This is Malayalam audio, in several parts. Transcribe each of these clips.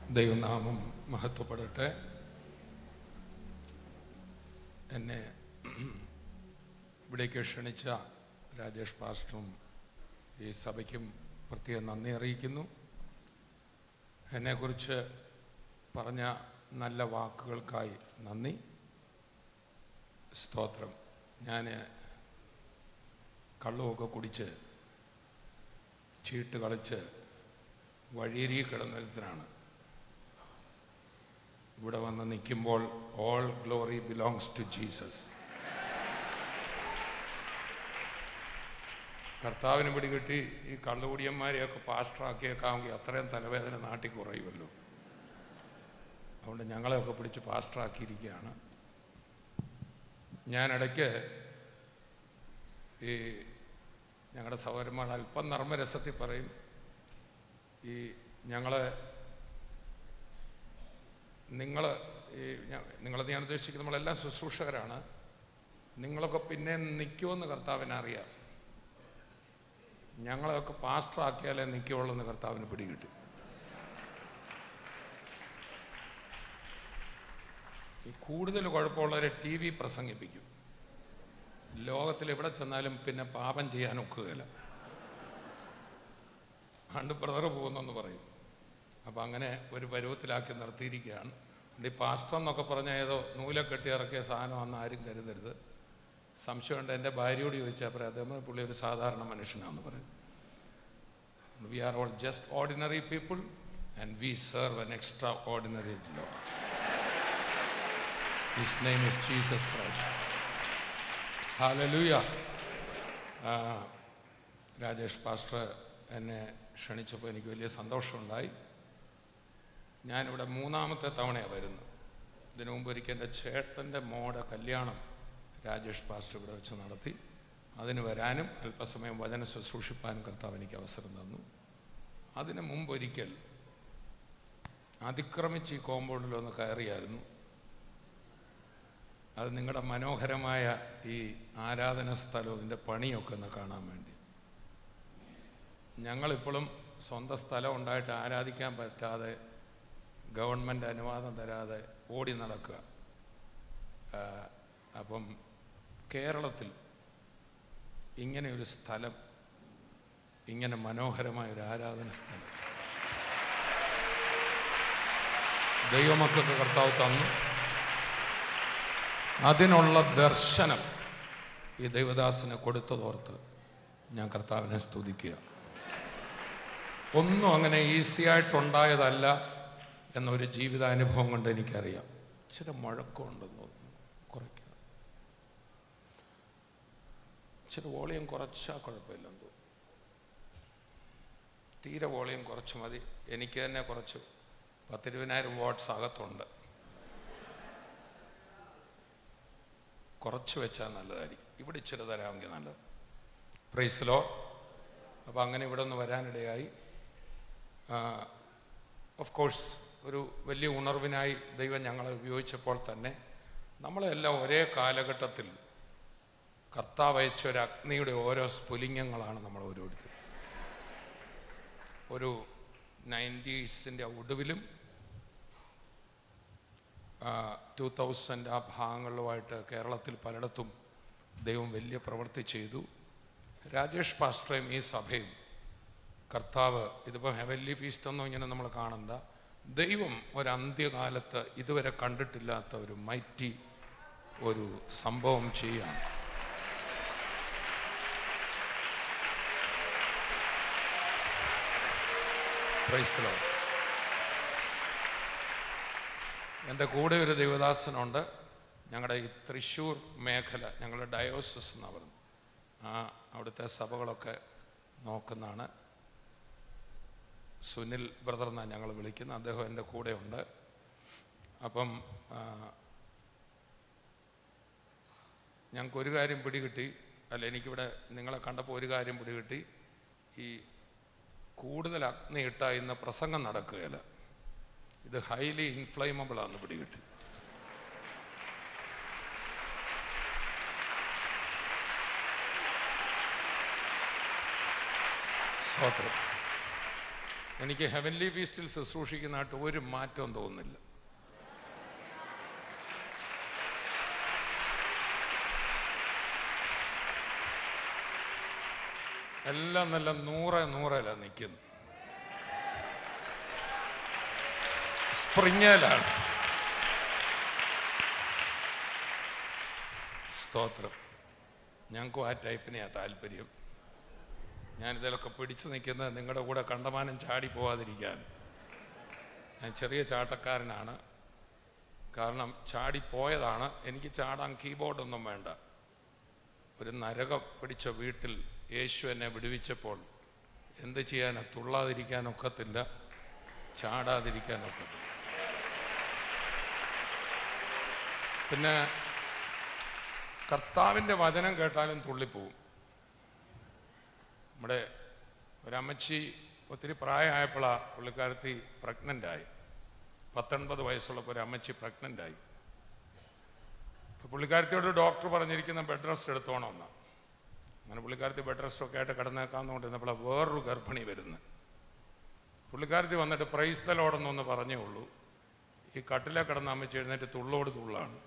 ദൈവനാമം മഹത്വപ്പെടട്ടെ എന്നെ ഇവിടേക്ക് ക്ഷണിച്ച രാജേഷ് പാസ്റ്ററും ഈ സഭയ്ക്കും പ്രത്യേകം നന്ദി അറിയിക്കുന്നു എന്നെക്കുറിച്ച് പറഞ്ഞ നല്ല വാക്കുകൾക്കായി നന്ദി സ്തോത്രം ഞാൻ കള്ളുമൊക്കെ കുടിച്ച് ചീട്ട് കളിച്ച് വഴിയരികി കിടന്നൊരുത്തനാണ് ഇവിടെ വന്ന് നിൽക്കുമ്പോൾ all glory belongs to Jesus കർത്താവിന് പിടികിട്ടി ഈ കള്ളുകുടിയന്മാരെയൊക്കെ പാസ്റ്ററാക്കിയേക്കാമെങ്കിൽ അത്രയും തലവേദന നാട്ടിൽ കുറയുമല്ലോ അതുകൊണ്ട് ഞങ്ങളെയൊക്കെ പിടിച്ച് പാസ്റ്ററാക്കിയിരിക്കുകയാണ് ഞാനിടയ്ക്ക് ഈ ഞങ്ങളുടെ സഹോദരന്മാർ അല്പം നർമ്മരസത്തിൽ പറയും ഈ ഞങ്ങളെ നിങ്ങൾ ഈ നിങ്ങളത് ഞാൻ ഉദ്ദേശിക്കുന്നത് നമ്മളെല്ലാം ശുശ്രൂഷകരാണ് നിങ്ങളൊക്കെ പിന്നെ നിൽക്കുമെന്ന് കർത്താവിന് അറിയാം ഞങ്ങളെയൊക്കെ പാസ്റ്റർ ആക്കിയാലേ നിൽക്കുള്ളൂ എന്ന് കർത്താവിന് പിടികിട്ടും ഈ കൂടുതൽ കുഴപ്പമുള്ളവരെ ടി വി പ്രസംഗിപ്പിക്കും ലോകത്തിൽ എവിടെ ചെന്നാലും പിന്നെ പാപം ചെയ്യാൻ ഒക്കുകയില്ല ആണ്ട് ബ്രദർ പോകുന്നെന്ന് പറയും അപ്പം അങ്ങനെ ഒരു പരുവത്തിലാക്കി നിർത്തിയിരിക്കുകയാണ് ഈ പാസ്റ്റർ എന്നൊക്കെ പറഞ്ഞ ഏതോ നൂലെ കെട്ടി ഇറക്കിയ സാധനമാണെന്ന് ആരും കരുതരുത് സംശയമുണ്ട് എൻ്റെ ഭാര്യയോട് ചോദിച്ചാൽ പറയാം അദ്ദേഹം പുള്ളി ഒരു സാധാരണ മനുഷ്യനാണെന്ന് പറയും we are all just ordinary people and we serve an extraordinary Lord his name is Jesus Christ hallelujah Rajesh pastor എന്നെ ക്ഷണിച്ചപ്പോൾ എനിക്ക് വലിയ സന്തോഷമുണ്ടായി ഞാനിവിടെ മൂന്നാമത്തെ തവണയാണ് വരുന്നത് ഇതിനു മുമ്പ് ഒരിക്കൽ എൻ്റെ ചേട്ടൻ്റെ മോടെ കല്യാണം രാജേഷ് പാസ്റ്റർ ഇവിടെ വെച്ച് നടത്തി അതിന് വരാനും അല്പസമയം വചന ശുശ്രൂഷിപ്പാനും കർത്താവ് എനിക്ക് അവസരം തന്നു അതിന് മുമ്പ് ഒരിക്കൽ അതിക്രമിച്ച് ഈ കോമ്പൗണ്ടിലൊന്ന് കയറിയായിരുന്നു അത് നിങ്ങളുടെ മനോഹരമായ ഈ ആരാധന സ്ഥലവും ഇതിൻ്റെ പണിയൊക്കെ ഒന്ന് കാണാൻ വേണ്ടി ഞങ്ങളിപ്പോഴും സ്വന്തം സ്ഥലം ഉണ്ടായിട്ട് ആരാധിക്കാൻ പറ്റാതെ ഗവൺമെൻറ് അനുവാദം തരാതെ ഓടി നടക്കുക ആ, അപ്പം കേരളത്തിൽ ഇങ്ങനെ ഒരു സ്ഥലം ഇങ്ങനെ മനോഹരമായ ഒരു ആരാധന സ്ഥലം ദൈവമക്കൾക്ക് കർത്താവ് തന്നു അതിനുള്ള ദർശനം ഈ ദൈവദാസന് കൊടുത്തതോർത്ത് ഞാൻ കർത്താവിനെ സ്തുതിക്കുക ഒന്നും അങ്ങനെ ഈസി ആയിട്ടുണ്ടായതല്ല എന്നൊരു ജീവിതാനുഭവം കൊണ്ട് എനിക്കറിയാം ഇച്ചിരി മുഴക്കമുണ്ടെന്ന് തോന്നുന്നു കുറയ്ക്കുക ഇച്ചിരി വോളിയം കുറച്ചാൽ കുഴപ്പമില്ലെന്ന് തോന്നുന്നു തീരെ വോളിയം കുറച്ച് മതി എനിക്ക് തന്നെ കുറച്ച് പത്തിരുപതിനായിരം വാട്ട്സ് അകത്തുണ്ട് കുറച്ച് വെച്ചാൽ നല്ലതായിരിക്കും ഇവിടെ ഇച്ചിരി തരാമെങ്കിൽ നല്ലത് പ്രൈസിലോ അപ്പോൾ അങ്ങനെ ഇവിടെ ഒന്ന് വരാനിടയായി ഓഫ് കോഴ്സ് ഒരു വലിയ ഉണർവിനായി ദൈവം ഞങ്ങളെ ഉപയോഗിച്ചപ്പോൾ തന്നെ നമ്മളെല്ലാം ഒരേ കാലഘട്ടത്തിൽ കർത്താവ് അയച്ച ഒരു അഗ്നിയുടെ ഓരോ സ്ഫുലിംഗങ്ങളാണ് നമ്മൾ ഓരോരുത്തരും ഒരു നയൻറ്റീസിൻ്റെ ഒടുവിലും ടു തൗസൻഡ് ആ ഭാഗങ്ങളിലുമായിട്ട് കേരളത്തിൽ പലയിടത്തും ദൈവം വലിയ പ്രവൃത്തി ചെയ്തു രാജേഷ് പാസ്റ്ററേയും ഈ സഭയും കർത്താവ് ഇതിപ്പോൾ ഹെവൻലി ഫീസ്റ്റ് ഒന്നും ഇങ്ങനെ നമ്മൾ കാണണ്ട ദൈവം ഒരു അന്ത്യകാലത്ത് ഇതുവരെ കണ്ടിട്ടില്ലാത്ത ഒരു മൈറ്റി ഒരു സംഭവം ചെയ്യാണ് Praise the Lord. എൻ്റെ കൂടെ ഒരു ദൈവദാസനുണ്ട് ഞങ്ങളുടെ ഈ തൃശ്ശൂർ മേഖല ഞങ്ങളുടെ ഡയോസിസ് എന്നാണ് പറയുന്നത് ആ അവിടുത്തെ സഭകളൊക്കെ നോക്കുന്നതാണ് സുനിൽ ബ്രദർ എന്നാണ് ഞങ്ങൾ വിളിക്കുന്നത് അദ്ദേഹം എൻ്റെ കൂടെ ഉണ്ട് അപ്പം ആ, ഞങ്ങൾക്കൊരു കാര്യം പിടികിട്ടി അല്ല എനിക്കിവിടെ നിങ്ങളെ കണ്ടപ്പോൾ ഒരു കാര്യം പിടികിട്ടി ഈ കൂടുതൽ അഗ്നി ഇട്ട ഇന്ന് പ്രസംഗം നടക്കുകയില്ല ഇത് ഹൈലി ഇൻഫ്ലൈമബിൾ ആണ് പിടികിട്ടി സ്തോത്രം എനിക്ക് ഹെവൻലി ഫീസ്റ്റിൽ ശുശ്രൂഷിക്കുന്നതായിട്ട് ഒരു മാറ്റവും തോന്നുന്നില്ല എല്ലാം നല്ല നൂറ് നൂറല്ല നിൽക്കുന്നു സ്പ്രിങ്ങയിലാണ് സ്തോത്രം ഞങ്ങൾക്കും ആ ടൈപ്പിനെയാണ് താല്പര്യം ഞാനിതിലൊക്കെ പിടിച്ചു നിൽക്കുന്നത് നിങ്ങളുടെ കൂടെ കണ്ടമാനം ചാടി പോവാതിരിക്കാൻ ഞാൻ ചെറിയ ചാട്ടക്കാരനാണ് കാരണം ചാടിപ്പോയതാണ് എനിക്ക് ചാടാൻ കീബോർഡൊന്നും വേണ്ട ഒരു നരകം പിടിച്ച വീട്ടിൽ യേശു എന്നെ വിടുവിച്ചപ്പോൾ എന്ത് ചെയ്യാൻ തുള്ളാതിരിക്കാനൊക്കത്തില്ല ചാടാതിരിക്കാനൊക്കത്തില്ല പിന്നെ കർത്താവിൻ്റെ വചനം കേട്ടാലും തുള്ളിപ്പോവും നമ്മുടെ ഒരമ്മച്ചി ഒത്തിരി പ്രായമായപ്പോഴാണ് പുള്ളിക്കാരത്തി പ്രഗ്നൻ്റായി പത്തൊൻപത് വയസ്സുള്ളപ്പോൾ ഒരു അമ്മച്ചി പ്രഗ്നൻ്റായി അപ്പോൾ പുള്ളിക്കാരത്തിയോട് ഡോക്ടർ പറഞ്ഞിരിക്കുന്ന ബെഡ് റെസ്റ്റ് എടുത്തോണമെന്ന് അങ്ങനെ പുള്ളിക്കാരത്തി ബെഡ് റെസ്റ്റ് ഒക്കെ ആയിട്ട് കിടന്നേക്കാന്ന് കൊണ്ടിരുന്നപ്പോഴാണ് വേറൊരു ഗർഭിണി വരുന്നത് പുള്ളിക്കാരത്തി വന്നിട്ട് പ്രൈസ് തലോടെന്നൊന്ന് പറഞ്ഞേ ഉള്ളൂ ഈ കട്ടിലെ കിടന്ന അമ്മച്ചി എഴുന്നേറ്റ് തുള്ളോട് തുള്ളാണ്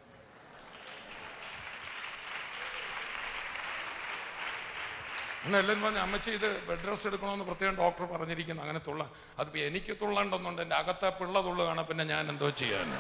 അങ്ങനെ എല്ലാവരും പറഞ്ഞു അമ്മച്ചി ഇത് ബെഡ് റെസ്റ്റ് എടുക്കണമെന്ന് പ്രത്യേകം ഡോക്ടർ പറഞ്ഞിരിക്കുന്നു അങ്ങനെ തുള്ള അതിപ്പോൾ എനിക്ക് തുള്ളണ്ടെന്നുണ്ട് എൻ്റെ അകത്തെ പിള്ള തുള്ളു കാണാൻ പിന്നെ ഞാൻ എന്തോ ചെയ്യാൻ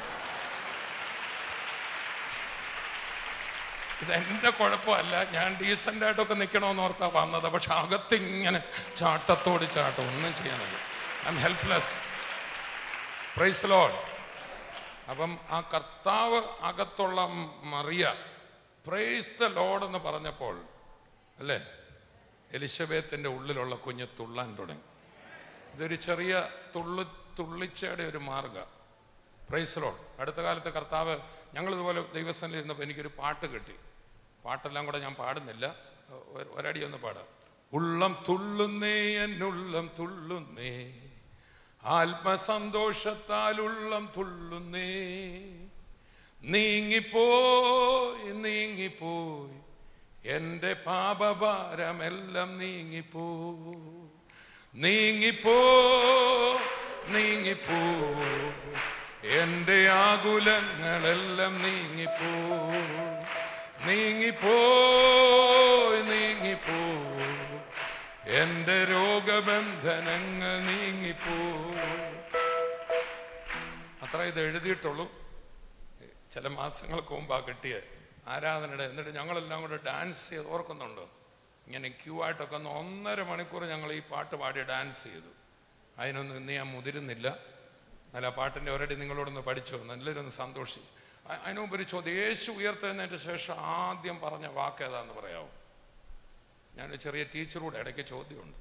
ഇത് എൻ്റെ കുഴപ്പമല്ല ഞാൻ ഡീസൻ്റ് ആയിട്ടൊക്കെ നിൽക്കണമെന്ന് ഓർത്താ വന്നത് പക്ഷെ അകത്തിങ്ങനെ ചാട്ടത്തോട് ചാട്ടം ഒന്നും ചെയ്യാനില്ല I'm helpless praise Lord അപ്പം ആ കർത്താവ് അകത്തുള്ള മറിയ പ്രൈസ് ദ ലോഡ് എന്ന് പറഞ്ഞപ്പോൾ അല്ലേ എലിസബത്തിൻ്റെ ഉള്ളിലുള്ള കുഞ്ഞ് തുള്ളാൻ തുടങ്ങി ഇതൊരു ചെറിയ തുള്ളു തുള്ളിച്ചയുടെ ഒരു മാർഗ പ്രൈസ് ലോഡ് അടുത്ത കാലത്ത് കർത്താവ് ഞങ്ങളിതുപോലെ ദൈവസ്ഥാനിൽ ഇരുന്നപ്പോൾ എനിക്കൊരു പാട്ട് കിട്ടി പാട്ടെല്ലാം കൂടെ ഞാൻ പാടുന്നില്ല ഒ- ഒരടി ഒന്ന് പാടാം ഉള്ളം തുള്ളുന്നേ എന്നുള്ളം തുള്ളുന്നേ ആത്മസന്തോഷത്താൽ ഉള്ളം തുള്ളുന്നേ നീങ്ങിപ്പോയി നീങ്ങിപ്പോയി എൻ്റെ പാപഭാരമെല്ലാം നീങ്ങിപ്പോ നീങ്ങിപ്പോ നീങ്ങിപ്പോ എൻ്റെ ആകുലങ്ങളെല്ലാം നീങ്ങിപ്പോ നീങ്ങിപ്പോ നീങ്ങിപ്പോ എൻ്റെ രോഗബന്ധനങ്ങൾ നീങ്ങിപ്പോ അത്ര ഇത് എഴുതിയിട്ടുള്ളൂ ചില മാസങ്ങൾക്ക് മുമ്പാ കിട്ടിയ ആരാധനയുടെ എന്നിട്ട് ഞങ്ങളെല്ലാം കൂടെ ഡാൻസ് ചെയ്ത് ഓർക്കുന്നുണ്ട് ഇങ്ങനെ ക്യൂ ആയിട്ടൊക്കെ ഒന്ന് ഒന്നര മണിക്കൂർ ഞങ്ങൾ ഈ പാട്ട് പാടി ഡാൻസ് ചെയ്തു അതിനൊന്നും ഇന്ന് ഞാൻ മുതിരുന്നില്ല എന്നാൽ ആ പാട്ടിൻ്റെ ഒരടി നിങ്ങളോടൊന്ന് പഠിച്ചു നല്ലൊരു സന്തോഷി അ- അതിന് മുമ്പ് ഒരു ചോദ്യം യേശു ഉയർത്തുന്നതിന് ശേഷം ആദ്യം പറഞ്ഞ വാക്ക് ഏതാന്ന് പറയാമോ ഞാനൊരു ചെറിയ ടീച്ചറൂടെ ഇടയ്ക്ക് ചോദ്യമുണ്ട്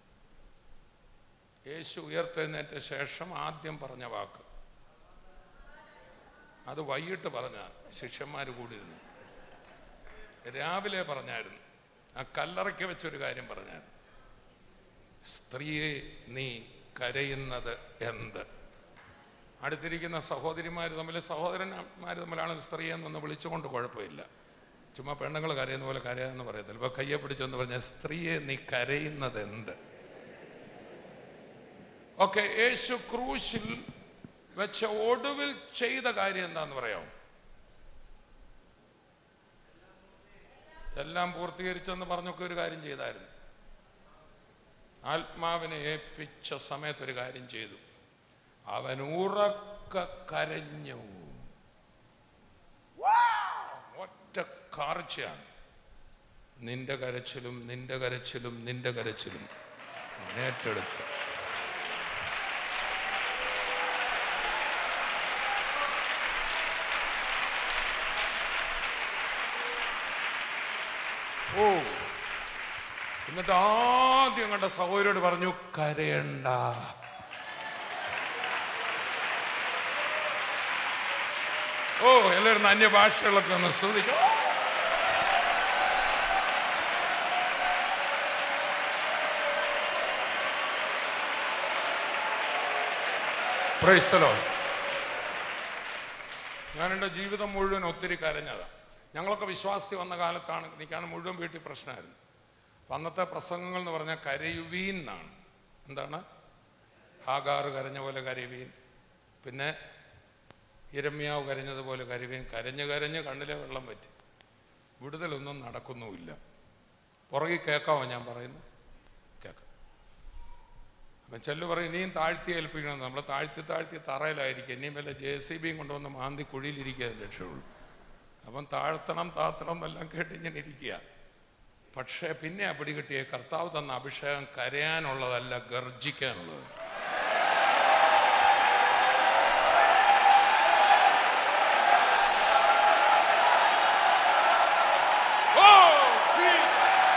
യേശു ഉയർത്തെഴുന്നേറ്റ ശേഷം ആദ്യം പറഞ്ഞ വാക്ക് അത് വൈകിട്ട് പറഞ്ഞ ശിഷ്യന്മാർ കൂടിയിരുന്നു രാവിലെ പറഞ്ഞായിരുന്നു ആ കല്ലറയ്ക്ക് വെച്ചൊരു കാര്യം പറഞ്ഞായിരുന്നു സ്ത്രീയെ നീ കരയുന്നത് എന്ത് അടുത്തിരിക്കുന്ന സഹോദരിമാർ തമ്മിൽ സഹോദരന്മാർ തമ്മിലാണ് സ്ത്രീയെ എന്നൊന്ന് വിളിച്ചുകൊണ്ട് കുഴപ്പമില്ല ചുമ്മാ പെണ്ണുങ്ങൾ കരയുന്ന പോലെ കരയാന്ന് പറയത്തില്ല ഇപ്പൊ കയ്യെ പിടിച്ചെന്ന് പറഞ്ഞ സ്ത്രീയെ നീ കരയുന്നത് എന്ത് ഓക്കെ യേശു ക്രൂശിൽ വെച്ച ഒടുവിൽ ചെയ്ത കാര്യം എന്താന്ന് പറയാമോ എല്ലാം പൂർത്തീകരിച്ചെന്ന് പറഞ്ഞൊക്കെ ഒരു കാര്യം ചെയ്തായിരുന്നു ആത്മാവിനെ ഏൽപ്പിച്ച സമയത്ത് ഒരു കാര്യം ചെയ്തു അവൻ ഉറക്ക കരഞ്ഞു ഒറ്റ കാർച്ചയാണ് നിന്റെ കരച്ചിലും നിന്റെ കരച്ചിലും നിന്റെ കരച്ചിലും അവൻ ഏറ്റെടുത്തു ഓ എന്നിട്ട് ആദ്യം കണ്ട സഹോദരോട് പറഞ്ഞു കരയണ്ട ഓ എല്ലാവരും അന്യഭാഷകളൊക്കെ ഒന്ന് ശ്രദ്ധിക്കും പ്രൈസലോ ഞാൻ എൻ്റെ ജീവിതം മുഴുവൻ ഒത്തിരി കരഞ്ഞതാണ് ഞങ്ങളൊക്കെ വിശ്വാസി വന്ന കാലത്താണ് എനിക്കാണ് മുഴുവൻ വീട്ടിൽ പ്രശ്നമായിരുന്നു അപ്പം അന്നത്തെ പ്രസംഗങ്ങൾ എന്ന് പറഞ്ഞാൽ കരയുവീൻ എന്നാണ് എന്താണ് ഹാഗാറ് കരഞ്ഞ പോലെ കരയുവീൻ പിന്നെ ഇരമ്യാവ് കരഞ്ഞതുപോലെ കരയുവീൻ കരഞ്ഞ് കരഞ്ഞ് കണ്ണിലെ വെള്ളം പറ്റി വിടുതലൊന്നും നടക്കുന്നുമില്ല പുറകിൽ കേൾക്കാമോ ഞാൻ പറയുന്നു കേൾക്കാം അപ്പം ചെല്ലു പറയും ഇനിയും താഴ്ത്തി ഏൽപ്പിക്കണം നമ്മൾ താഴ്ത്തി താഴ്ത്തി തറയിലായിരിക്കും ഇനിയും വല്ല ജെ സി ബിയും കൊണ്ടുവന്ന് മാന്തി കുഴിയിലിരിക്കുക രക്ഷയുള്ളൂ അപ്പം താഴ്ത്തണം താത്തണം എന്നെല്ലാം കേട്ട് ഇങ്ങനെ ഇരിക്കുക പക്ഷേ പിന്നെ ആ പിടികിട്ടിയ കർത്താവ് തന്ന അഭിഷേകം കരയാനുള്ളതല്ല ഗർജിക്കാനുള്ളത് Oh, Jesus!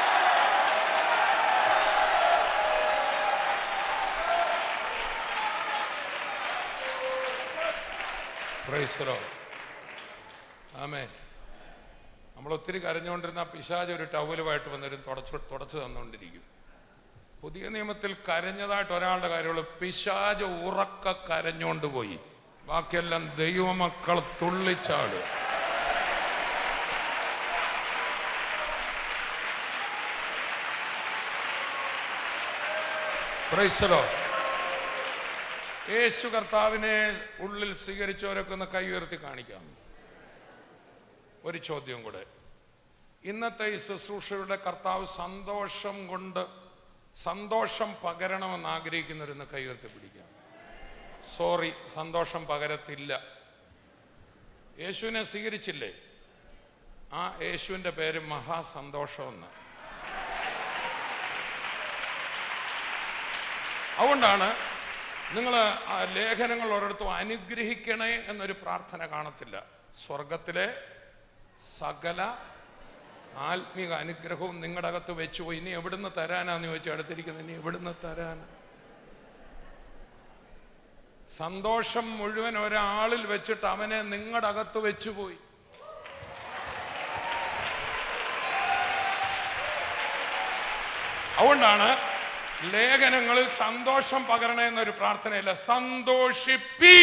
Praise the Lord. Amen. നമ്മൾ ഒത്തിരി കരഞ്ഞുകൊണ്ടിരുന്ന പിശാജ് ഒരു ടവലുമായിട്ട് വന്നൊരു തുടച്ചു തുടച്ചു തന്നുകൊണ്ടിരിക്കും പുതിയ നിയമത്തിൽ കരഞ്ഞതായിട്ട് ഒരാളുടെ കാര്യമുള്ളൂ പിശാജ് ഉറക്ക കരഞ്ഞുകൊണ്ട് പോയി ബാക്കിയെല്ലാം ദൈവമക്കൾ തുള്ളിച്ചാട് പ്രൈസലോ യേശു കർത്താവിനെ ഉള്ളിൽ സ്വീകരിച്ചവരൊക്കെ ഒന്ന് കൈ ഉയർത്തി കാണിക്കാം ഒരു ചോദ്യം കൂടെ ഇന്നത്തെ ഈ ശുശ്രൂഷയുടെ കർത്താവ് സന്തോഷം കൊണ്ട് സന്തോഷം പകരണമെന്ന് ആഗ്രഹിക്കുന്നവരൊന്ന് കൈ ഉയർത്തി പിടിക്കാം സോറി സന്തോഷം പകരത്തില്ല യേശുവിനെ സ്വീകരിച്ചില്ലേ ആ യേശുവിൻ്റെ പേര് മഹാസന്തോഷമെന്ന് അതുകൊണ്ടാണ് നിങ്ങൾ ആ ലേഖനങ്ങൾ ഒരിടത്തും അനുഗ്രഹിക്കണേ എന്നൊരു പ്രാർത്ഥന കാണത്തില്ല സ്വർഗത്തിലെ സകല ആത്മീക അനുഗ്രഹവും നിങ്ങളുടെ അകത്ത് വെച്ചുപോയി ഇനി എവിടുന്ന് തരാനാന്ന് ചോദിച്ചാൽ അടുത്തിരിക്കുന്നത് ഇനി എവിടുന്ന് തരാൻ സന്തോഷം മുഴുവൻ ഒരാളിൽ വെച്ചിട്ട് അവനെ നിങ്ങളുടെ അകത്ത് വെച്ചുപോയി അതുകൊണ്ടാണ് ലേഖനങ്ങളിൽ സന്തോഷം പകരണേ എന്നൊരു പ്രാർത്ഥനയില്ല സന്തോഷിപ്പീ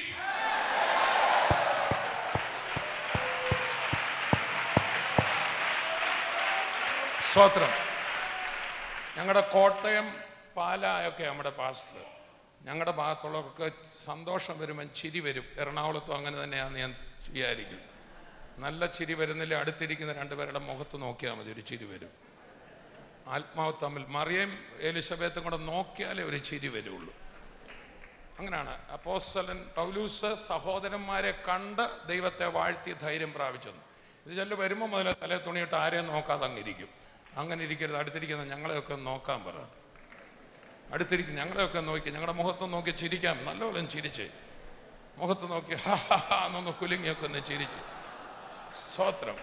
സ്തോത്രം ഞങ്ങളുടെ കോട്ടയം പാലായൊക്കെ നമ്മുടെ പാസ്റ്റർ ഞങ്ങളുടെ ഭാഗത്തുള്ളവർക്ക് സന്തോഷം വരുമ്പം ചിരി വരും എറണാകുളത്തും അങ്ങനെ തന്നെയാണെന്ന് ഞാൻ വിചാരിക്കും നല്ല ചിരി വരുന്നില്ല അടുത്തിരിക്കുന്ന രണ്ടുപേരുടെ മുഖത്ത് നോക്കിയാൽ മതി ഒരു ചിരി വരും ആത്മാവ് തമ്മിൽ മറിയം എലിസബത്തും കൂടെ നോക്കിയാലേ ഒരു ചിരി വരുള്ളൂ അങ്ങനെയാണ് അപ്പോസ്തലൻ പൗലൂസ് സഹോദരന്മാരെ കണ്ട് ദൈവത്തെ വാഴ്ത്തി ധൈര്യം പ്രാപിച്ചെന്ന് ഇത് ചെല്ലു വരുമ്പോൾ മുതൽ തലേ തുണിയിട്ട് ആരെയും നോക്കാതെ അങ്ങിരിക്കും അങ്ങനെ ഇരിക്കരുത് അടുത്തിരിക്കുന്ന ഞങ്ങളെയൊക്കെ നോക്കാൻ പറ അടുത്തിരിക്കും ഞങ്ങളെയൊക്കെ നോക്കി ഞങ്ങളുടെ മുഖത്ത് നോക്കി ചിരിക്കാം നല്ലപോലെ ചിരിച്ച് മുഖത്ത് നോക്കി ഹാ ഹാ ഹാ എന്നൊന്ന് കുലുങ്ങിയൊക്കെ ഒന്ന് ചിരിച്ച് സ്വത്രം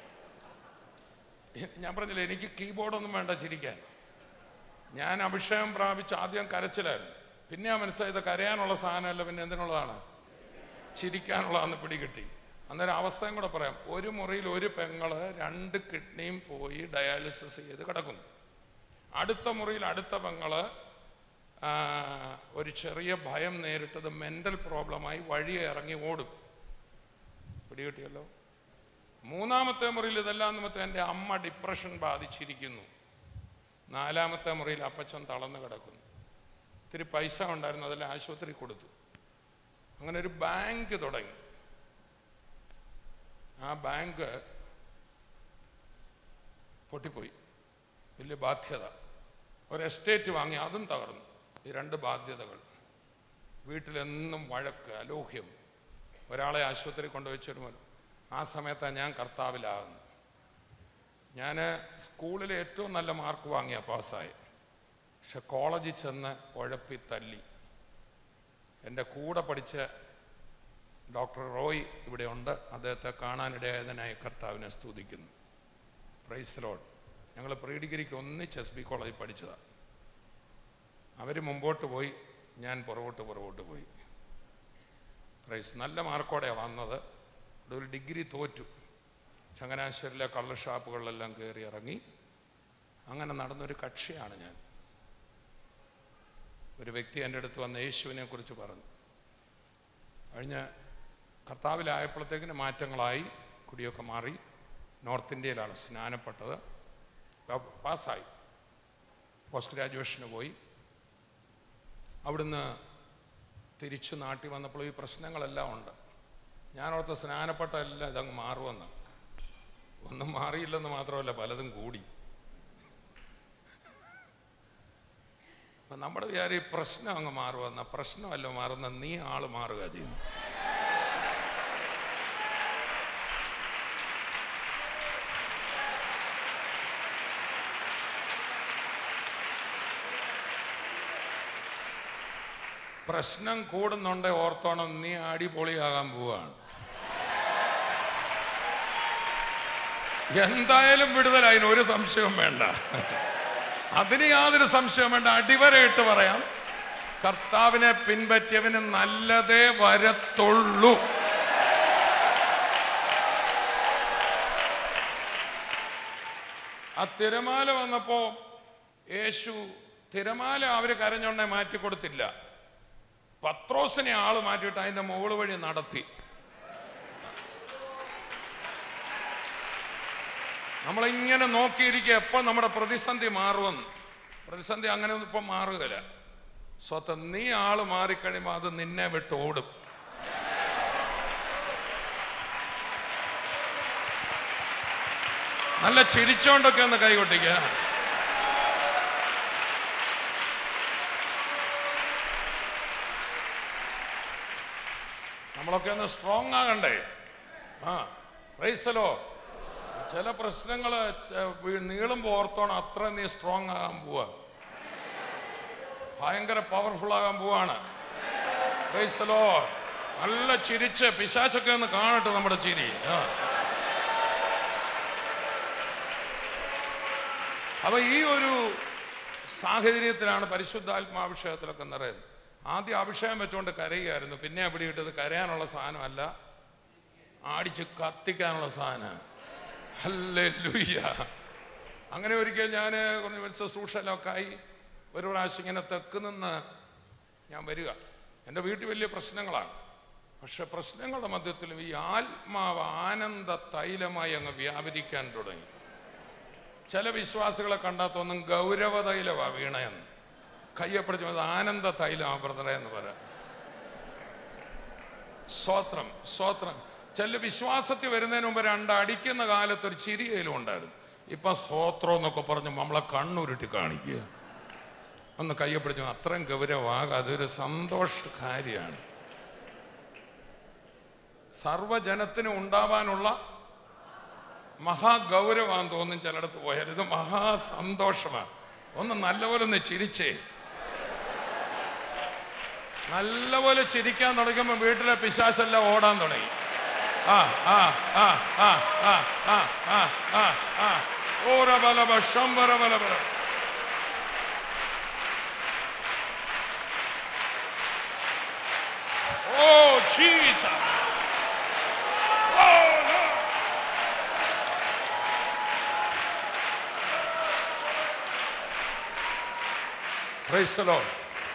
ഞാൻ പറഞ്ഞില്ല എനിക്ക് കീബോർഡൊന്നും വേണ്ട ചിരിക്കാൻ ഞാൻ അഭിഷേകം പ്രാപിച്ച് ആദ്യം കരച്ചിലായിരുന്നു പിന്നെ ഞാൻ മനസ്സിലായത് കരയാനുള്ള സാധനമല്ല പിന്നെ എന്തിനുള്ളതാണ് ചിരിക്കാനുള്ളതാന്ന് പിടികിട്ടി അന്നേരം അവസ്ഥയും കൂടെ പറയാം ഒരു മുറിയിൽ ഒരു പെങ്ങള് രണ്ട് കിഡ്നിയും പോയി ഡയാലിസിസ് ചെയ്ത് കിടക്കുന്നു അടുത്ത മുറിയിൽ അടുത്ത പെങ്ങള് ആ, ഒരു ചെറിയ ഭയം നേരിട്ടത് മെൻ്റൽ പ്രോബ്ലമായി വഴിയെ ഇറങ്ങി ഓടും പിടികിട്ടിയല്ലോ മൂന്നാമത്തെ മുറിയിൽ ഇതെല്ലാം നിമിത്തം എൻ്റെ അമ്മ ഡിപ്രഷൻ ബാധിച്ചിരിക്കുന്നു നാലാമത്തെ മുറിയിൽ അപ്പച്ചൻ തളർന്നു കിടക്കുന്നു ഇത്തിരി പൈസ ഉണ്ടായിരുന്നു അതെല്ലാം ആശുപത്രി കൊടുത്തു അങ്ങനെ ഒരു ബാങ്ക് തുടങ്ങി ആ ബാങ്ക് പൊട്ടിപ്പോയി വലിയ ബാധ്യത ഒരു എസ്റ്റേറ്റ് വാങ്ങി അതും തകർന്നു ഈ രണ്ട് ബാധ്യതകൾ വീട്ടിലെന്നും വഴക്ക് അലോഹ്യം ഒരാളെ ആശുപത്രി കൊണ്ടുവച്ചിരുമോ ആ സമയത്താണ് ഞാൻ കർത്താവിലാകുന്നത് ഞാൻ സ്കൂളിൽ ഏറ്റവും നല്ല മാർക്ക് വാങ്ങിയ പാസ്സായി പക്ഷെ കോളേജിൽ ചെന്ന് ഉഴപ്പി തല്ലി എൻ്റെ കൂടെ പഠിച്ച ഡോക്ടർ റോയ് ഇവിടെ ഉണ്ട് അദ്ദേഹത്തെ കാണാനിടയായതിനായി കർത്താവിനെ സ്തുതിക്കുന്നു പ്രൈസ് ലോഡ് ഞങ്ങൾ പ്രീ ഡിഗ്രിക്ക് ഒന്നിച്ച് എസ് ബി കോളേജിൽ പഠിച്ചതാണ് അവർ മുമ്പോട്ട് പോയി ഞാൻ പുറകോട്ട് പുറകോട്ട് പോയി പ്രൈസ് നല്ല മാർക്കോടെയാണ് വന്നത് ഇവിടെ ഒരു ഡിഗ്രി തോറ്റു ചങ്ങനാശ്ശേരിയിലെ കള്ള് ഷാപ്പുകളിലെല്ലാം കയറി ഇറങ്ങി അങ്ങനെ നടന്നൊരു കക്ഷിയാണ് ഞാൻ ഒരു വ്യക്തി എൻ്റെ അടുത്ത് വന്ന് യേശുവിനെ കുറിച്ച് പറഞ്ഞു കഴിഞ്ഞ കർത്താവിലായപ്പോഴത്തേക്കിന് മാറ്റങ്ങളായി കുടിയൊക്കെ മാറി നോർത്ത് ഇന്ത്യയിലാണ് സ്നാനപ്പെട്ടത് പ- പാസ്സായി പോസ്റ്റ് ഗ്രാജുവേഷന് പോയി അവിടുന്ന് തിരിച്ചു നാട്ടി വന്നപ്പോൾ ഈ പ്രശ്നങ്ങളെല്ലാം ഉണ്ട് ഞാനോർത്ത് സ്നാനപ്പെട്ട എല്ലാം ഇതങ്ങ് മാറുമെന്ന് ഒന്നും മാറിയില്ലെന്ന് മാത്രമല്ല പലതും കൂടി അപ്പം നമ്മുടെ വിചാരം ഈ പ്രശ്നം അങ്ങ് മാറുമെന്ന പ്രശ്നമല്ല മാറുന്ന നീ ആള് മാറുക ചെയ്യും പ്രശ്നം കൂടുന്നുണ്ടെ ഓർത്തോണം നീ അടിപൊളിയാകാൻ പോവാണ് എന്തായാലും വിടുതലായി ഒരു സംശയവും വേണ്ട അതിന് യാതൊരു സംശയവും വേണ്ട അടിവരയിട്ട് പറയാം കർത്താവിനെ പിൻപറ്റിയവന് നല്ലതേ വരത്തുള്ളൂ ആ തിരമാല വന്നപ്പോ യേശു തിരമാല അവര് കരഞ്ഞോണ്ടെ മാറ്റി കൊടുത്തില്ല പത്രോസിനെ ആള് മാറ്റിയിട്ട് അതിന്റെ മുകൾ വഴി നടത്തി നമ്മളിങ്ങനെ നോക്കിയിരിക്കുക എപ്പോൾ നമ്മുടെ പ്രതിസന്ധി മാറുമെന്ന് പ്രതിസന്ധി അങ്ങനെ ഒന്നും ഇപ്പം മാറുകയില്ല സ്വത്തം നീ ആള് മാറിക്കഴിയുമ്പോൾ അത് നിന്നെ വിട്ട് ഓടും നല്ല ചിരിച്ചോണ്ടൊക്കെ ഒന്ന് കൈകൊട്ടിക്കുക നമ്മളൊക്കെ ഒന്ന് സ്ട്രോങ് ആകണ്ടേ ആ പ്രൈസലോ ചില പ്രശ്നങ്ങൾ നീളുമ്പോൾ ഓർത്തോണം അത്ര നീ സ്ട്രോങ് ആകാൻ പോവാ ഭയങ്കര പവർഫുൾ ആകാൻ പോവാണ് പ്രൈസലോ നല്ല ചിരിച്ച് പിശാചൊക്കെ ഒന്ന് കാണട്ടെ നമ്മുടെ ചിരി ആ അപ്പൊ ഈ ഒരു സാഹചര്യത്തിലാണ് പരിശുദ്ധാത്മാഭിഷേകത്തിലൊക്കെ നിറയുന്നത് ആദ്യം അഭിഷേകം വെച്ചുകൊണ്ട് കരയുകയായിരുന്നു പിന്നെ അവിടെ ഇട്ടത് കരയാനുള്ള സാധനമല്ല ആടിച്ച് കത്തിക്കാനുള്ള സാധനം ഹല്ലേലൂയ അങ്ങനെ ഒരിക്കൽ ഞാൻ കുറച്ച് ശുശ്രൂഷലൊക്കെ ആയി ഒരു പ്രാവശ്യം ഇങ്ങനെ തെക്ക് നിന്ന് ഞാൻ വരിക എൻ്റെ വീട്ടിൽ വലിയ പ്രശ്നങ്ങളാണ് പക്ഷെ പ്രശ്നങ്ങളുടെ മധ്യത്തിലും ഈ ആത്മാവ് ആനന്ദ തൈലമായി അങ്ങ് വ്യാപരിക്കാൻ തുടങ്ങി ചില വിശ്വാസികളെ കണ്ടാത്തൊന്നും ഗൗരവ തൈലമാ വീണയെന്ന് കയ്യപ്പിടിച്ച് അത് ആനന്ദ തൈലമാ ബ്രദറെ എന്ന് പറയാം സ്വത്രം സ്വത്രം ചില വിശ്വാസത്തിൽ വരുന്നതിന് മുമ്പ് രണ്ട് അടിക്കുന്ന കാലത്ത് ഒരു ചിരിയിലും ഉണ്ടായിരുന്നു ഇപ്പൊ സ്വത്രം എന്നൊക്കെ പറഞ്ഞ് നമ്മളെ കണ്ണുരുട്ടി കാണിക്കുക ഒന്ന് കയ്യപ്പിടിച്ചു അത്രയും ഗൗരവമാകാം അതൊരു സന്തോഷ കാര്യമാണ് സർവജനത്തിനും ഉണ്ടാവാനുള്ള മഹാഗൗരവാന്ന് തോന്നും ചിലയിടത്ത് പോയാൽ ഇത് മഹാസന്തോഷമാണ് ഒന്ന് നല്ലപോലെ ഒന്ന് ചിരിച്ചേ നല്ലപോലെ ചിരിക്കാൻ തുടങ്ങുമ്പോൾ വീട്ടിലെ പിശാശെല്ലാം ഓടാൻ തുടങ്ങി ആ ആ ആ ആ ആ ആ ആ ആ ആ ഓര ബലബ ശംബര ബലബല oh Jesus oh Lord. Praise the Lord.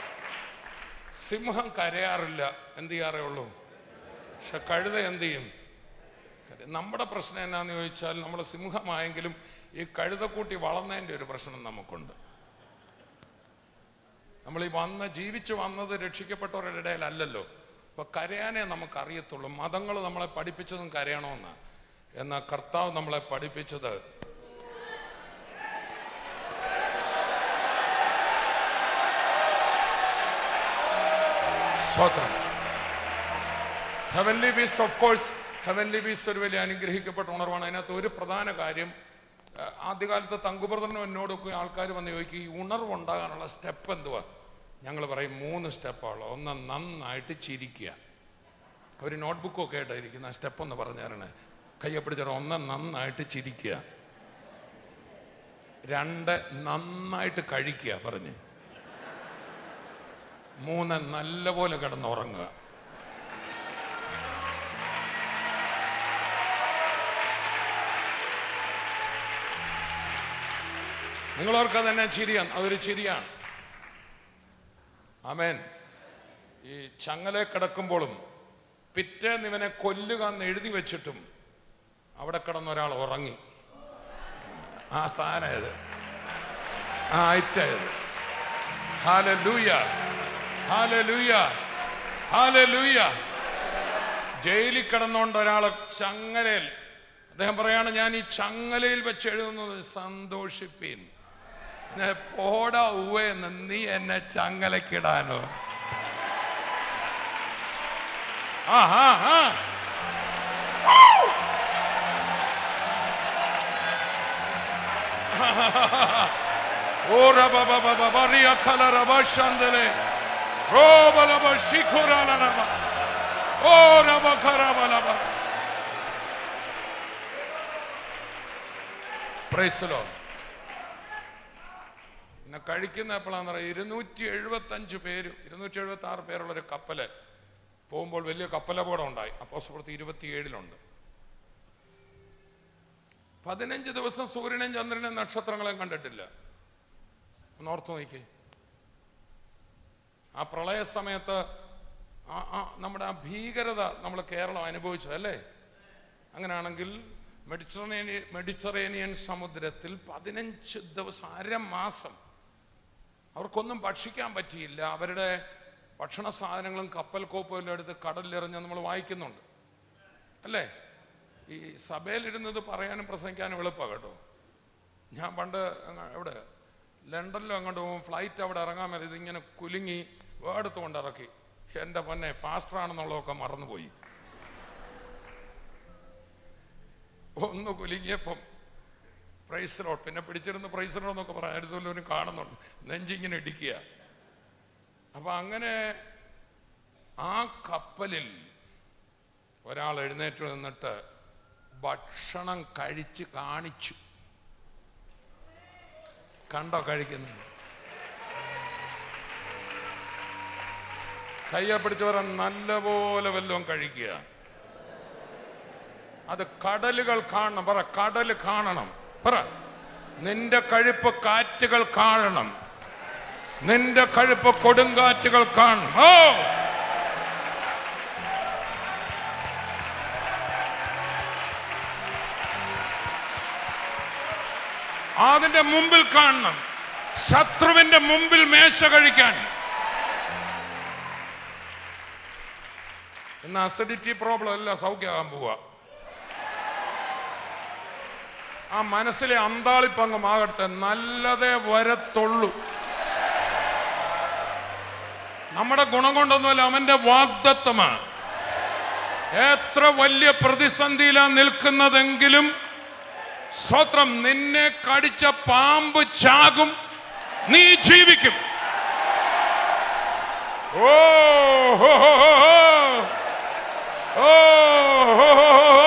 സിംഹം കരയാറില്ല എന്ത് ചെയ്യാറേ ഉള്ളൂ പക്ഷെ കഴുത എന്ത് ചെയ്യും കര- നമ്മുടെ പ്രശ്നം എന്നാന്ന് ചോദിച്ചാൽ നമ്മൾ സിംഹമായെങ്കിലും ഈ കഴുതക്കൂട്ടി വളർന്നതിൻ്റെ ഒരു പ്രശ്നം നമുക്കുണ്ട് നമ്മൾ ഈ വന്ന് ജീവിച്ചു വന്നത് രക്ഷിക്കപ്പെട്ടവരുടെ ഇടയിലല്ലല്ലോ അപ്പൊ കരയാനേ നമുക്കറിയത്തുള്ളൂ മതങ്ങൾ നമ്മളെ പഠിപ്പിച്ചതും കരയണമെന്ന് എന്നാൽ കർത്താവ് നമ്മളെ പഠിപ്പിച്ചത് സ്വത്രം heavenly feast of course heavenly feast ഒരു വലിയ അനുഗ്രഹിക്കപ്പെട്ട ഉണർവാണ് അതിനകത്ത് ഒരു പ്രധാന കാര്യം ആ, ആദ്യകാലത്ത് തങ്കുബ്രദറിനും എന്നോടൊക്കെ ആൾക്കാർ വന്ന് ചോദിക്കും ഈ ഉണർവ് ഉണ്ടാകാനുള്ള സ്റ്റെപ്പ് എന്തുവാ ഞങ്ങൾ പറയും മൂന്ന് സ്റ്റെപ്പാണല്ലോ ഒന്ന് നന്നായിട്ട് ചിരിക്കുക ഒരു നോട്ട്ബുക്കൊക്കെ ആയിട്ടായിരിക്കുന്ന സ്റ്റെപ്പ് ഒന്ന് പറഞ്ഞു തരണേ കയ്യപ്പിടിച്ചാൽ ഒന്ന് നന്നായിട്ട് ചിരിക്കുക രണ്ട് നന്നായിട്ട് കഴിക്കുക പറഞ്ഞ് മൂന്ന് നല്ലപോലെ കിടന്നുറങ്ങുക നിങ്ങളവർക്ക് തന്നെ ചിരിയാണ് അതൊരു ചിരിയാണ് ആമേൻ ഈ ചങ്ങലെ കിടക്കുമ്പോഴും പിറ്റേന്ന് ഇവനെ കൊല്ലുക എന്ന് എഴുതി വെച്ചിട്ടും അവിടെ കിടന്ന ഒരാൾ ഉറങ്ങി ആ സാധനം ഇത് ആ ഐറ്റായത് ഹാലൂയ ഹാലലൂയ ഹാലലൂയ ജയിലിൽ കിടന്നുകൊണ്ട് ഒരാളെ ചങ്ങലയിൽ അദ്ദേഹം പറയാണ് ഞാൻ ഈ ചങ്ങലയിൽ വെച്ച് എഴുതുന്നത് സന്തോഷിപ്പീൻ ഞാൻ പോടാ ഉവയെന്ന് നീ എന്നെ ചങ്ങലക്കിടാനോ ആ ആ ആ ഓ റബ ബബ ബബ റിയ ഖല റബ ശാന്തലെ റോബ ലബ ശിഖുര ലറബ ഓ റബ ഖറബ ലബ പ്രൈസ് ലോ പിന്നെ കഴിക്കുന്ന എപ്പോഴാന്ന് പറയാം ഇരുന്നൂറ്റി എഴുപത്തി അഞ്ച് പേര് ഇരുന്നൂറ്റി എഴുപത്തി ആറ് പേരുള്ള ഒരു കപ്പല് പോകുമ്പോൾ വലിയ കപ്പലപകടം ഉണ്ടായി അപ്പോസ്പുറത്ത് ഇരുപത്തിയേഴിലുണ്ട് പതിനഞ്ച് ദിവസം സൂര്യനെയും ചന്ദ്രനെയും നക്ഷത്രങ്ങളെയും കണ്ടിട്ടില്ല ഒന്ന് ഓർത്ത് നോക്കി ആ പ്രളയ സമയത്ത് ആ ആ നമ്മുടെ ആ ഭീകരത നമ്മൾ കേരളം അനുഭവിച്ചു അല്ലേ അങ്ങനെയാണെങ്കിൽ മെഡിറ്ററേനിയൻ മെഡിറ്ററേനിയൻ സമുദ്രത്തിൽ പതിനഞ്ച് ദിവസം അര മാസം അവർക്കൊന്നും ഭക്ഷിക്കാൻ പറ്റിയില്ല അവരുടെ ഭക്ഷണ സാധനങ്ങളും കപ്പൽ കോപ്പും എല്ലാം എടുത്ത് കടലിലെറിഞ്ഞ് നമ്മൾ വായിക്കുന്നുണ്ട് അല്ലേ ഈ സഭയിലിരുന്നത് പറയാനും പ്രസംഗിക്കാനും എളുപ്പമാണ് കേട്ടോ ഞാൻ പണ്ട് അങ്ങ് എവിടെ ലണ്ടനിലും അങ്ങോട്ട് പോകും ഫ്ലൈറ്റ് അവിടെ ഇറങ്ങാൻ വരെ ഇതിങ്ങനെ കുലുങ്ങി വേടത്ത് കൊണ്ട് ഇറക്കി എൻ്റെ പൊന്നെ പാസ്റ്ററാണെന്നുള്ളതൊക്കെ മറന്നുപോയി ഒന്ന് കുലുങ്ങിയപ്പം പ്രൈസറോ പിന്നെ പിടിച്ചിരുന്ന് പ്രൈസറോ എന്നൊക്കെ പറയാം അടുത്തുള്ളവരും കാണുന്നുണ്ട് നെഞ്ചിങ്ങനെ ഇടിക്കുക അപ്പൊ അങ്ങനെ ആ കപ്പലിൽ ഒരാൾ എഴുന്നേറ്റ് നിന്നിട്ട് ഭക്ഷണം കഴിച്ച് കാണിച്ചു കണ്ടോ കഴിക്കുന്നത് കയ്യെ പിടിച്ച് പറയാൻ നല്ലപോലെ വല്ലതും കഴിക്കുക അത് കടലുകൾ കാണണം പറ കടൽ കാണണം പറ നിന്റെ കഴുപ്പ് കാറ്റുകൾ കാണണം നിന്റെ കഴുപ്പ് കൊടുങ്കാറ്റുകൾ കാണണം ഓ അതിന്റെ മുമ്പിൽ കാണണം ശത്രുവിന്റെ മുമ്പിൽ മേശ കഴിക്കാൻ ഇന്ന് അസിഡിറ്റി പ്രോബ്ലം അല്ല സൗഖ്യമാകാൻ പോവുക ആ മനസ്സിലെ അന്താളിപ്പങ്ങ് മാകട്ടെ നല്ലതേ വരത്തുള്ളൂ നമ്മുടെ ഗുണം കൊണ്ടൊന്നുമല്ല അവന്റെ വാഗ്ദത്വമാണ് എത്ര വലിയ പ്രതിസന്ധിയിലാണ് നിൽക്കുന്നതെങ്കിലും സ്വത്രം നിന്നെ കടിച്ച പാമ്പ് ചാകും നീ ജീവിക്കും ഓ ഹോ ഹോ ഹോ ഹോ. ഓ ഹോ ഹോ ഹോ ഹോ.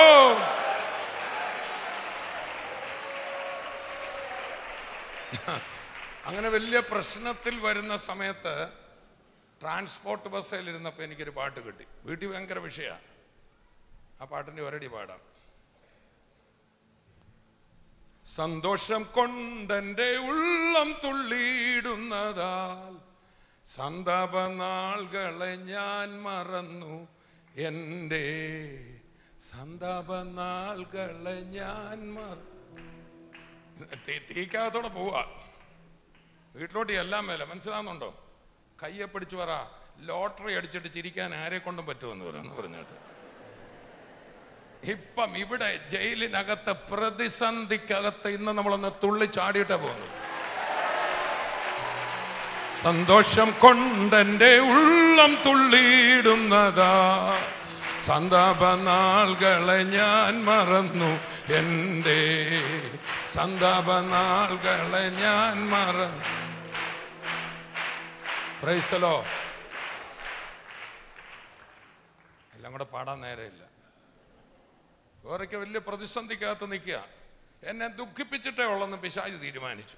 അങ്ങനെ വലിയ പ്രശ്നത്തിൽ വരുന്ന സമയത്ത് ട്രാൻസ്പോർട്ട് ബസ്സിൽ ഇരുന്നപ്പോൾ എനിക്കൊരു പാട്ട് കിട്ടി വീട്ടിൽ ഭയങ്കര വിഷയമാണ് ആ പാട്ടിന്റെ ഒരടി പാടാം സന്തോഷം കൊണ്ടെന്റെ ഉള്ളം തുള്ളിയിടുന്നതാൽ സന്താപ നാളുകളെ ഞാൻ മറന്നു എൻ്റെ സന്താപ നാളുകളെ ഞാൻ മറ തീ- തീക്കകത്തോടെ പോവാ വീട്ടിലോട്ട് എല്ലാം മേലെ മനസ്സിലാവുന്നുണ്ടോ കയ്യെ പിടിച്ചു പറ ലോട്ടറി അടിച്ചിട്ട് ചിരിക്കാൻ ആരെ കൊണ്ടും പറ്റുമെന്ന് പറയുന്നു പറഞ്ഞിട്ട് ഇപ്പം ഇവിടെ ജയിലിനകത്ത് പ്രതിസന്ധിക്കകത്ത് ഇന്ന് നമ്മളൊന്ന് തുള്ളി ചാടിയിട്ടേ പോകുന്നു സന്തോഷം കൊണ്ടെന്റെ ഉള്ളം തുള്ളിയിടുന്നതാ സന്താപ നാളുകളെ ഞാൻ മറന്നു എൻ്റെ സന്താപ നാളുകളെ ഞാൻ മറന്നു പ്രൈസലോ എല്ലാം കൂടെ പാടാൻ നേരമില്ല വേറൊക്കെ വലിയ പ്രതിസന്ധിക്കകത്ത് നിൽക്കുക എന്നെ ദുഃഖിപ്പിച്ചിട്ടേ ഉള്ളെന്ന് പിശാജ് തീരുമാനിച്ചു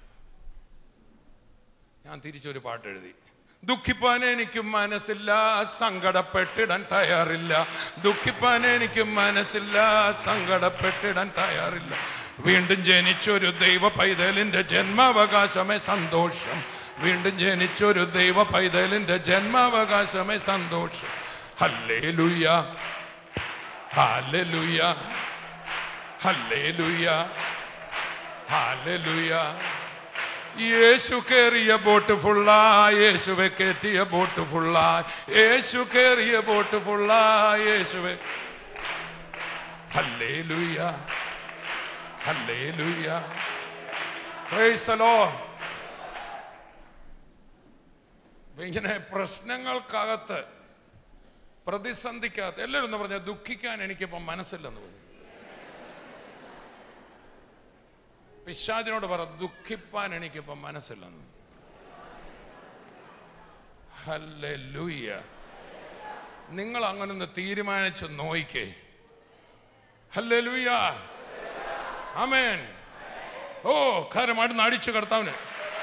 ഞാൻ തിരിച്ചൊരു പാട്ട് എഴുതി ദുഃഖിപ്പാൻ എനിക്ക് മനസ്സില്ല സങ്കടപ്പെട്ടിടാൻ തയ്യാറില്ല ദുഃഖിപ്പാൻ എനിക്ക് മനസ്സില്ല സങ്കടപ്പെട്ടിടാൻ തയ്യാറില്ല വീണ്ടും ജനിച്ചൊരു ദൈവ പൈതലിന്റെ ജന്മാവകാശമേ സന്തോഷം വീണ്ടും ജനിച്ചൊരു ദൈവ പൈതലിന്റെ ജന്മാവകാശമേ സന്തോഷം ഹല്ലേലൂയ ഹല്ലേലൂയ ഹല്ലേലൂയ ഹല്ലേലൂയ യേശു കേറിയ ബോട്ട് ഫുള്ളാ യേശുവെ കയറ്റിയ ബോട്ട് ഫുള്ളാ യേശു കേറിയ ബോട്ട് ഫുള്ളാ യേശുവെ hallelujah hallelujah praise the Lord അപ്പൊ ഇങ്ങനെ പ്രശ്നങ്ങൾക്കകത്ത് പ്രതിസന്ധിക്കകത്ത് എല്ലാവരും എന്ന് പറഞ്ഞാൽ ദുഃഖിക്കാൻ എനിക്കിപ്പം മനസ്സില്ലെന്ന് പറഞ്ഞു പിശാചിനോട് പറ ദുഃഖിപ്പാൻ എനിക്കിപ്പം മനസ്സില്ലെന്ന് ഹല്ലേലൂയ നിങ്ങൾ അങ്ങനൊന്ന് തീരുമാനിച്ച് നോയിക്കേ ഹല്ലേലൂയ ആമേൻ ഓ കരമായിട്ട് അടിച്ചു കർത്താവിന്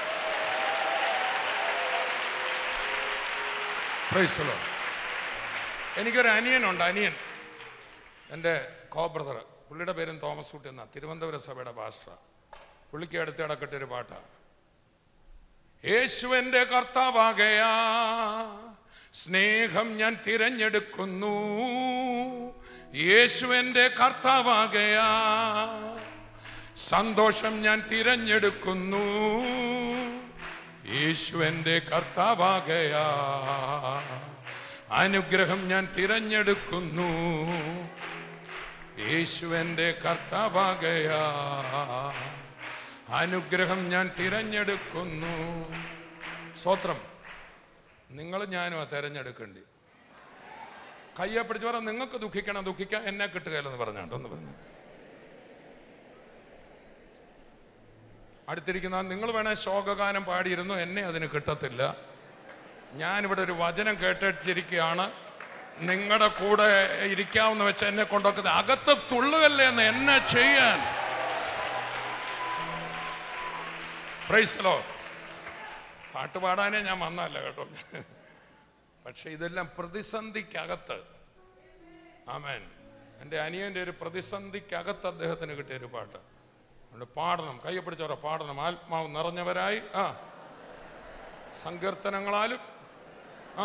Praise the Lord. എനിക്കൊരു അനിയനുണ്ട് അനിയൻ എൻ്റെ കോ ബ്രദർ പുള്ളിയുടെ പേരും തോമസ് കുട്ടി എന്ന തിരുവനന്തപുരം സഭയുടെ പാസ്റ്റർ പുള്ളിക്ക് അടുത്ത് കിടക്കട്ടെ ഒരു പാട്ടാ യേശുവിൻ്റെ കർത്താവാകയാ സ്നേഹം ഞാൻ തിരഞ്ഞെടുക്കുന്നു യേശുവിൻ്റെ കർത്താവാകയാ സന്തോഷം ഞാൻ തിരഞ്ഞെടുക്കുന്നു യേശുവിൻ്റെ കർത്താവാകയാ അനുഗ്രഹം ഞാൻ തിരഞ്ഞെടുക്കുന്നു യേശുവിൻ്റെ കർത്താവാകയാ അനുഗ്രഹം ഞാൻ തിരഞ്ഞെടുക്കുന്നു സ്വത്രം നിങ്ങൾ ഞാനും തിരഞ്ഞെടുക്കേണ്ടി കയ്യെ പിടിച്ച് പറ നിങ്ങൾക്ക് ദുഃഖിക്കണം ദുഃഖിക്കാൻ എന്നെ കിട്ടുകയില്ലെന്ന് പറഞ്ഞാട്ടൊന്ന് പറഞ്ഞു അടുത്തിരിക്കുന്ന നിങ്ങൾ വേണേ ശോകഗാനം പാടിയിരുന്നു എന്നെ അതിന് കിട്ടത്തില്ല ഞാനിവിടെ ഒരു വചനം കേട്ടിരിക്കുകയാണ് നിങ്ങളുടെ കൂടെ ഇരിക്കാവുന്ന വെച്ച് എന്നെ കൊണ്ടൊക്കെ അകത്ത് തുള്ളുകല്ലേ എന്ന് എന്നെ ചെയ്യാൻ പ്രൈസലോ പാട്ട് പാടാനേ ഞാൻ വന്നല്ല കേട്ടോ പക്ഷെ ഇതെല്ലാം പ്രതിസന്ധിക്കകത്ത് ആമേൻ എൻ്റെ അനിയൻ്റെ ഒരു പ്രതിസന്ധിക്കകത്ത് അദ്ദേഹത്തിന് കിട്ടിയ ഒരു പാട്ട് അതുകൊണ്ട് പാടണം കയ്യെ പിടിച്ചോറ പാടണം ആത്മാവ് നിറഞ്ഞവരായി ആ സങ്കീർത്തനങ്ങളാലും ആ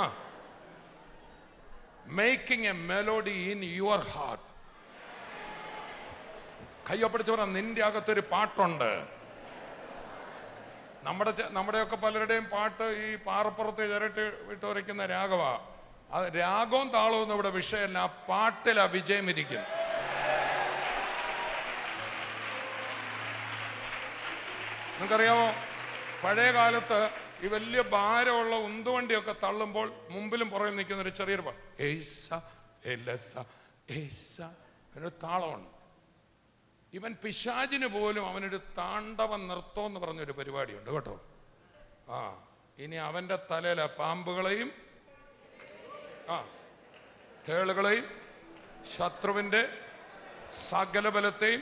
making a melody in your heart കയ്യെ പിടിച്ചോറ നിന്റെ അകത്തൊരു പാട്ടുണ്ട് നമ്മുടെ ചെ- നമ്മുടെയൊക്കെ പലരുടെയും പാട്ട് ഈ പാറപ്പുറത്ത് ചിരട്ട് വിട്ട് വരയ്ക്കുന്ന രാഗവാ അത് രാഗവും താളവും ഒന്നും ഇവിടെ വിഷയമല്ല ആ പാട്ടിലാ വിജയം ഇരിക്കും നിങ്ങൾക്കറിയാമോ പഴയ കാലത്ത് ഈ വലിയ ഭാരമുള്ള ഉന്തുവണ്ടിയൊക്കെ തള്ളുമ്പോൾ മുമ്പിലും പുറകിൽ നിൽക്കുന്ന ഒരു ചെറിയൊരു പാ- ഏയ്സ, എലസ, ഏയ്സ എന്നൊരു താളമുണ്ട് ഇവൻ പിശാചിന് പോലും അവനൊരു താണ്ഡവ നൃത്തം എന്ന് പറഞ്ഞൊരു പരിപാടിയുണ്ട് കേട്ടോ ആ ഇനി അവന്റെ തലയില പാമ്പുകളെയും ആ തേളുകളെയും ശത്രുവിന്റെ സകല ബലത്തെയും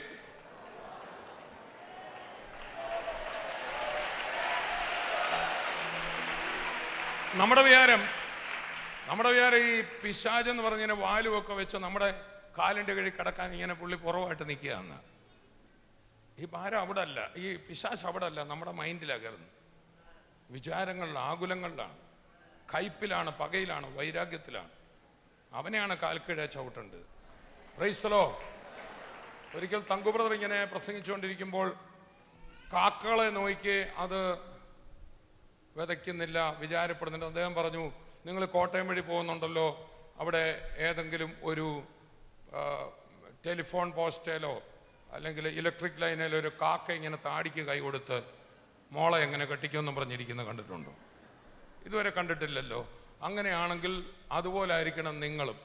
നമ്മുടെ വിചാരം നമ്മുടെ വിചാരം ഈ പിശാജ് എന്ന് പറഞ്ഞിങ്ങനെ വാലുമൊക്കെ വെച്ച് നമ്മുടെ കാലിൻ്റെ കഴി കിടക്കാൻ ഇങ്ങനെ പുള്ളി പുറമായിട്ട് നിൽക്കുകയാണ് ഈ ഭാരം അവിടെ അല്ല ഈ പിശാശ് അവിടെ അല്ല നമ്മുടെ മൈൻഡിലാണ് കയറുന്നത് വിചാരങ്ങളിലാണ് ആകുലങ്ങളിലാണ് കയ്പിലാണ് പകയിലാണ് വൈരാഗ്യത്തിലാണ് അവനെയാണ് കാൽക്കീഴ ചവിട്ടേണ്ടത് പ്രൈസലോ ഒരിക്കൽ തങ്കു ബ്രദർ ഇങ്ങനെ പ്രസംഗിച്ചുകൊണ്ടിരിക്കുമ്പോൾ കാക്കകളെ നോക്കി അത് വിതയ്ക്കുന്നില്ല വിചാരപ്പെടുന്നുണ്ട് അദ്ദേഹം പറഞ്ഞു നിങ്ങൾ കോട്ടയം വഴി പോകുന്നുണ്ടല്ലോ അവിടെ ഏതെങ്കിലും ഒരു ആ, ടെലിഫോൺ പോസ്റ്റേലോ അല്ലെങ്കിൽ ഇലക്ട്രിക് ലൈനിലോ ഒരു കാക്ക ഇങ്ങനെ താടിക്ക് കൈ കൊടുത്ത് മോളെ എങ്ങനെ കെട്ടിക്കുമെന്നും പറഞ്ഞിരിക്കുന്നത് കണ്ടിട്ടുണ്ടോ ഇതുവരെ കണ്ടിട്ടില്ലല്ലോ അങ്ങനെയാണെങ്കിൽ അതുപോലെ ആയിരിക്കണം നിങ്ങളും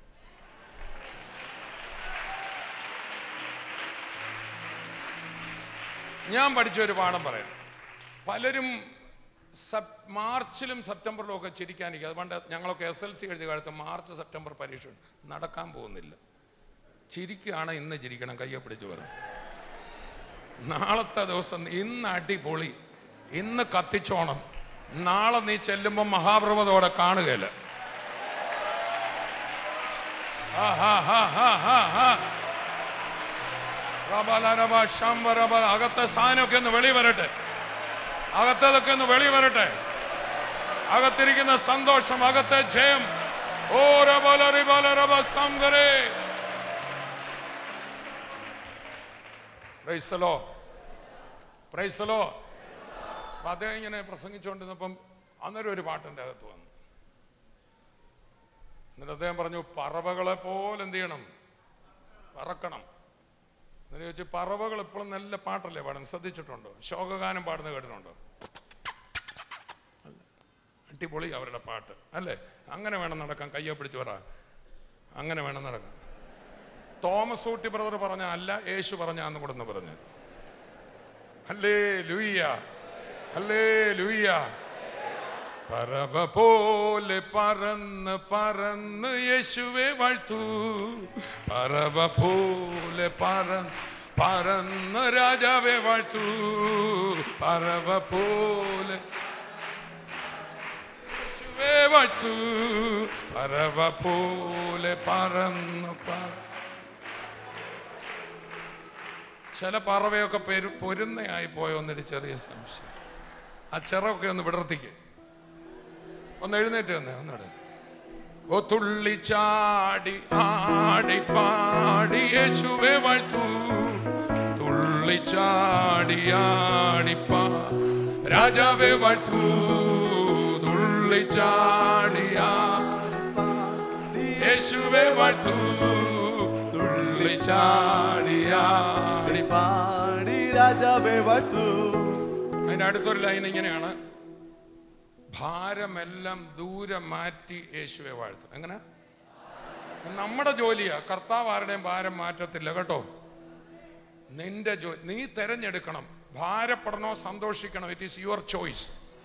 ഞാൻ പഠിച്ച ഒരു പാഠം പറയാം പലരും സപ് മാർച്ചിലും സെപ്റ്റംബറിലും ഒക്കെ ചിരിക്കാനിരിക്കും അതുകൊണ്ട് ഞങ്ങളൊക്കെ എസ് എൽ സി എഴുതിയ കാലത്ത് മാർച്ച് സെപ്റ്റംബർ പരീക്ഷ ഉണ്ട്. നടക്കാൻ പോകുന്നില്ല ചിരിക്കുകയാണ് ഇന്ന് ചിരിക്കണം കയ്യെ പിടിച്ച് പറയാം നാളത്തെ ദിവസം ഇന്ന് അടിപൊളി ഇന്ന് കത്തിച്ചോണം നാളെ നീ ചെല്ലുമ്പോൾ മഹാപ്രഭതോടെ കാണുകയില്ല ആ, ഹാ, ഹാ, ഹാ, ഹാ, ഹാ. റബലരബ ശംബരബ അകത്തെ സാധനമൊക്കെ ഒന്ന് വെളി വരട്ടെ അകത്തതൊക്കെ ഒന്ന് വെളി വരട്ടെ അകത്തിരിക്കുന്ന സന്തോഷം അകത്തെ ജയം ഓ രബലറിബലരബ സംഗരേ പ്രൈസലോ പ്രൈസലോ അപ്പൊ അദ്ദേഹം ഇങ്ങനെ പ്രസംഗിച്ചുകൊണ്ടിരുന്നപ്പം അന്നേരം ഒരു പാട്ടിൻ്റെ അകത്ത് വന്നു എന്നിട്ട് അദ്ദേഹം പറഞ്ഞു പറവകളെ പോലെ എന്ത് ചെയ്യണം പറക്കണം എന്നിട്ട് ചോദിച്ചു പറവകൾ ഇപ്പോഴും നല്ല പാട്ടല്ലേ പാടുന്നത് ശ്രദ്ധിച്ചിട്ടുണ്ടോ ശോകഗാനം പാടുന്ന കേട്ടിട്ടുണ്ടോ അല്ല. അടിപൊളി അവരുടെ പാട്ട് അല്ലേ അങ്ങനെ വേണം നടക്കാൻ കയ്യെ പിടിച്ച് പറ അങ്ങനെ വേണം നടക്കാൻ തോമസ് ഊട്ടി ബ്രദർ പറഞ്ഞ അല്ല യേശു പറഞ്ഞ അന്ന് കൂടെ ഒന്ന് പറഞ്ഞു അല്ലേ ലൂയ്യ അല്ലേ ലൂയ്യ പറവ പോലെ പറന്ന് പറന്ന് യേശുവെ വാഴ്ത്തു പറവ പോലെ പറന്ന് പറന്ന് രാജാവെ വാഴ്ത്തു പറവ പോലെ യേശുവെ വാഴ്ത്തു പറവ പോലെ പറന്ന് പറ ചില പറവയൊക്കെ പെരു പൊരുന്നയായി പോയോ എന്നൊരു ചെറിയ സംശയം ആ ചിറകൊക്കെ ഒന്ന് വിടർത്തിക്ക് ഒന്ന് എഴുന്നേറ്റ് തന്നെ ഒന്നിടെ ഓ തുള്ളി ചാടി ആടി പാടി യേശുവെ വാഴ്ത്തു തുള്ളി ചാടി ആടി പാ രാജാവെ വാഴ്ത്തു തുള്ളി ചാടി ആടി യേശുവെ വാഴ്ത്തു തുള്ളി ചാടി ആടി പാടി രാജാവേ വാഴ്ത്തു അതിന്റെ അടുത്തൊരു ലൈൻ ഇങ്ങനെയാണ് ഭാരമെല്ലാം ദൂരെ മാറ്റി യേശുവെ വാഴ്ത്തും എങ്ങനെ നമ്മുടെ ജോലിയാ കർത്താവ് ആരുടെയും ഭാരം മാറ്റത്തില്ല കേട്ടോ നിന്റെ ജോ നീ തെരഞ്ഞെടുക്കണം ഭാരപ്പെടണോ സന്തോഷിക്കണോ ഇറ്റ് ഈസ് യുവർ ചോയ്സ്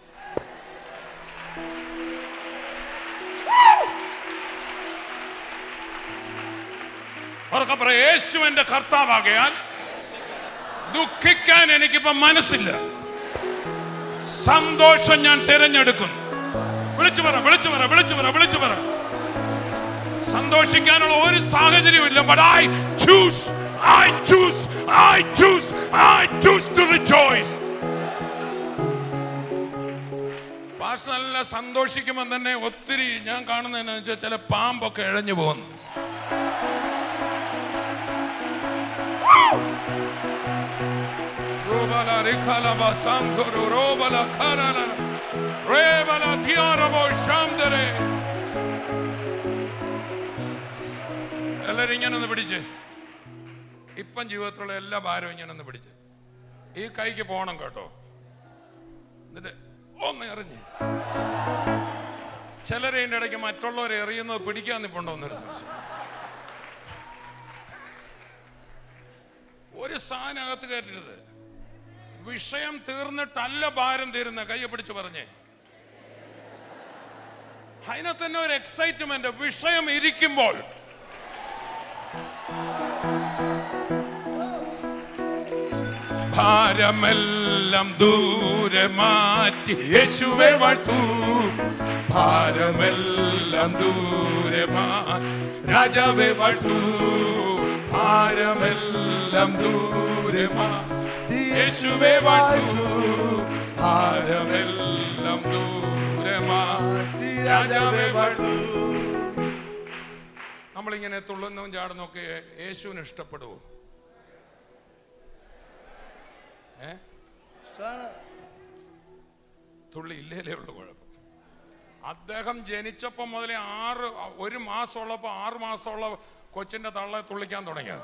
ഉറക്കെ പറ യേശു എന്റെ കർത്താവാകയാൽ ദുഃഖിക്കാൻ എനിക്കിപ്പോ മനസ്സില്ല സന്തോഷം ഞാൻ തിരഞ്ഞെടുക്കും വിളിച്ചു പറ വിളിച്ചു പറ വിളിച്ചു പറ വിളിച്ചു പറ സന്തോഷിക്കാനുള്ള ഒരു സാഹചര്യവും ഇല്ല but I choose I choose I choose I choose to rejoice പാസ് നല്ല സന്തോഷിക്കുമ്പോൾ തന്നെ ഒത്തിരി ഞാൻ കാണുന്നതെന്ന് വെച്ചാൽ ചില പാമ്പൊക്കെ ഇഴഞ്ഞു പോകുന്നു Robala rikala basantoro robala karala rebala tiarabo shamdere എല്ലാരും ഇങ്ങനെ ഒന്ന് പിടിച്ച് ഇപ്പം ജീവിതത്തിലുള്ള എല്ലാ ഭാരവും ഇങ്ങനെ ഒന്ന് പിടിച്ച് ഈ കൈക്ക് പോണം കേട്ടോ എന്നിട്ട് ഒന്ന് എറിഞ്ഞ് ചിലരെ ഇതിൻ്റെ ഇടയ്ക്ക് മറ്റുള്ളവരെ എറിയുന്നത് പിടിക്കാൻ നിപ്പുണ്ടോ എന്നൊരു സംശയം ഒരു സാധനം അകത്ത് കയറ്റരുത് വിഷയം തീർന്നിട്ടല്ല ഭാരം തീരുന്ന കയ്യെ പിടിച്ച് പറഞ്ഞേ അതിനകത്ത് തന്നെ ഒരു എക്സൈറ്റ്മെന്റ് വിഷയം ഇരിക്കുമ്പോൾ ഭാരമെല്ലാം ദൂരെ മാറ്റി യേശുവെ വാഴ്ത്തു ഭാരമെല്ലാം ദൂരെ മാറ്റി രാജാവെ വാഴ്ത്തു ഭാരമെല്ലാം ദൂരെ മാറ്റി യേശുവെ വാഴ്ത്തു ഭാരമെല്ലാം ദൂരെ മാറ്റി രാജാവെ വാഴ്ത്തു നമ്മളിങ്ങനെ തുള്ളുന്നതും ചാടുന്നൊക്കെ യേശുവിന് ഇഷ്ടപ്പെടുവോ ഏ ഇഷ്ടമാണ് തുള്ളി ഇല്ലേലേ ഉള്ളു കുഴപ്പം അദ്ദേഹം ജനിച്ചപ്പോൾ മുതലേ ആറ് ഒരു മാസമുള്ളപ്പോൾ ആറ് മാസമുള്ള കൊച്ചിന്റെ തള്ള തുള്ളിക്കാൻ തുടങ്ങിയത്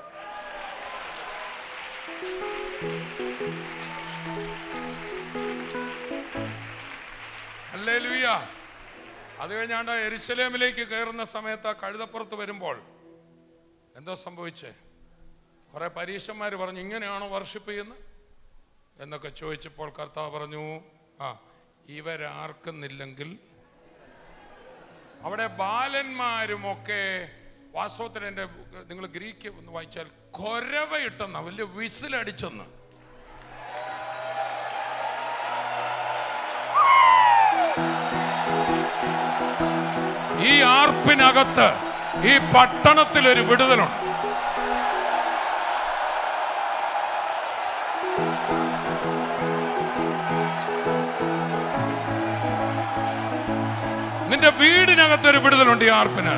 അല്ലേ ലൂയ അത് കഴിഞ്ഞാണ്ട് എരുസലേമിലേക്ക് കയറുന്ന സമയത്ത് ആ കഴുതപ്പുറത്ത് വരുമ്പോൾ എന്തോ സംഭവിച്ചേ കുറെ പരീക്ഷന്മാർ പറഞ്ഞു ഇങ്ങനെയാണോ വർഷിപ്പ് ചെയ്യുന്നത് എന്നൊക്കെ ചോദിച്ചപ്പോൾ കർത്താവ് പറഞ്ഞു ആ ഇവരാർക്കുന്നില്ലെങ്കിൽ അവിടെ ബാലന്മാരുമൊക്കെ വാസ്തവത്തിൽ എൻ്റെ നിങ്ങൾ ഗ്രീക്ക് ഒന്ന് വായിച്ചാൽ കൊരവയിട്ടെന്ന വലിയ വിസിലടിച്ചെന്ന് ഈ ആർപ്പിനകത്ത് ഈ പട്ടണത്തിൽ ഒരു വിടുതലുണ്ട് നിന്റെ വീടിനകത്ത് ഒരു വിടുതലുണ്ട് ഈ ആർപ്പിന്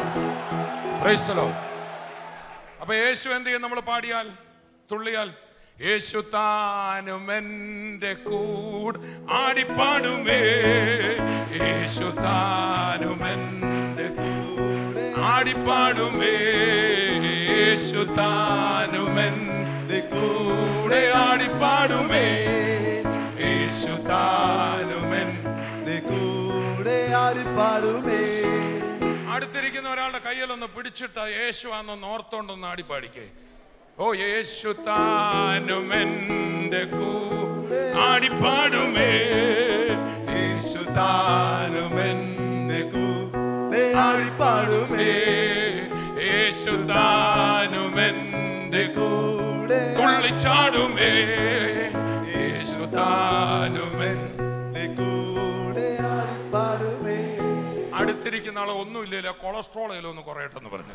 Praise the Lord. അപ്പൊ യേശു എന്ത് ചെയ്യും നമ്മൾ പാടിയാൽ തുള്ളിയാൽ യേശു താനും എൻ്റെ കൂട് ആടിപ്പാടുമേ യേശു താനും എൻ്റെ കൂടെ ആടിപ്പാടുമേ യേശു താനും എൻ്റെ കൂടെ ആടിപ്പാടുമേ യേശു താനും എൻ്റെ കൂടെ ആടിപ്പാടുമേ അടുത്തിരിക്കുന്ന ഒരാളുടെ കയ്യിലൊന്ന് പിടിച്ചിട്ട് യേശു ആണെന്ന് ഓർത്തോണ്ടൊന്ന് ആടിപ്പാടിക്കേ ഓ യേശു താനും എൻ്റെ കൂടെ ആടിപ്പാടുമേ യേശു താനും എൻ്റെ കൂടെ ആടിപ്പാടുമേ യേശു താനും എൻ്റെ കൂടെ തുള്ളിച്ചാടുമേ യേശു താനും ആടിപ്പാടുമേ കൂടെ ആടിപ്പാടുമേ അടുത്തിരിക്കുന്ന ആളെ ഒന്നുമില്ലല്ലോ കൊളസ്ട്രോൾ ഒന്ന് കുറയട്ടെന്ന് പറഞ്ഞു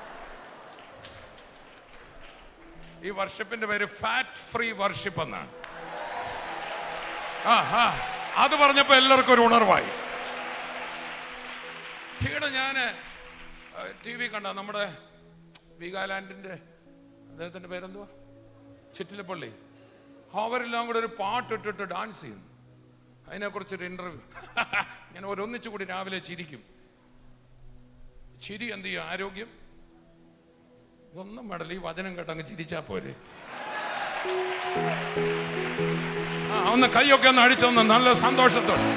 ഈ വർഷിപ്പിന്റെ പേര് ഫാറ്റ് ഫ്രീ വർഷിപ്പ് എന്നാണ് ആ ആ അത് പറഞ്ഞപ്പോ എല്ലാവർക്കും ഒരു ഉണർവായി ഈയിടെ ഞാൻ ടി വി കണ്ട നമ്മുടെ വീഗാലാൻഡിന്റെ അദ്ദേഹത്തിന്റെ പേരെന്തുവാ ചിറ്റിലപ്പള്ളി അവരെല്ലാം കൂടെ ഒരു പാട്ടിട്ടിട്ട് ഡാൻസ് ചെയ്യുന്നു അതിനെക്കുറിച്ചൊരു ഇന്റർവ്യൂ ഞാൻ ഒരൊന്നിച്ചു കൂടി രാവിലെ ചിരിക്കും ചിരി എന്ത് ചെയ്യും ആരോഗ്യം ഇതൊന്നും വേണ്ടല്ല ഈ വചനം കേട്ടങ്ങ് ചിരിച്ചാ പോരെ ആ ഒന്ന് കൈയൊക്കെ ഒന്ന് അടിച്ചൊന്ന് നല്ല സന്തോഷത്തോടെ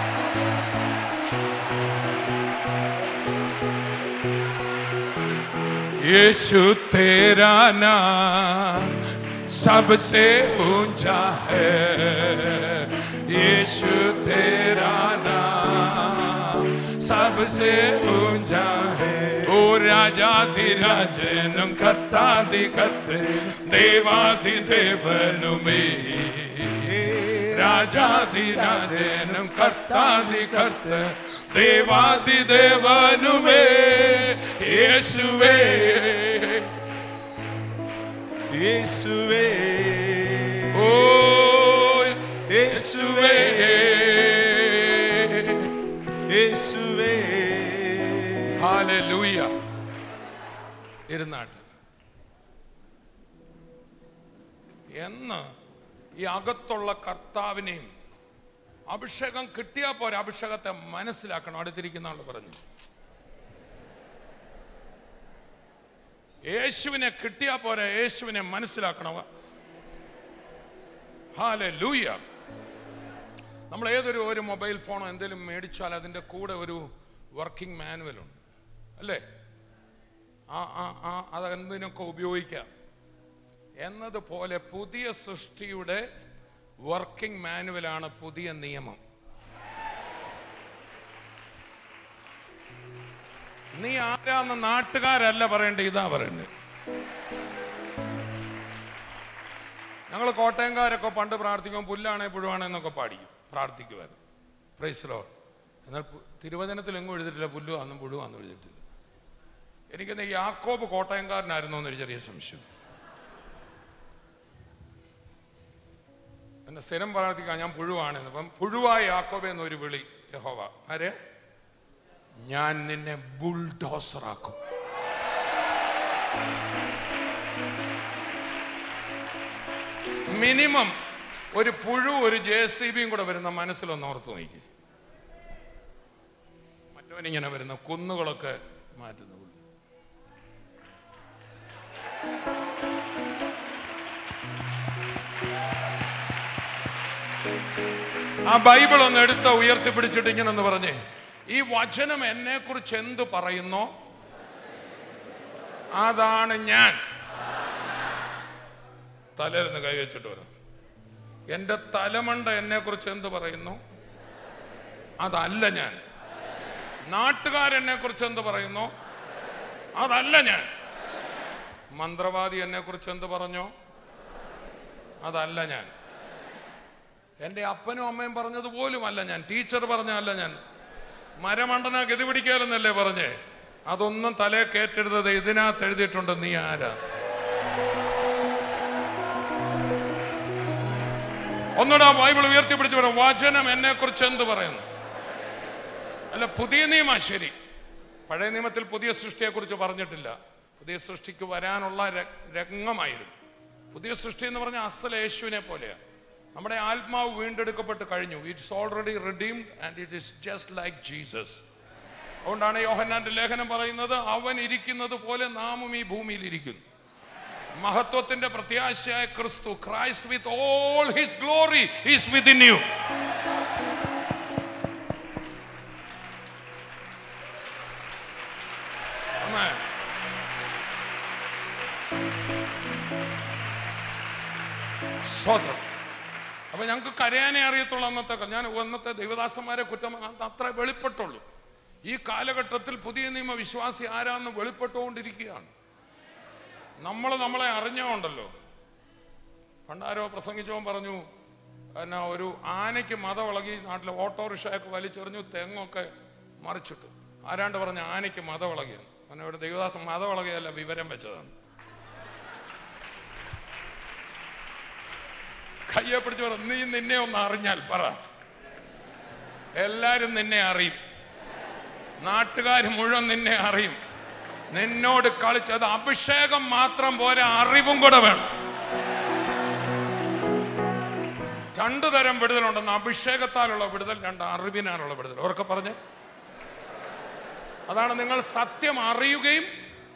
यीशु तेरा नाम सबसे ऊंचा है यीशु तेरा नाम सबसे ऊंचा है ओ രാജാതിരാജനും കത്താതികത്ത് ദേവാതിദേവനുമേ രാജാതിരാജനും കർത്താതികർത്ത് ദേവാതിദേവനുമേ യേശുവേ യേശുവേ ഓ യേശുവേ യേശുവേ ഹാലലൂയ ഇരുന്നാട്ട് എന്ന് ഈ അകത്തുള്ള കർത്താവിനെയും അഭിഷേകം കിട്ടിയാൽ പോരെ അഭിഷേകത്തെ മനസ്സിലാക്കണം അടുത്തിരിക്കുന്ന ആൾ പറഞ്ഞു യേശുവിനെ കിട്ടിയാൽ പോരെ യേശുവിനെ മനസ്സിലാക്കണം ഹാലെ ലൂയ നമ്മൾ ഏതൊരു ഒരു മൊബൈൽ ഫോണോ എന്തെങ്കിലും മേടിച്ചാൽ അതിൻ്റെ കൂടെ ഒരു വർക്കിംഗ് മാനുവൽ ഉണ്ട് അല്ലേ ആ ആ ആ അതെന്തിനൊക്കെ ഉപയോഗിക്കാം എന്നതുപോലെ പുതിയ സൃഷ്ടിയുടെ വർക്കിംഗ് മാനുവലാണ് പുതിയ നിയമം നീ ആരാന്ന് നാട്ടുകാരല്ല പറയണ്ടേ ഇതാ പറയണ്ടേ ഞങ്ങൾ കോട്ടയംകാരൊക്കെ പണ്ട് പ്രാർത്ഥിക്കുമ്പോൾ പുല്ലാണേ പുഴുവാണേ എന്നൊക്കെ പാടിക്കും പ്രാർത്ഥിക്കുമായിരുന്നു പ്രൈസ്ലോ എന്നാൽ പു- തിരുവചനത്തിൽ എങ്ങും എഴുതിയിട്ടില്ല പുല്ലുവാന്നും പുഴുവാന്നും എഴുതിയിട്ടില്ല എനിക്കെന്ന് യാക്കോബ് കോട്ടയംകാരനായിരുന്നോ എന്നൊരു ചെറിയ സംശയം എന്നെ സ്ഥിരം പ്രാർത്ഥിക്കാം ഞാൻ പുഴുവാണെന്ന് അപ്പം പുഴുവായ യാക്കോബ് എന്നൊരു വിളി യഹോവ ആരെ ഞാൻ നിന്നെ ബുൾഡോസറാക്കും മിനിമം ഒരു പുഴു ഒരു ജെ സി ബിയും കൂടെ വരുന്ന മനസ്സിലൊന്ന് ഓർത്ത് നോക്കി മറ്റവനിങ്ങനെ വരുന്ന കുന്നുകളൊക്കെ മാറ്റുന്ന പുള്ളി ആ ബൈബിൾ ഒന്ന് എടുത്ത ഉയർത്തിപ്പിടിച്ചിട്ട് ഇങ്ങനെ ഒന്ന് പറഞ്ഞേ ഈ വചനം എന്നെ കുറിച്ച് എന്ത് പറയുന്നോ അതാണ് ഞാൻ തലയിരുന്ന് കൈവച്ചിട്ട് വരാം എന്റെ തലമണ്ട എന്നെ കുറിച്ച് എന്ത് പറയുന്നു അതല്ല ഞാൻ നാട്ടുകാരെന്നെ കുറിച്ച് എന്ത് പറയുന്നു അതല്ല ഞാൻ മന്ത്രവാദി എന്നെ കുറിച്ച് എന്ത് പറഞ്ഞോ അതല്ല ഞാൻ എൻ്റെ അപ്പനും അമ്മയും പറഞ്ഞത് പോലുമല്ല ഞാൻ ടീച്ചർ പറഞ്ഞല്ല ഞാൻ മരമണ്ടന ഗതി പിടിക്കാലെന്നല്ലേ പറഞ്ഞേ അതൊന്നും തലേ കയറ്റരുത് ഇതിനകത്ത് എഴുതിയിട്ടുണ്ട് നീ ആരാ ഒന്നുകൂടെ ആ ബൈബിൾ ഉയർത്തിപ്പിടിച്ച് പറയാം വചനം എന്നെ കുറിച്ച് എന്ത് പറയുന്നു അല്ല പുതിയ നിയമ ശരി പഴയ നിയമത്തിൽ പുതിയ സൃഷ്ടിയെ കുറിച്ച് പറഞ്ഞിട്ടില്ല പുതിയ സൃഷ്ടിക്ക് വരാനുള്ള ര- രംഗമായിരുന്നു പുതിയ സൃഷ്ടി എന്ന് പറഞ്ഞാൽ അസൽ യേശുവിനെ പോലെയാണ് നമ്മുടെ ആത്മാവ് വീണ്ടെടുക്കപ്പെട്ട് കഴിഞ്ഞു it's already redeemed and it is just like Jesus അതുകൊണ്ടാണ് യോഹന്നാന്റെ ലേഖനം പറയുന്നത് അവൻ ഇരിക്കുന്നത് പോലെ നാമും ഈ ഭൂമിയിൽ ഇരിക്കുന്നു മഹത്വത്തിന്റെ പ്രത്യാശയായ ക്രിസ്തു Christ with all his glory is within you Amen. സ്വതം അപ്പൊ ഞങ്ങൾക്ക് കരയാനേ അറിയത്തുള്ളൂ അന്നത്തെ കാലം. ഞാൻ അന്നത്തെ ദൈവദാസന്മാരെ കുറ്റം അത് അത്ര വെളിപ്പെട്ടുള്ളൂ ഈ കാലഘട്ടത്തിൽ പുതിയ നിയമ വിശ്വാസി ആരാന്ന് വെളിപ്പെട്ടുകൊണ്ടിരിക്കുകയാണ് നമ്മൾ നമ്മളെ അറിഞ്ഞോണ്ടല്ലോ പണ്ടാരോ പ്രസംഗിച്ചവൻ പറഞ്ഞു എന്നാ ഒരു ആനയ്ക്ക് മതവിളകി നാട്ടിലെ ഓട്ടോറിക്ഷയൊക്കെ വലിച്ചെറിഞ്ഞു തെങ്ങൊക്കെ മറിച്ചിട്ടു ആരാണ്ട് പറഞ്ഞ ആനയ്ക്ക് മതവിളകിയെന്ന് അങ്ങനെ ഇവിടെ ദൈവദാസൻ മതവിളകിയല്ല വിവരം വെച്ചതാണ് കയ്യെ പിടിച്ച് പറ നീ നിന്നെ ഒന്ന് അറിഞ്ഞാൽ പറ എല്ലാരും നിന്നെ അറിയും നാട്ടുകാർ മുഴുവൻ നിന്നെ അറിയും നിന്നോട് കളിച്ചത് അഭിഷേകം മാത്രം പോരാ അറിവും കൂടെ വേണം രണ്ടു തരം വിടുതലുണ്ടെന്ന് അഭിഷേകത്താലുള്ള വിടുതൽ രണ്ട് അറിവിനാലുള്ള വിടുതൽ അവരൊക്കെ പറഞ്ഞ് അതാണ് നിങ്ങൾ സത്യം അറിയുകയും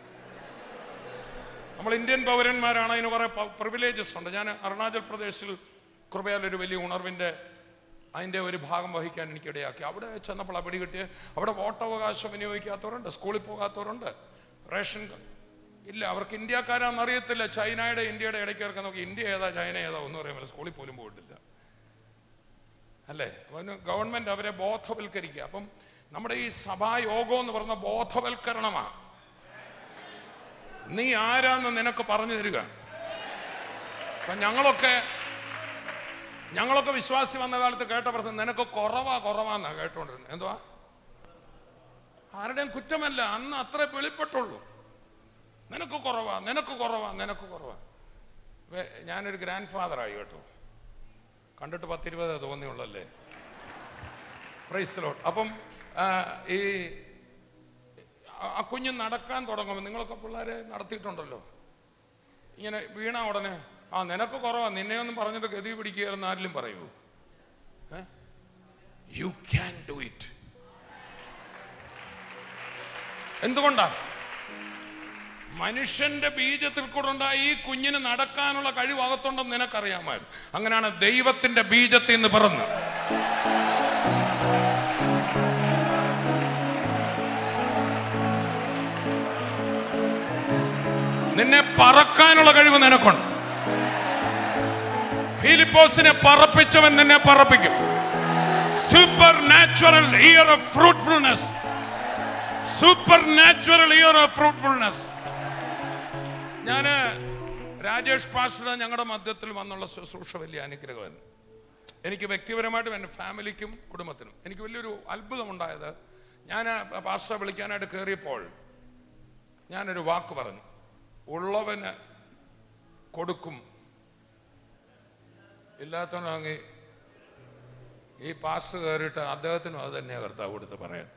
നമ്മൾ ഇന്ത്യൻ പൗരന്മാരാണ് അതിന് കുറെ പ്രിവിലേജസ് ഉണ്ട് ഞാൻ അരുണാചൽ പ്രദേശിൽ കൃപയാൽ ഒരു വലിയ ഉണർവിൻ്റെ അതിൻ്റെ ഒരു ഭാഗം വഹിക്കാൻ എനിക്ക് ഇടയാക്കി അവിടെ ചെന്നപ്പോൾ ആ പിടി കിട്ടിയ അവിടെ വോട്ടവകാശം വിനിയോഗിക്കാത്തവരുണ്ട് സ്കൂളിൽ പോകാത്തവരുണ്ട് റേഷൻ ക- ഇല്ല അവർക്ക് ഇന്ത്യക്കാരാന്ന് അറിയത്തില്ല ചൈനയുടെ ഇന്ത്യയുടെ ഇടയ്ക്ക് ഇറക്കാൻ നോക്കി ഇന്ത്യ ഏതാ ചൈന ഏതാ ഒന്നും അറിയാൻ പറ്റില്ല സ്കൂളിൽ പോലും പോയിട്ടില്ല അല്ലേ അവന് ഗവൺമെന്റ് അവരെ ബോധവൽക്കരിക്കുക അപ്പം നമ്മുടെ ഈ സഭായോഗം എന്ന് പറഞ്ഞ ബോധവൽക്കരണമാണ് നീ ആരാന്ന് നിനക്ക് പറഞ്ഞു തരിക അപ്പൊ ഞങ്ങളൊക്കെ ഞങ്ങളൊക്കെ വിശ്വാസി വന്ന കാലത്ത് കേട്ട പ്രശ്നം നിനക്ക് കുറവാ കുറവാന്നാ കേട്ടോണ്ടിരുന്നത് എന്തുവാ ആരുടെയും കുറ്റമല്ല അന്ന് അത്ര വെളിപ്പെട്ടുള്ളൂ നിനക്ക് കുറവാ നിനക്ക് കുറവാ നിനക്ക് കുറവാ വേ- ഞാനൊരു ഗ്രാൻഡ് ഫാദർ ആയി കേട്ടോ കണ്ടിട്ട് പത്തിരുപത് തോന്നിയുള്ളല്ലേ പ്രൈസ് ലോട്ട് അപ്പം ആ, ഈ ആ- ആ കുഞ്ഞ് നടക്കാൻ തുടങ്ങുമ്പോൾ നിങ്ങളൊക്കെ പിള്ളേരെ നടത്തിയിട്ടുണ്ടല്ലോ ഇങ്ങനെ വീണ ഉടനെ ആ നിനക്ക് കുറവാ നിന്നെ ഒന്നും പറഞ്ഞിട്ട് ഗതി പിടിക്കുകയെന്ന് ആരിലും പറയൂ യു ക്യാൻ ഡു ഇറ്റ് എന്തുകൊണ്ടാ മനുഷ്യന്റെ ബീജത്തിൽ കൂടെ ഉണ്ടായ ഈ കുഞ്ഞിന് നടക്കാനുള്ള കഴിവ് അകത്തുണ്ടെന്ന് നിനക്കറിയാമായിരുന്നു അങ്ങനെയാണ് ദൈവത്തിന്റെ ബീജത്തിൽ നിന്ന് പിറന്ന് നിന്നെ പറക്കാനുള്ള കഴിവ് നിനക്കുണ്ട് ഫിലിപ്പോസിനെ പറപ്പിച്ചവൻ നിന്നെ പറപ്പിക്കും supernatural year of fruitfulness supernatural year of fruitfulness ഞാന് രാജേഷ് പാസ്റ്റർ ഞങ്ങളുടെ മധ്യത്തിൽ വന്നുള്ള ശുശ്രൂഷ വലിയ അനുഗ്രഹമായിരുന്നു എനിക്ക് വ്യക്തിപരമായിട്ടും എൻ്റെ ഫാമിലിക്കും കുടുംബത്തിനും എനിക്ക് വലിയൊരു അത്ഭുതമുണ്ടായത് ഞാൻ പാസ്റ്ററെ വിളിക്കാനായിട്ട് കയറിയപ്പോൾ ഞാനൊരു വാക്ക് പറഞ്ഞു ഉള്ളവന് കൊടുക്കും ഇല്ലാത്തവനാണെങ്കിൽ ഈ പാസ്റ്റർ കയറിയിട്ട് അദ്ദേഹത്തിനും അത് തന്നെയാണ് കർത്താവ് കൊടുത്ത് പറയാൻ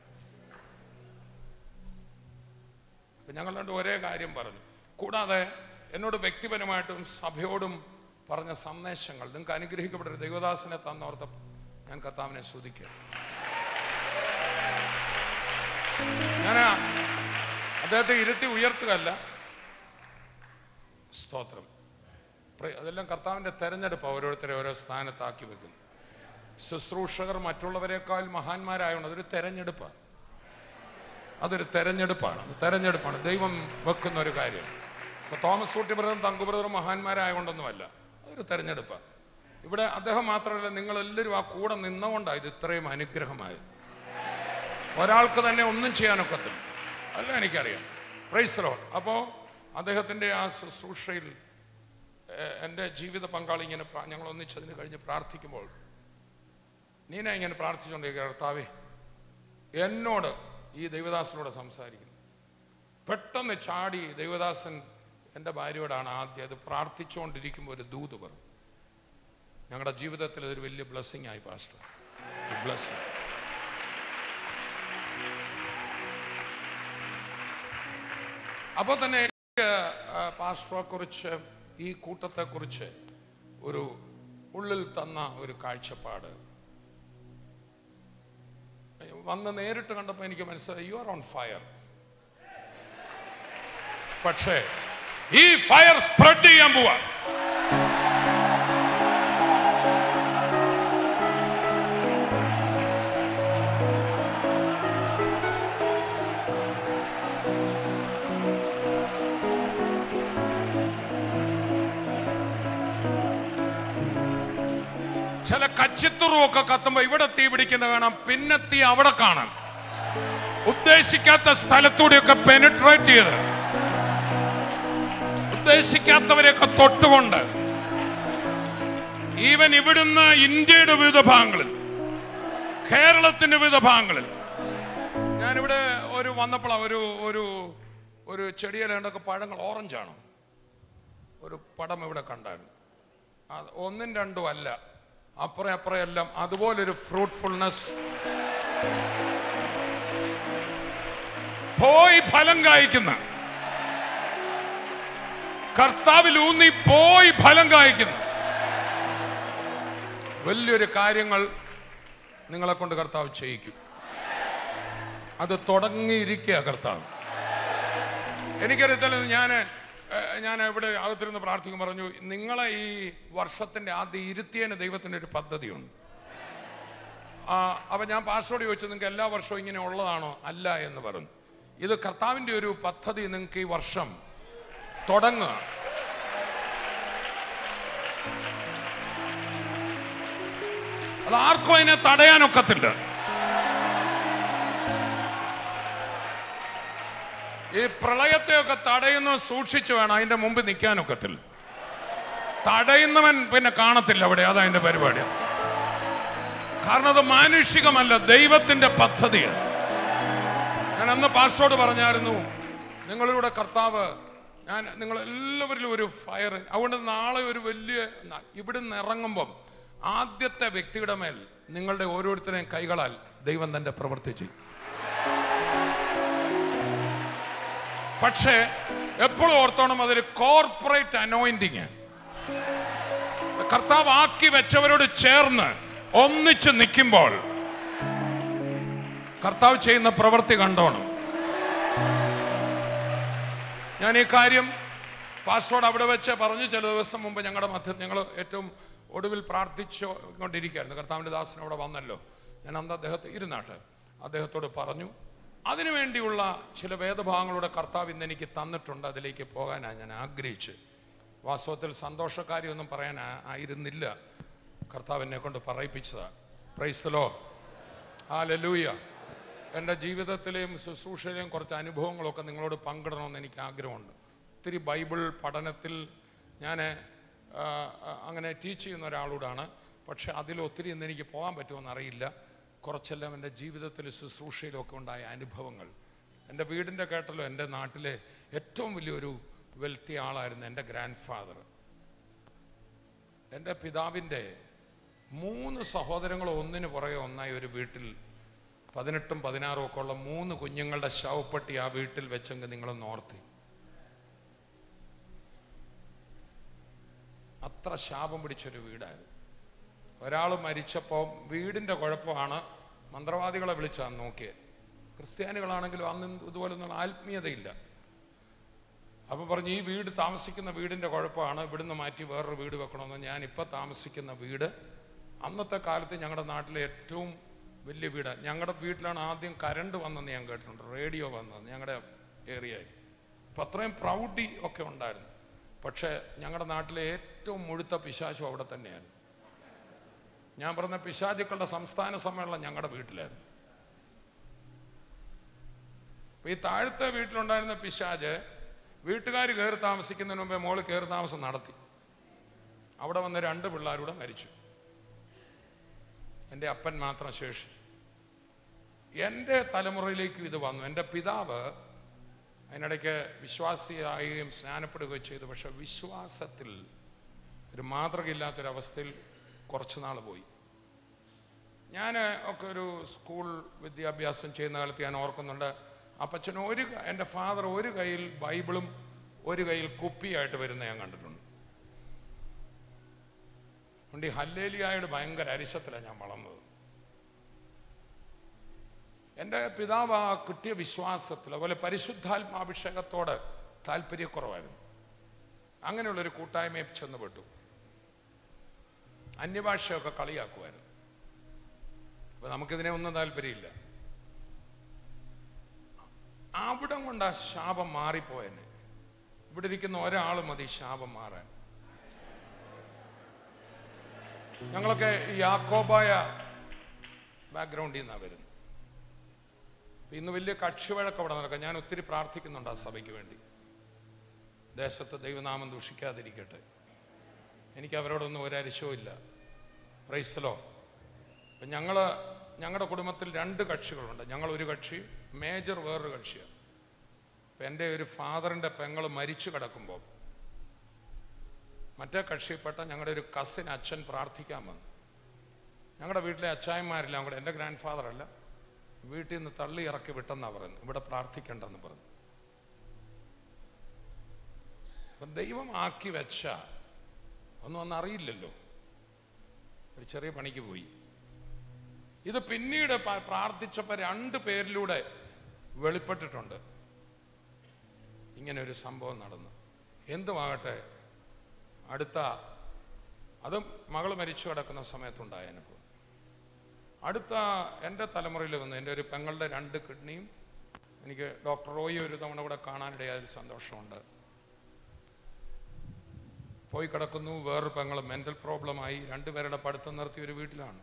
അപ്പൊ ഞങ്ങൾ രണ്ട് ഒരേ കാര്യം പറഞ്ഞു കൂടാതെ എന്നോട് വ്യക്തിപരമായിട്ടും സഭയോടും പറഞ്ഞ സന്ദേശങ്ങൾ നിങ്ങൾക്ക് അനുഗ്രഹിക്കപ്പെട്ട ഒരു ദൈവദാസനെ തന്നോർത്ത ഞാൻ കർത്താവിനെ സ്തുതിക്കുക ഞാൻ അദ്ദേഹത്തെ ഇരുത്തി ഉയർത്തുകയല്ല സ്തോത്രം പ്ര- അതെല്ലാം കർത്താവിൻ്റെ തെരഞ്ഞെടുപ്പ് ഓരോരുത്തരെ ഓരോ സ്ഥാനത്താക്കി വെക്കുന്നു ശുശ്രൂഷകർ മറ്റുള്ളവരെക്കാൾ മഹാന്മാരായതുകൊണ്ട് അതൊരു തെരഞ്ഞെടുപ്പാണ് അതൊരു തെരഞ്ഞെടുപ്പാണ് തെരഞ്ഞെടുപ്പാണ് ദൈവം വെക്കുന്ന ഒരു കാര്യം ഇപ്പൊ തോമസ് ഊട്ടി ബ്രദറും തങ്കു ബ്രദറും മഹാന്മാരായതുകൊണ്ടൊന്നുമല്ല അതൊരു തെരഞ്ഞെടുപ്പാണ് ഇവിടെ അദ്ദേഹം മാത്രമല്ല നിങ്ങളെല്ലാവരും ആ കൂടെ നിന്നുകൊണ്ടാണ് ഇത് ഇത്രയും അനുഗ്രഹമായത് ഒരാൾക്ക് തന്നെ ഒന്നും ചെയ്യാനൊക്കത്തില്ല അല്ല എനിക്കറിയാം പ്രൈസറോ അപ്പോൾ അദ്ദേഹത്തിൻ്റെ ആ ശുശ്രൂഷയിൽ എ- എൻ്റെ ജീവിത പങ്കാളി ഇങ്ങനെ പ്രാ- ഞങ്ങൾ ഒന്നിച്ചതിന് കഴിഞ്ഞ് പ്രാർത്ഥിക്കുമ്പോൾ നീന ഇങ്ങനെ പ്രാർത്ഥിച്ചുകൊണ്ടിരിക്കുക കർത്താവേ എന്നോട് ഈ ദൈവദാസനോട് സംസാരിക്കുന്നു പെട്ടെന്ന് ചാടി ദൈവദാസൻ എൻ്റെ ഭാര്യയോടാണ് ആദ്യം അത് പ്രാർത്ഥിച്ചുകൊണ്ടിരിക്കുമ്പോൾ ഒരു ദൂത് പറഞ്ഞു ഞങ്ങളുടെ ജീവിതത്തിൽ അതൊരു വലിയ ബ്ലെസ്സിങ് ആയി പാസ്റ്റർ ബ്ലെസ്സിങ് അപ്പോൾ തന്നെ എനിക്ക് പാസ്റ്ററെ കുറിച്ച് ഈ കൂട്ടത്തെക്കുറിച്ച് ഒരു ഉള്ളിൽ തന്ന ഒരു കാഴ്ചപ്പാട് വന്ന് നേരിട്ട് കണ്ടപ്പോൾ എനിക്ക് മനസ്സിലായി യു ആർ ഓൺ ഫയർ പക്ഷേ ഈ ഫയർ സ്പ്രെഡ് ചെയ്യാൻ പോവാ ചില കച്ചിത്തുറും ഒക്കെ കത്തുമ്പോ ഇവിടെ തീ പിടിക്കുന്ന കാണാം പിന്നെ തീ അവിടെ കാണാം ഉദ്ദേശിക്കാത്ത സ്ഥലത്തൂടെയൊക്കെ പെനിട്രേറ്റ് ചെയ്ത് ഉദ്ദേശിക്കാത്തവരെയൊക്കെ തൊട്ടുകൊണ്ട് ഈവൻ ഇവിടുന്ന് ഇന്ത്യയുടെ വിവിധ ഭാഗങ്ങളിൽ കേരളത്തിന്റെ വിവിധ ഭാഗങ്ങളിൽ ഞാനിവിടെ ഒരു വന്നപ്പോൾ ഒരു ഒരു ഒരു ചെടിയിലേണ്ടൊക്കെ പഴങ്ങൾ ഓറഞ്ചാണ് ഒരു പടം ഇവിടെ കണ്ടായിരുന്നു അത് ഒന്നും രണ്ടും അല്ല അപ്പുറം അപ്പുറം എല്ലാം അതുപോലൊരു ഫ്രൂട്ട്ഫുൾനെസ് പോയി ഫലം കായ്ക്കുന്ന കർത്താവിൽ ഊന്നി പോയി ഫലം കായ്ക്കുന്ന വലിയൊരു കാര്യങ്ങൾ നിങ്ങളെ കൊണ്ട് കർത്താവ് ചെയ്യിക്കും അത് തുടങ്ങിയിരിക്കുക കർത്താവ് എനിക്കറിയത്തില്ല ഞാൻ ഞാൻ ഇവിടെ അകത്തിരുന്ന് പ്രാർത്ഥിക്കും പറഞ്ഞു നിങ്ങളെ ഈ വർഷത്തിന്റെ ആദ്യം ഇരുത്തിയതിന് ദൈവത്തിൻ്റെ ഒരു പദ്ധതിയുണ്ട് ആ, അപ്പൊ ഞാൻ പാസ്വേഡ് ചോദിച്ചു നിങ്ങൾക്ക് എല്ലാ വർഷവും ഇങ്ങനെ ഉള്ളതാണോ അല്ല എന്ന് പറഞ്ഞു ഇത് കർത്താവിന്റെ ഒരു പദ്ധതി നിങ്ങൾക്ക് ഈ വർഷം തുടങ്ങുക അത് ആർക്കും അതിനെ തടയാനൊക്കത്തില്ല ഈ പ്രളയത്തെയൊക്കെ തടയുന്ന സൂക്ഷിച്ചു വേണം അതിന്റെ മുമ്പ് നിൽക്കാനൊക്കത്തില്ല തടയുന്നവൻ പിന്നെ കാണത്തില്ല അവിടെ അതാ അതിന്റെ പരിപാടി കാരണം അത് മാനുഷികമല്ല ദൈവത്തിന്റെ പദ്ധതിയാണ് ഞാൻ അന്ന് പാസ്റ്റോട് പറഞ്ഞായിരുന്നു നിങ്ങളിലൂടെ കർത്താവ് ഞാൻ നിങ്ങൾ എല്ലാവരിലും ഒരു ഫയർ അതുകൊണ്ട് നാളെ ഒരു വലിയ ന- ഇവിടുന്ന് ഇറങ്ങുമ്പം ആദ്യത്തെ വ്യക്തിയുടെ മേൽ നിങ്ങളുടെ ഓരോരുത്തരെയും കൈകളാൽ ദൈവം തന്റെ പ്രവൃത്തി ചെയ്യും പക്ഷേ എപ്പോഴും ഓർത്തോണം അതൊരു കോർപ്പറേറ്റ് അനോയിന്റിങ് കർത്താവ് ആക്കി വെച്ചവരോട് ചേർന്ന് ഒന്നിച്ച് നിൽക്കുമ്പോൾ കർത്താവ് ചെയ്യുന്ന പ്രവൃത്തി കണ്ടോണം ഞാൻ ഈ കാര്യം പാസ്റ്റോട് അവിടെ വെച്ച് പറഞ്ഞു ചില ദിവസം മുമ്പ് ഞങ്ങളുടെ മധ്യത്തിൽ ഞങ്ങൾ ഏറ്റവും ഒടുവിൽ പ്രാർത്ഥിച്ചു കൊണ്ടിരിക്കുകയായിരുന്നു കർത്താവിൻ്റെ ദാസൻ അവിടെ വന്നല്ലോ ഞാൻ അന്ന് അദ്ദേഹത്തെ ഇരുന്നാട്ട് അദ്ദേഹത്തോട് പറഞ്ഞു അതിനുവേണ്ടിയുള്ള ചില വേദഭാഗങ്ങളുടെ കർത്താവ് ഇന്ന് എനിക്ക് തന്നിട്ടുണ്ട് അതിലേക്ക് പോകാനാണ് ഞാൻ ആഗ്രഹിച്ച് വാസ്തവത്തിൽ സന്തോഷക്കാരിയൊന്നും പറയാൻ ആ- ആയിരുന്നില്ല കർത്താവ് എന്നെ കൊണ്ട് പറയിപ്പിച്ചതാണ് പ്രൈസ്തലോ ആ ലലൂയ എൻ്റെ ജീവിതത്തിലെയും ശുശ്രൂഷയിലെയും കുറച്ച് അനുഭവങ്ങളൊക്കെ നിങ്ങളോട് പങ്കിടണമെന്ന് എനിക്ക് ആഗ്രഹമുണ്ട് ഒത്തിരി ബൈബിൾ പഠനത്തിൽ ഞാൻ ആ, ആ, അങ്ങനെ ടീച്ച് ചെയ്യുന്ന ഒരാളോടാണ് പക്ഷെ അതിൽ ഒത്തിരി ഇന്ന് എനിക്ക് പോകാൻ പറ്റുമെന്ന് അറിയില്ല കുറച്ചെല്ലാം എൻ്റെ ജീവിതത്തിൽ ശുശ്രൂഷയിലൊക്കെ ഉണ്ടായ അനുഭവങ്ങൾ എൻ്റെ വീടിൻ്റെ കേട്ടല്ലോ എൻ്റെ നാട്ടിലെ ഏറ്റവും വലിയൊരു വെൽത്തി ആളായിരുന്നു എൻ്റെ ഗ്രാൻഡ് ഫാദർ എൻ്റെ പിതാവിൻ്റെ മൂന്ന് സഹോദരങ്ങൾ ഒന്നിനു പുറകെ ഒന്നായി ഒരു വീട്ടിൽ പതിനെട്ടും പതിനാറും ഒക്കെ ഉള്ള മൂന്ന് കുഞ്ഞുങ്ങളുടെ ശവപ്പെട്ടി ആ വീട്ടിൽ വെച്ചെങ്കിൽ നിങ്ങളൊന്ന് ഓർത്തി അത്ര ശാപം പിടിച്ചൊരു വീടായിരുന്നു ഒരാൾ മരിച്ചപ്പോൾ വീടിൻ്റെ കുഴപ്പമാണ് മന്ത്രവാദികളെ വിളിച്ചാണ് നോക്കിയത് ക്രിസ്ത്യാനികളാണെങ്കിലും അന്ന് ഇതുപോലൊന്നും ആത്മീയതയില്ല അപ്പം പറഞ്ഞു ഈ വീട് താമസിക്കുന്ന വീടിൻ്റെ കുഴപ്പമാണ് ഇവിടുന്ന് മാറ്റി വേറൊരു വീട് വെക്കണമെന്ന് ഞാൻ ഇപ്പം താമസിക്കുന്ന വീട് അന്നത്തെ കാലത്ത് ഞങ്ങളുടെ നാട്ടിലെ ഏറ്റവും വലിയ വീട് ഞങ്ങളുടെ വീട്ടിലാണ് ആദ്യം കരണ്ട് വന്നെന്ന് ഞാൻ കേട്ടിട്ടുണ്ട് റേഡിയോ വന്നത് ഞങ്ങളുടെ ഏരിയയിൽ അപ്പം അത്രയും പ്രൗഢി ഒക്കെ ഉണ്ടായിരുന്നു പക്ഷേ ഞങ്ങളുടെ നാട്ടിലെ ഏറ്റവും മുഴുത്ത പിശാചും അവിടെ തന്നെയായിരുന്നു ഞാൻ പറഞ്ഞ പിശാചുക്കളുടെ സംസ്ഥാന സമ്മേളനം ഞങ്ങളുടെ വീട്ടിലായിരുന്നു അപ്പൊ ഈ താഴത്തെ വീട്ടിലുണ്ടായിരുന്ന പിശാജ് വീട്ടുകാർ കയറി താമസിക്കുന്നതിന് മുമ്പേ മോള് കയറി താമസം നടത്തി അവിടെ വന്ന രണ്ട് പിള്ളേരൂടെ മരിച്ചു എൻ്റെ അപ്പൻ മാത്രം ശേഷിച്ചു എൻ്റെ തലമുറയിലേക്കും ഇത് വന്നു എൻ്റെ പിതാവ് അതിനിടയ്ക്ക് വിശ്വാസിയാവുകയും സ്നാനപ്പെടുകയും ചെയ്തു പക്ഷെ വിശ്വാസത്തിൽ ഒരു മാതൃകയില്ലാത്തൊരവസ്ഥയിൽ കുറച്ച് നാൾ പോയി ഞാൻ ഒക്കെ ഒരു സ്കൂൾ വിദ്യാഭ്യാസം ചെയ്യുന്ന കാലത്ത് ഞാൻ ഓർക്കുന്നുണ്ട് അപ്പച്ചൻ ഒരു ക- എൻ്റെ ഫാദർ ഒരു കയ്യിൽ ബൈബിളും ഒരു കയ്യിൽ കുപ്പിയായിട്ട് വരുന്ന ഞാൻ കണ്ടിട്ടുണ്ട് അതുകൊണ്ട് ഈ ഹല്ലേലിയായുടെ ഭയങ്കര അരിശത്തിലാണ് ഞാൻ വളർന്നത് എൻ്റെ പിതാവ് ആ കിട്ടിയ വിശ്വാസത്തിൽ അതുപോലെ പരിശുദ്ധാത്മാഭിഷേകത്തോട് താല്പര്യക്കുറവായിരുന്നു അങ്ങനെയുള്ളൊരു കൂട്ടായ്മയിൽ ചെന്നുപെട്ടു അന്യഭാഷയൊക്കെ കളിയാക്കുമായിരുന്നു അപ്പൊ നമുക്കിതിനെ ഒന്നും താല്പര്യമില്ല അവിടം കൊണ്ട് ആ ശാപം മാറിപ്പോയെന്നെ ഇവിടെ ഇരിക്കുന്ന ഒരാൾ മതി ശാപം മാറാൻ ഞങ്ങളൊക്കെ ഈ യാക്കോബായ ബാക്ക്ഗ്രൗണ്ടിൽ നിന്നാണ് വരുന്നത് അപ്പൊ ഇന്ന് വലിയ കക്ഷിവഴക്കം അവിടെ നടക്കാം ഞാൻ ഒത്തിരി പ്രാർത്ഥിക്കുന്നുണ്ട് ആ സഭയ്ക്ക് വേണ്ടി ദേശത്ത് ദൈവനാമം ദൂഷിക്കാതിരിക്കട്ടെ എനിക്ക് അവരോടൊന്നും ഒരു അരിശവും ഇല്ല പ്രൈസലോ അപ്പം ഞങ്ങൾ ഞങ്ങളുടെ കുടുംബത്തിൽ രണ്ട് കക്ഷികളുണ്ട് ഞങ്ങൾ ഒരു കക്ഷി മേജർ വേറൊരു കക്ഷിയാണ് അപ്പം എൻ്റെ ഒരു ഫാദറിൻ്റെ പെങ്ങൾ മരിച്ചു കിടക്കുമ്പോൾ മറ്റേ കക്ഷിയിൽപ്പെട്ട ഞങ്ങളുടെ ഒരു കസിൻ അച്ഛൻ പ്രാർത്ഥിക്കാൻ വന്നു ഞങ്ങളുടെ വീട്ടിലെ അച്ചായന്മാരെല്ലാം കൂടെ എൻ്റെ ഗ്രാൻഡ് ഫാദർ അല്ല വീട്ടിൽ നിന്ന് തള്ളി ഇറക്കി വിട്ടെന്നാണ് പറയുന്നത് ഇവിടെ പ്രാർത്ഥിക്കണ്ടെന്ന് പറഞ്ഞു അപ്പം ദൈവം ആക്കി വെച്ച ഒന്നും ഒന്നും അറിയില്ലല്ലോ ഒരു ചെറിയ പണിക്ക് പോയി ഇത് പിന്നീട് പ- പ്രാർത്ഥിച്ചപ്പോൾ രണ്ട് പേരിലൂടെ വെളിപ്പെട്ടിട്ടുണ്ട് ഇങ്ങനെ ഒരു സംഭവം നടന്നു എന്തുമാകട്ടെ അടുത്ത അതും മകൾ മരിച്ചു കിടക്കുന്ന സമയത്തുണ്ടായ അനുഭവം അടുത്ത എൻ്റെ തലമുറയിൽ വന്നു എൻ്റെ ഒരു പെങ്ങളുടെ രണ്ട് കിഡ്നിയും എനിക്ക് ഡോക്ടർ റോയി ഒരു തവണ കൂടെ കാണാനിടയായ സന്തോഷമുണ്ട് പോയി കിടക്കുന്നു വേറൊരു പെങ്ങൾ മെൻ്റൽ പ്രോബ്ലമായി രണ്ടുപേരുടെ പഠിത്തം നിർത്തി ഒരു വീട്ടിലാണ്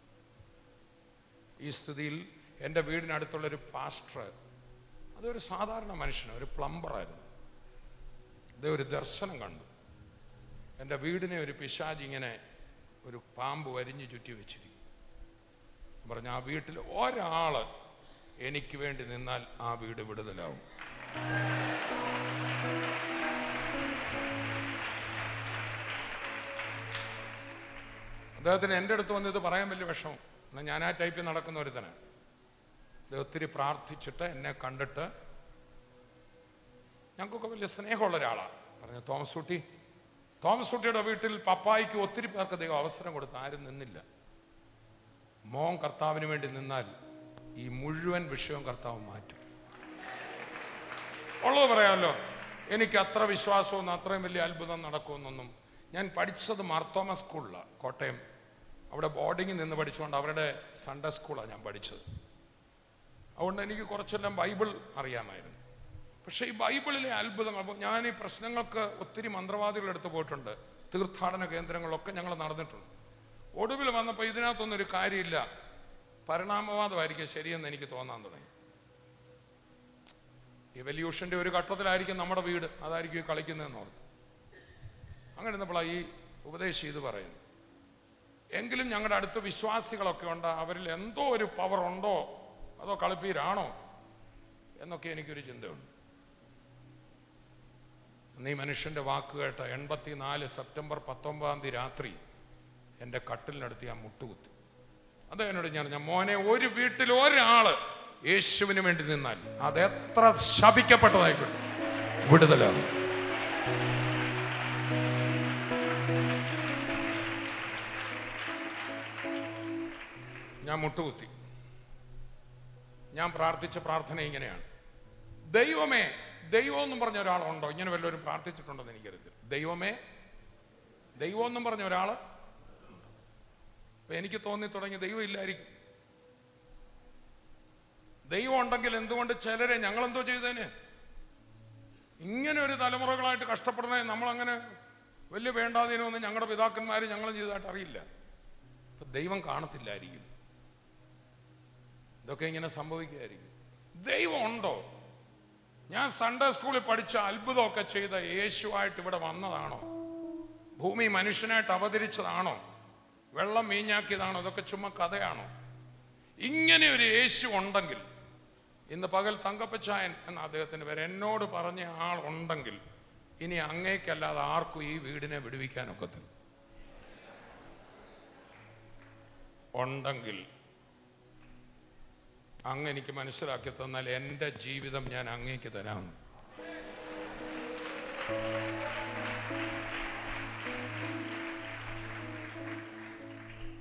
ഈ സ്ഥിതിയിൽ എൻ്റെ വീടിനടുത്തുള്ളൊരു പാസ്റ്റർ അതൊരു സാധാരണ മനുഷ്യന് ഒരു പ്ലംബറായിരുന്നു ഇത് ഒരു ദർശനം കണ്ടു എൻ്റെ വീടിനെ ഒരു പിശാജ് ഇങ്ങനെ ഒരു പാമ്പ് വരിഞ്ഞ് ചുറ്റി വെച്ചിരിക്കും പറഞ്ഞ ആ വീട്ടിൽ ഒരാൾ എനിക്ക് വേണ്ടി നിന്നാൽ ആ വീട് വിടുതലാവും അദ്ദേഹത്തിന് എൻ്റെ അടുത്ത് വന്ന് ഇത് പറയാൻ വലിയ വിഷമം എന്നാൽ ഞാൻ ആ ടൈപ്പിൽ നടക്കുന്ന ഒരുത്തനാണ് ഇത് ഒത്തിരി പ്രാർത്ഥിച്ചിട്ട് എന്നെ കണ്ടിട്ട് ഞങ്ങൾക്കൊക്കെ വലിയ സ്നേഹമുള്ള ഒരാളാണ് പറഞ്ഞു തോമസ് കുട്ടി തോമസ് കുട്ടിയുടെ വീട്ടിൽ പപ്പായിക്ക് ഒത്തിരി പേർക്ക് ദൈവം അവസരം കൊടുത്ത് ആരും നിന്നില്ല മോൻ കർത്താവിന് വേണ്ടി നിന്നാൽ ഈ മുഴുവൻ വിഷയവും കർത്താവ് മാറ്റും ഉള്ളത് പറയാമല്ലോ എനിക്ക് അത്ര വിശ്വാസമൊന്നും അത്രയും വലിയ അത്ഭുതം നടക്കുമെന്നൊന്നും ഞാൻ പഠിച്ചത് മാർത്തോമ സ്കൂളിലാണ് കോട്ടയം അവിടെ ബോർഡിങ്ങിൽ നിന്ന് പഠിച്ചുകൊണ്ട് അവരുടെ സൺഡേ സ്കൂളാണ് ഞാൻ പഠിച്ചത് അതുകൊണ്ട് എനിക്ക് കുറച്ചെല്ലാം ബൈബിൾ അറിയാമായിരുന്നു പക്ഷേ ഈ ബൈബിളിലെ അത്ഭുതങ്ങൾ അപ്പോൾ ഞാൻ ഈ പ്രശ്നങ്ങൾക്ക് ഒത്തിരി മന്ത്രവാദികളുടെ അടുത്ത് പോയിട്ടുണ്ട് തീർത്ഥാടന കേന്ദ്രങ്ങളൊക്കെ ഞങ്ങൾ നടന്നിട്ടുണ്ട് ഒടുവിൽ വന്നപ്പോൾ ഇതിനകത്തൊന്നും ഒരു കാര്യമില്ല പരിണാമവാദമായിരിക്കും ശരിയെന്ന് എനിക്ക് തോന്നാൻ തുടങ്ങി ഇവല്യൂഷൻ്റെ ഒരു ഘട്ടത്തിലായിരിക്കും നമ്മുടെ വീട് അതായിരിക്കും ഈ കളിക്കുന്നതെന്ന് ഓർത്ത് അങ്ങനെ ഇരുന്നപ്പോഴാണ് ഈ ഉപദേശി ഇത് പറയുന്നു എങ്കിലും ഞങ്ങളുടെ അടുത്ത് വിശ്വാസികളൊക്കെ ഉണ്ട് അവരിൽ എന്തോ ഒരു പവർ ഉണ്ടോ അതോ കളിപ്പീരാണോ എന്നൊക്കെ എനിക്കൊരു ചിന്തയുണ്ട് നീ മനുഷ്യൻ്റെ വാക്ക് കേട്ട എൺപത്തിനാല് സെപ്റ്റംബർ പത്തൊമ്പതാം തീയതി രാത്രി എൻ്റെ കട്ടിലിനടുത്ത് ഞാൻ മുട്ടുകുത്തി അത് എന്നോട് ഞാൻ ഞാൻ മോനെ ഒരു വീട്ടിൽ ഒരാള് യേശുവിന് വേണ്ടി നിന്നാൽ അത് എത്ര ശപിക്കപ്പെട്ടതായിക്കോട്ടെ വിടുതലാണ് ഞാൻ മുട്ടുകുത്തി ഞാൻ പ്രാർത്ഥിച്ച പ്രാർത്ഥന ഇങ്ങനെയാണ് ദൈവമേ ദൈവം എന്നും പറഞ്ഞ ഒരാളുണ്ടോ ഇങ്ങനെ വല്ലവരും പ്രാർത്ഥിച്ചിട്ടുണ്ടോ എന്ന് എനിക്കറിയത്തില്ല ദൈവമേ ദൈവം എന്നും പറഞ്ഞ ഒരാൾ അപ്പൊ എനിക്ക് തോന്നി തുടങ്ങി ദൈവം ഇല്ലായിരിക്കും ദൈവം ഉണ്ടെങ്കിൽ എന്തുകൊണ്ട് ചിലരെ ഞങ്ങൾ എന്തോ ചെയ്തേന് ഇങ്ങനെ ഒരു തലമുറകളായിട്ട് കഷ്ടപ്പെടണേ നമ്മളങ്ങനെ വലിയ വേണ്ടാതീനമൊന്നും ഞങ്ങളുടെ പിതാക്കന്മാർ ഞങ്ങളും ചെയ്തതായിട്ട് അറിയില്ല അപ്പൊ ദൈവം കാണത്തില്ലായിരിക്കും ഇതൊക്കെ ഇങ്ങനെ സംഭവിക്കുകയായിരിക്കും ദൈവം ഉണ്ടോ ഞാൻ സൺഡേ സ്കൂളിൽ പഠിച്ച അത്ഭുതമൊക്കെ ചെയ്ത യേശുവായിട്ട് ഇവിടെ വന്നതാണോ ഭൂമി മനുഷ്യനായിട്ട് അവതരിച്ചതാണോ വെള്ളം മീഞ്ഞാക്കിയതാണോ ഇതൊക്കെ ചുമ്മാ കഥയാണോ ഇങ്ങനെ ഒരു യേശു ഉണ്ടെങ്കിൽ ഇന്ന് പകൽ തങ്കപ്പച്ചായൻ എന്ന അദ്ദേഹത്തിന് പേര് എന്നോട് പറഞ്ഞ ആൾ ഉണ്ടെങ്കിൽ ഇനി അങ്ങേക്കല്ലാതെ ആർക്കും ഈ വീടിനെ വിടുവിക്കാനൊക്കത്തില്ല ഉണ്ടെങ്കിൽ അങ്ങ് എനിക്ക് മനസ്സിലാക്കി തന്നാൽ എൻ്റെ ജീവിതം ഞാൻ അങ്ങേക്ക് തരാം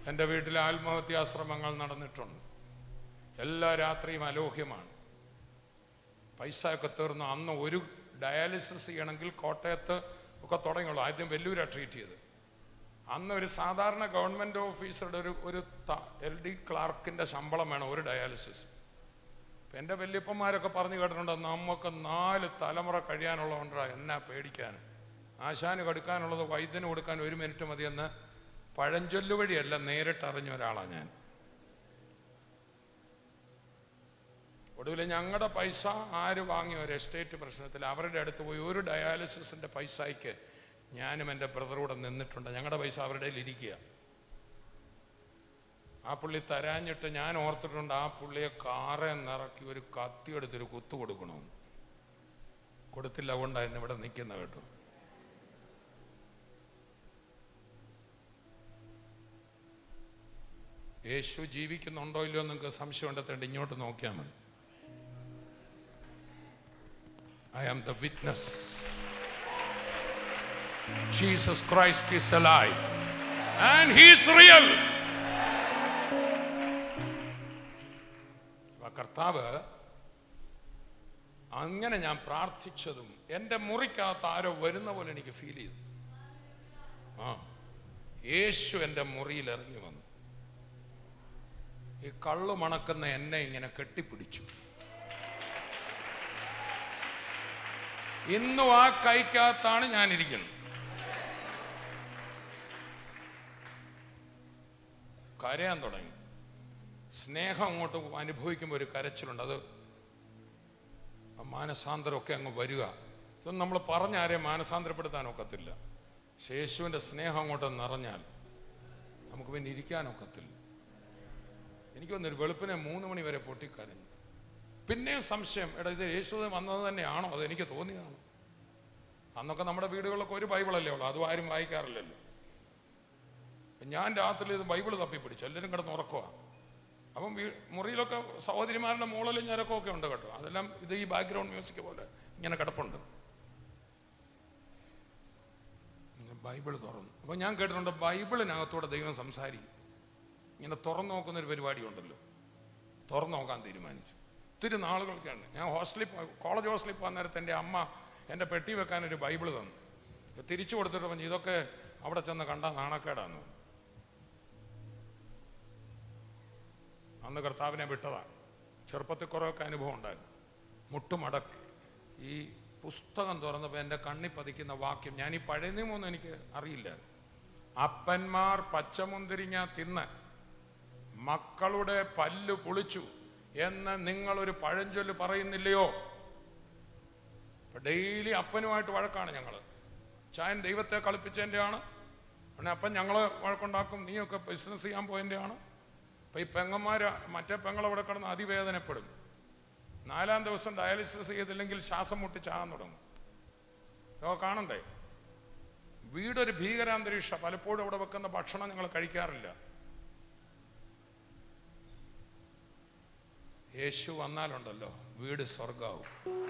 എൻ്റെ വീട്ടിൽ ആത്മഹത്യാശ്രമങ്ങൾ നടന്നിട്ടുണ്ട് എല്ലാ രാത്രിയും അലോഹ്യമാണ് പൈസയൊക്കെ തീർന്നു അന്ന് ഒരു ഡയാലിസിസ് ചെയ്യണമെങ്കിൽ കോട്ടയത്ത് ഒക്കെ തുടങ്ങിയുള്ളൂ ആദ്യം വെല്ലൂരാണ് ട്രീറ്റ് ചെയ്ത് അന്ന് ഒരു സാധാരണ ഗവൺമെൻറ് ഓഫീസറുടെ ഒരു ഒരു എൽ ഡി ക്ലാർക്കിൻ്റെ ശമ്പളം വേണം ഒരു ഡയാലിസിസ് ഇപ്പം എൻ്റെ വല്യപ്പന്മാരൊക്കെ പറഞ്ഞു കേട്ടിട്ടുണ്ട് നമുക്ക് നാല് തലമുറ കഴിയാനുള്ളതുകൊണ്ടാ എന്നാ പേടിക്കാൻ ആശാന് കടുക്കാനുള്ളത് വൈദ്യന് കൊടുക്കാൻ ഒരു മിനിറ്റ് മതിയെന്ന് പഴഞ്ചൊല്ലു വഴിയല്ല നേരിട്ട് അറിഞ്ഞ ഒരാളാണ് ഞാൻ ഒടുവിൽ ഞങ്ങളുടെ പൈസ ആര് വാങ്ങിയ ഒരു എസ്റ്റേറ്റ് പ്രശ്നത്തിൽ അവരുടെ അടുത്ത് പോയി ഒരു ഡയാലിസിസിൻ്റെ പൈസയ്ക്ക് ഞാനും എൻ്റെ ബ്രദറൂടെ നിന്നിട്ടുണ്ട് ഞങ്ങളുടെ പൈസ അവരുടെ കയ്യിൽ ഇരിക്കുക ആ പുള്ളി തരാഞ്ഞിട്ട് ഞാൻ ഓർത്തിട്ടുണ്ട് ആ പുള്ളിയെ കാറെ നിറക്കി ഒരു കത്തി എടുത്തൊരു കുത്തു കൊടുക്കണമെന്ന് കൊടുത്തില്ല അതുകൊണ്ടായിരുന്നു ഇവിടെ നിൽക്കുന്ന കേട്ടോ യേശു ജീവിക്കുന്നുണ്ടോ ഇല്ലയോ നിങ്ങൾക്ക് സംശയം ഉണ്ടെത്തേണ്ട ഇങ്ങോട്ട് നോക്കിയാൽ മതി I am the witness Jesus Christ is alive and he's real കർത്താവ് അങ്ങനെ ഞാൻ പ്രാർത്ഥിച്ചതും എൻ്റെ മുറിക്കകത്ത് ആരോ വരുന്ന പോലെ എനിക്ക് ഫീൽ ചെയ്തു ആ യേശു എൻ്റെ മുറിയിൽ ഇറങ്ങി വന്നു ഈ കള്ളു മണക്കുന്ന എന്നെ ഇങ്ങനെ കെട്ടിപ്പിടിച്ചു ഇന്നും ആ കൈക്കകത്താണ് ഞാൻ ഇരിക്കുന്നത് കരയാൻ തുടങ്ങി സ്നേഹം അങ്ങോട്ട് അനുഭവിക്കുമ്പോൾ ഒരു കരച്ചിലുണ്ട് അത് ആ മാനസാന്തരമൊക്കെ അങ്ങ് വരിക ഇതൊന്നും നമ്മൾ പറഞ്ഞ ആരെയും മാനസാന്തരപ്പെടുത്താൻ ഒക്കത്തില്ല പക്ഷേ യേശുവിൻ്റെ സ്നേഹം അങ്ങോട്ട് നിറഞ്ഞാൽ നമുക്ക് പിന്നെ ഇരിക്കാനൊക്കത്തില്ല എനിക്ക് വന്നൊരു വെളുപ്പിനെ മൂന്ന് മണി വരെ പൊട്ടിക്കരഞ്ഞു പിന്നെയും സംശയം എടാ ഇത് യേശു വന്നത് തന്നെയാണോ അത് എനിക്ക് തോന്നിയതാണോ അന്നൊക്കെ നമ്മുടെ വീടുകളിലൊക്കെ ഒരു ബൈബിളല്ലേ ഉള്ളൂ അതും ആരും വായിക്കാറില്ലല്ലോ ഞാൻ രാത്രി ഇത് ബൈബിൾ തപ്പിപ്പിടിച്ചു എല്ലാവരും കിടന്ന് ഉറക്കുക അപ്പം വീ മുറിയിലൊക്കെ സഹോദരിമാരുടെ മുകളിലും ഞരക്കമൊക്കെ ഉണ്ട് കേട്ടോ അതെല്ലാം ഇത് ഈ ബാക്ക്ഗ്രൗണ്ട് മ്യൂസിക് പോലെ ഇങ്ങനെ കിടപ്പുണ്ട് ഞാൻ ബൈബിൾ തുറന്നു അപ്പോൾ ഞാൻ കേട്ടിട്ടുണ്ട് ബൈബിളിനകത്തൂടെ ദൈവം സംസാരിക്കും ഇങ്ങനെ തുറന്നു നോക്കുന്ന ഒരു പരിപാടി ഉണ്ടല്ലോ തുറന്നു നോക്കാൻ തീരുമാനിച്ചു ഒത്തിരി നാളുകൾക്കാണ് ഞാൻ ഹോസ്റ്റലിൽ പോ- കോളേജ് ഹോസ്റ്റലിൽ പോകുന്ന നേരത്തെ എൻ്റെ അമ്മ എൻ്റെ പെട്ടി വെക്കാൻ ഒരു ബൈബിൾ തന്നു ഇത് തിരിച്ചു കൊടുത്തിട്ട് പറഞ്ഞു ഇതൊക്കെ അവിടെ ചെന്ന് കണ്ട നാണക്കേടാന്ന് അന്ന് കർത്താവിനെ വിട്ടതാണ് ചെറുപ്പത്തിൽ കുറേയൊക്കെ അനുഭവം ഉണ്ടായിരുന്നു മുട്ടുമടക്കി ഈ പുസ്തകം തുറന്നപ്പോൾ എൻ്റെ കണ്ണി പതിക്കുന്ന വാക്യം ഞാൻ ഈ പഴയ നിയമമൊന്നും എനിക്ക് അറിയില്ല അപ്പന്മാർ പച്ചമുന്തിരിങ്ങ തിന്ന് മക്കളുടെ പല്ല് പൊളിച്ചു എന്ന് നിങ്ങളൊരു പഴഞ്ചൊല്ല് പറയുന്നില്ലയോ ഡെയിലി അപ്പനുമായിട്ട് വഴക്കാണ് ഞങ്ങൾ ചായൻ ദൈവത്തെ കളിപ്പിച്ചതിൻ്റെയാണ് പിന്നെ അപ്പൻ ഞങ്ങൾ വഴക്കുണ്ടാക്കും നീയൊക്കെ ബിസിനസ് ചെയ്യാൻ പോയതിൻ്റെയാണ് അപ്പം ഈ പെങ്ങന്മാർ മറ്റേ പെങ്ങളവിടെ കിടന്ന് അതിവേദനപ്പെടും നാലാം ദിവസം ഡയാലിസിസ് ചെയ്തില്ലെങ്കിൽ ശ്വാസം മുട്ടി ചാകാൻ തുടങ്ങും ഇതൊക്കെ കാണണ്ടേ വീടൊരു ഭീകരാന്തരീക്ഷ പലപ്പോഴും അവിടെ വെക്കുന്ന ഭക്ഷണം ഞങ്ങൾ കഴിക്കാറില്ല യേശു വന്നാലുണ്ടല്ലോ വീട് സ്വർഗാവും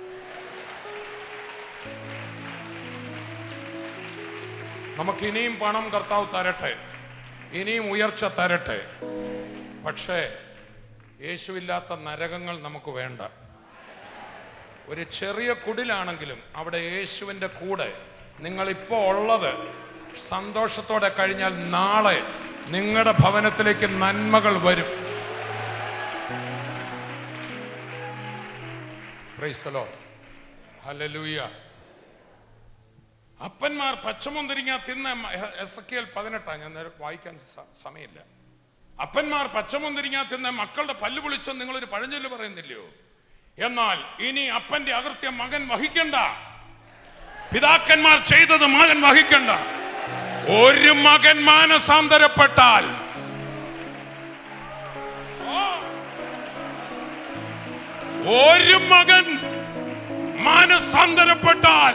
നമുക്ക് ഇനിയും പണം കർത്താവ് തരട്ടെ ഇനിയും ഉയർച്ച തരട്ടെ പക്ഷേ യേശുവില്ലാത്ത നരകങ്ങൾ നമുക്ക് വേണ്ട ഒരു ചെറിയ കുടിലാണെങ്കിലും അവിടെ യേശുവിൻ്റെ കൂടെ നിങ്ങളിപ്പോൾ ഉള്ളത് സന്തോഷത്തോടെ കഴിഞ്ഞാൽ നാളെ നിങ്ങളുടെ ഭവനത്തിലേക്ക് നന്മകൾ വരും പ്രൈസലോ ഹലലൂയ അപ്പന്മാർ പച്ചമുന്തിരിങ്ങ തിന്ന എസ് കെ എൽ പതിനെട്ടാണ് ഞാൻ നേരെ വായിക്കാൻ സ- സമയമില്ല അപ്പന്മാർ പച്ചമുന്തിരിങ്ങ തിന്ന മക്കളുടെ പല്ല് പൊളിച്ചെന്ന് നിങ്ങളൊരു പഴഞ്ചൊല്ല് പറയുന്നില്ലയോ എന്നാൽ ഇനി അപ്പന്റെ അകൃത്യം മകൻ വഹിക്കണ്ട പിതാക്കന്മാർ ചെയ്തത് മകൻ വഹിക്കണ്ട ഒരു മകൻ മാനസാന്തരപ്പെട്ടാൽ ഓ, ഒരു മകൻ മാനസാന്തരപ്പെട്ടാൽ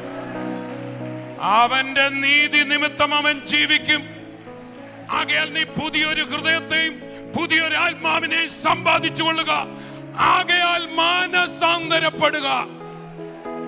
അവന്റെ നീതി നിമിത്തം അവൻ ജീവിക്കും ആകയാൽ നീ പുതിയൊരു ഹൃദയത്തെയും പുതിയൊരു ആത്മാവിനെയും സമ്പാദിച്ചു കൊള്ളുക ആകയാൽ മാനസാന്തരപ്പെടുക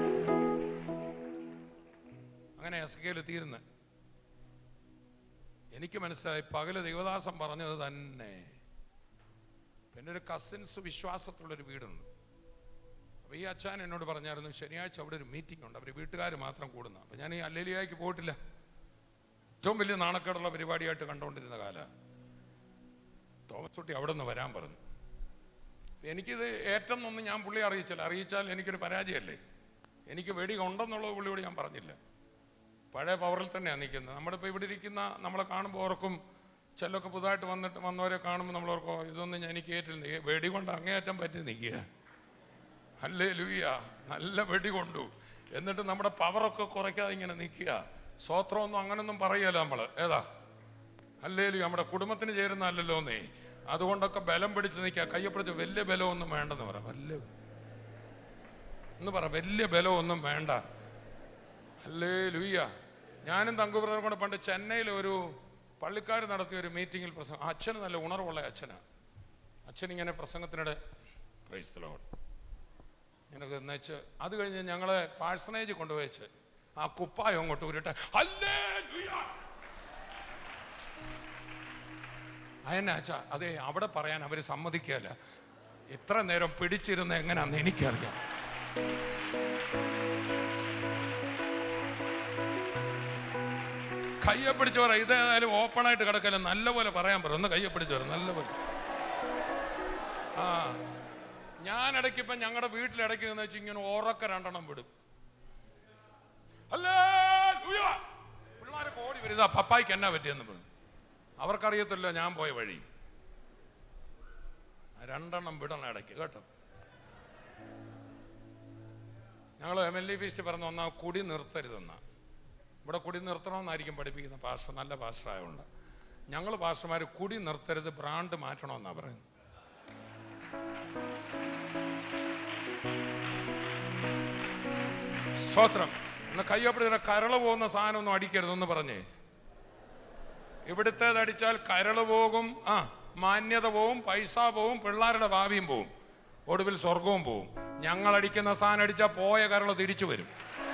അങ്ങനെ എസ് കെയിൽ തീരുന്ന എനിക്ക് മനസ്സിലായി പകല് ദൈവദാസൻ പറഞ്ഞത് തന്നെ പിന്നെ ഒരു കസിൻസ് വിശ്വാസത്തുള്ളൊരു വീടുണ്ട് അപ്പോൾ ഈ അച്ഛൻ എന്നോട് പറഞ്ഞായിരുന്നു ശനിയാഴ്ച അവിടെ ഒരു മീറ്റിംഗ് ഉണ്ട് അവർ വീട്ടുകാർ മാത്രം കൂടുന്ന അപ്പം ഞാൻ ഈ അല്ലേലിയായിക്ക് പോയിട്ടില്ല ഏറ്റവും വലിയ നാണക്കേടുള്ള പരിപാടിയായിട്ട് കണ്ടുകൊണ്ടിരുന്ന കാല തോമസ് കുട്ടി അവിടെ നിന്ന് വരാൻ പറഞ്ഞു എനിക്കിത് ഏറ്റെന്നൊന്നും ഞാൻ പുള്ളി അറിയിച്ചില്ല അറിയിച്ചാൽ എനിക്കൊരു പരാജയമല്ലേ എനിക്ക് വെടി ഉണ്ടെന്നുള്ളത് പുള്ളിയോട് ഞാൻ പറഞ്ഞില്ല പഴയ പവറിൽ തന്നെയാണ് നിൽക്കുന്നത് നമ്മളിപ്പോൾ ഇവിടെ ഇരിക്കുന്ന നമ്മളെ കാണുമ്പോൾ ഓർക്കും ചിലൊക്കെ പുതുതായിട്ട് വന്നിട്ട് വന്നവരെ കാണുമ്പോൾ നമ്മൾ ഓർക്കും ഇതൊന്നും ഞാൻ എനിക്ക് ഏറ്റില്ല ഈ വെടി കൊണ്ട് അങ്ങേയറ്റം പറ്റി നിൽക്കുക അല്ലേ ലൂയ നല്ല വെടി കൊണ്ടു എന്നിട്ട് നമ്മുടെ പവറൊക്കെ കുറയ്ക്കാതെ ഇങ്ങനെ നിൽക്കുക സ്വോത്രമൊന്നും അങ്ങനൊന്നും പറയുകയല്ല നമ്മൾ ഏതാ അല്ലേലും നമ്മുടെ കുടുംബത്തിന് ചേരുന്ന അല്ലല്ലോ എന്നേ അതുകൊണ്ടൊക്കെ ബലം പിടിച്ച് നിൽക്കുക കയ്യപ്പിടിച്ച് വലിയ ബലമൊന്നും വേണ്ടെന്ന് പറ വലിയ എന്ന് പറ വലിയ ബലമൊന്നും വേണ്ട അല്ലേ ലൂയ്യ ഞാനും തങ്കുബ്രദറും കൂടെ പണ്ട് ചെന്നൈയിൽ ഒരു പള്ളിക്കാർ നടത്തിയ ഒരു മീറ്റിങ്ങിൽ പ്രസംഗം ആ അച്ഛന് നല്ല ഉണർവുള്ള അച്ഛനാണ് അച്ഛൻ ഇങ്ങനെ പ്രസംഗത്തിനിടെ ക്രൈസ്തലോട് ഇങ്ങനെ എന്നുവെച്ച് അത് കഴിഞ്ഞ് ഞങ്ങളെ പാഴ്സണേജ് കൊണ്ടുപോയിച്ച് ആ കുപ്പായം അങ്ങോട്ട് ഉരുട്ടെ അല്ലേ അയന്നെ അച്ഛാ അതെ അവിടെ പറയാൻ അവർ സമ്മതിക്കുകയല്ല ഇത്ര നേരം പിടിച്ചിരുന്ന എങ്ങനെയാന്ന് എനിക്കറിയാം കയ്യെ പിടിച്ച് പറ ഇതേതായാലും ഓപ്പണായിട്ട് കിടക്കല്ല നല്ലപോലെ പറയാൻ പറ ഒന്ന് കയ്യെ പിടിച്ച് പറ നല്ലപോലെ ആ ഞാൻ ഇടയ്ക്ക് ഇപ്പം ഞങ്ങളുടെ വീട്ടിലിടയ്ക്ക് എന്ന് വെച്ച് ഇങ്ങനെ ഉറക്ക രണ്ടെണ്ണം വിടും അല്ലേ പിള്ളേരൊക്കെ ഓടി വരുതാ പപ്പായ്ക്ക് എന്നാ പറ്റിയെന്ന് പറഞ്ഞു അവർക്കറിയത്തില്ല ഞാൻ പോയ വഴി രണ്ടെണ്ണം വിടണം ഇടയ്ക്ക് കേട്ടോ ഞങ്ങൾ എം എൽ എ ഫീസ്റ്റ് പറഞ്ഞ ഒന്നാ കുടി നിർത്തരുതെന്നാ ഇവിടെ കുടി നിർത്തണമെന്നായിരിക്കും പഠിപ്പിക്കുന്ന പാസ്റ്റർ നല്ല പാസ്റ്റർ ആയതുകൊണ്ട് ഞങ്ങൾ പാസ്റ്റർമാർ കുടി നിർത്തരുത് ബ്രാൻഡ് മാറ്റണമെന്നാണ് പറയുന്നത് സ്വത്രം ഇന്ന് കയ്യപ്പെടുന്ന കരള് പോകുന്ന സാധനം ഒന്നും അടിക്കരുതെന്ന് പറഞ്ഞേ ഇവിടുത്തേത് അടിച്ചാൽ കരള് പോകും ആ മാന്യത പോവും പൈസ പോവും പിള്ളേരുടെ ഭാവിയും പോവും ഒടുവിൽ സ്വർഗവും പോവും ഞങ്ങൾ അടിക്കുന്ന സാധനം അടിച്ചാൽ പോയ കരള് തിരിച്ചു വരും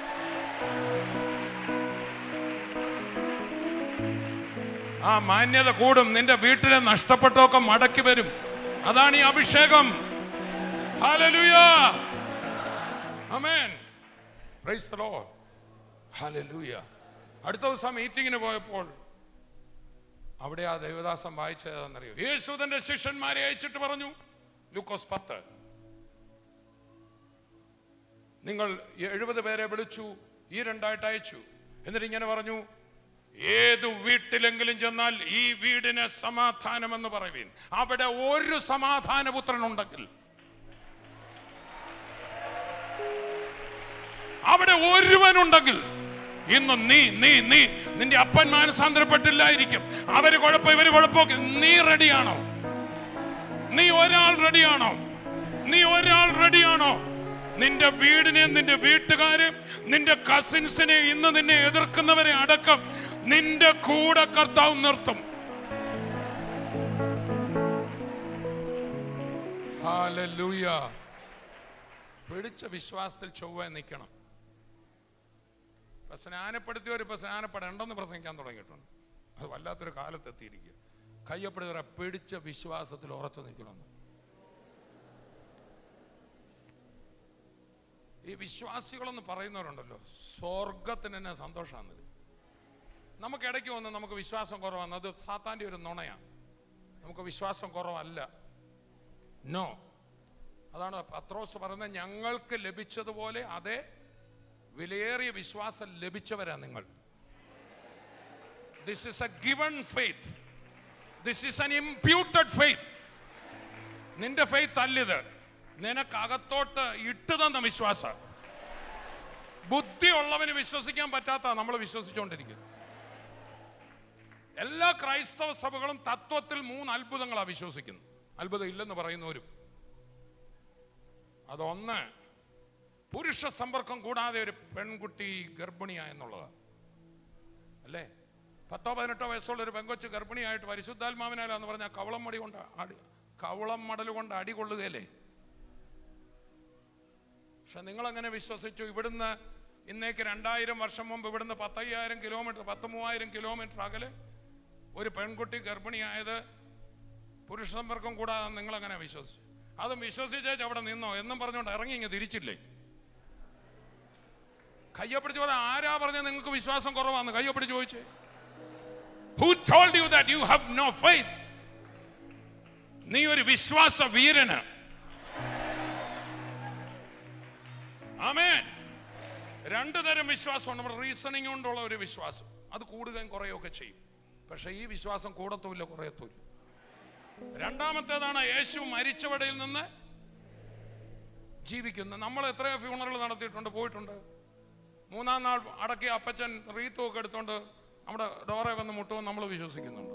ആ മാന്യത കൂടും നിന്റെ വീട്ടിലെ നഷ്ടപ്പെട്ടൊക്കെ മടക്കി വരും അതാണ് ഈ അഭിഷേകം hallelujah amen praise the Lord hallelujah അടുത്ത ദിവസം മീറ്റിങ്ങിന് പോയപ്പോൾ അവിടെ ആ ദേവദാസം വായിച്ചതെന്നറിയോ യേശു തന്റെ ശിഷ്യന്മാരെ അയച്ചിട്ട് പറഞ്ഞു ലൂക്കോസ് പത്ത് നിങ്ങൾ എഴുപത് പേരെ വിളിച്ചു ഈ രണ്ടായിട്ട് അയച്ചു എന്നിട്ട് ഇങ്ങനെ പറഞ്ഞു ഏതു വീട്ടിലെങ്കിലും ചെന്നാൽ ഈ വീടിന് സമാധാനമെന്ന് പറയുവീൻ അവിടെ ഒരു സമാധാനപുത്രൻ ഉണ്ടെങ്കിൽ അവിടെ ഒരുവനുണ്ടെങ്കിൽ ഇന്ന് നീ നീ നീ നിന്റെ അപ്പൻ മാനസാന്തരപ്പെട്ടില്ലായിരിക്കും അവര് കുഴപ്പം ഇവര് കുഴപ്പമൊക്കെ നീ റെഡിയാണോ നീ ഒരാൾ റെഡിയാണോ നീ ഒരാൾ റെഡിയാണോ നിന്റെ വീടിനെ നിന്റെ വീട്ടുകാരെ നിന്റെ കസിൻസിനെ ഇന്ന് നിന്നെ എതിർക്കുന്നവരെ അടക്കം നിന്റെ കൂടെ കർത്താവ് നിർത്തും ഹാലലൂയ പിടിച്ച വിശ്വാസത്തിൽ ചൊവ്വ നിൽക്കണം ഇപ്പൊ സ്നാനപ്പെടുത്തിയവർ ഇപ്പൊ സ്നാനപ്പെടേണ്ടെന്ന് പ്രസംഗിക്കാൻ തുടങ്ങിയിട്ടുണ്ട് അത് വല്ലാത്തൊരു കാലത്തെത്തിയിരിക്കുക കയ്യപ്പെടുത്തവരെ പിടിച്ച വിശ്വാസത്തിൽ ഉറച്ചു നിൽക്കണമെന്ന് ഈ വിശ്വാസികളെന്ന് പറയുന്നവരുണ്ടല്ലോ സ്വർഗത്തിന് തന്നെ സന്തോഷമാണെന്നത് നമുക്ക് ഇടയ്ക്ക് വന്ന് നമുക്ക് വിശ്വാസം കുറവാണ് അത് സാത്താൻ്റെ ഒരു നുണയാണ് നമുക്ക് വിശ്വാസം കുറവല്ല നോ അതാണ് പത്രോസ് പറയുന്നത് ഞങ്ങൾക്ക് ലഭിച്ചതുപോലെ അതേ വിലയേറിയ വിശ്വാസം ലഭിച്ചവരാ നിങ്ങൾ this is a given faith this is an imputed faith നിന്റെ ഫെയ്ത്ത് അല്ലിത് നിനക്കകത്തോട്ട് ഇട്ടു തന്ന വിശ്വാസം ബുദ്ധിയുള്ളവന് വിശ്വസിക്കാൻ പറ്റാത്ത നമ്മൾ വിശ്വസിച്ചുകൊണ്ടിരിക്കുന്നത് എല്ലാ ക്രൈസ്തവ സഭകളും തത്വത്തിൽ മൂന്ന് അത്ഭുതങ്ങളാണ് വിശ്വസിക്കുന്നത് അത്ഭുതം ഇല്ലെന്ന് പറയുന്നവരും അതൊന്ന് പുരുഷ സമ്പർക്കം കൂടാതെ ഒരു പെൺകുട്ടി ഗർഭിണിയാ എന്നുള്ളതാണ് അല്ലേ പത്തോ പതിനെട്ടോ വയസ്സുള്ള ഒരു പെങ്കൊച്ച് ഗർഭിണിയായിട്ട് പരിശുദ്ധാത്മാവിനാലാന്ന് പറഞ്ഞാൽ കവളം മടി കൊണ്ട് അടി കവളം മടൽ കൊണ്ട് അടി കൊള്ളുകയല്ലേ പക്ഷെ നിങ്ങളെങ്ങനെ വിശ്വസിച്ചു ഇവിടുന്ന് ഇന്നേക്ക് രണ്ടായിരം വർഷം മുമ്പ് ഇവിടുന്ന് പത്തയ്യായിരം കിലോമീറ്റർ പത്ത് മൂവായിരം കിലോമീറ്റർ അകലെ ഒരു പെൺകുട്ടി ഗർഭിണിയായത് പുരുഷ സമ്പർക്കം കൂടാതെ നിങ്ങൾ അങ്ങനെ വിശ്വസിച്ചു അതും വിശ്വസിച്ചേച്ച് അവിടെ നിന്നോ എന്നും പറഞ്ഞുകൊണ്ട് ഇറങ്ങി ഇങ്ങ് തിരിച്ചില്ലേ കയ്യെ പിടിച്ച് പറയാൻ ആരാ പറഞ്ഞ നിങ്ങൾക്ക് വിശ്വാസം കുറവാന്ന് കയ്യെ പിടിച്ച് ചോദിച്ചേ who told you that you have no faith നീ ഒരു വിശ്വാസ വീരന് ആമേൻ രണ്ടു തരം വിശ്വാസമാണ് നമ്മുടെ റീസണിങ് കൊണ്ടുള്ള ഒരു വിശ്വാസം അത് കൂടുകയും കുറയുകയൊക്കെ ചെയ്യും പക്ഷെ ഈ വിശ്വാസം കൂടത്തുമില്ല കുറയത്തുമില്ല രണ്ടാമത്തേതാണ് യേശു മരിച്ചവടയിൽ നിന്ന് ജീവിക്കുന്നത് നമ്മൾ എത്രയോ ഫ്യൂണറൽ നടത്തിയിട്ടുണ്ട് പോയിട്ടുണ്ട് മൂന്നാം നാൾ അടക്കിയ അപ്പച്ചൻ റീത്തും ഒക്കെ എടുത്തോണ്ട് നമ്മുടെ ഡോറെ വന്ന് മുട്ടുമെന്ന് നമ്മൾ വിശ്വസിക്കുന്നുണ്ട്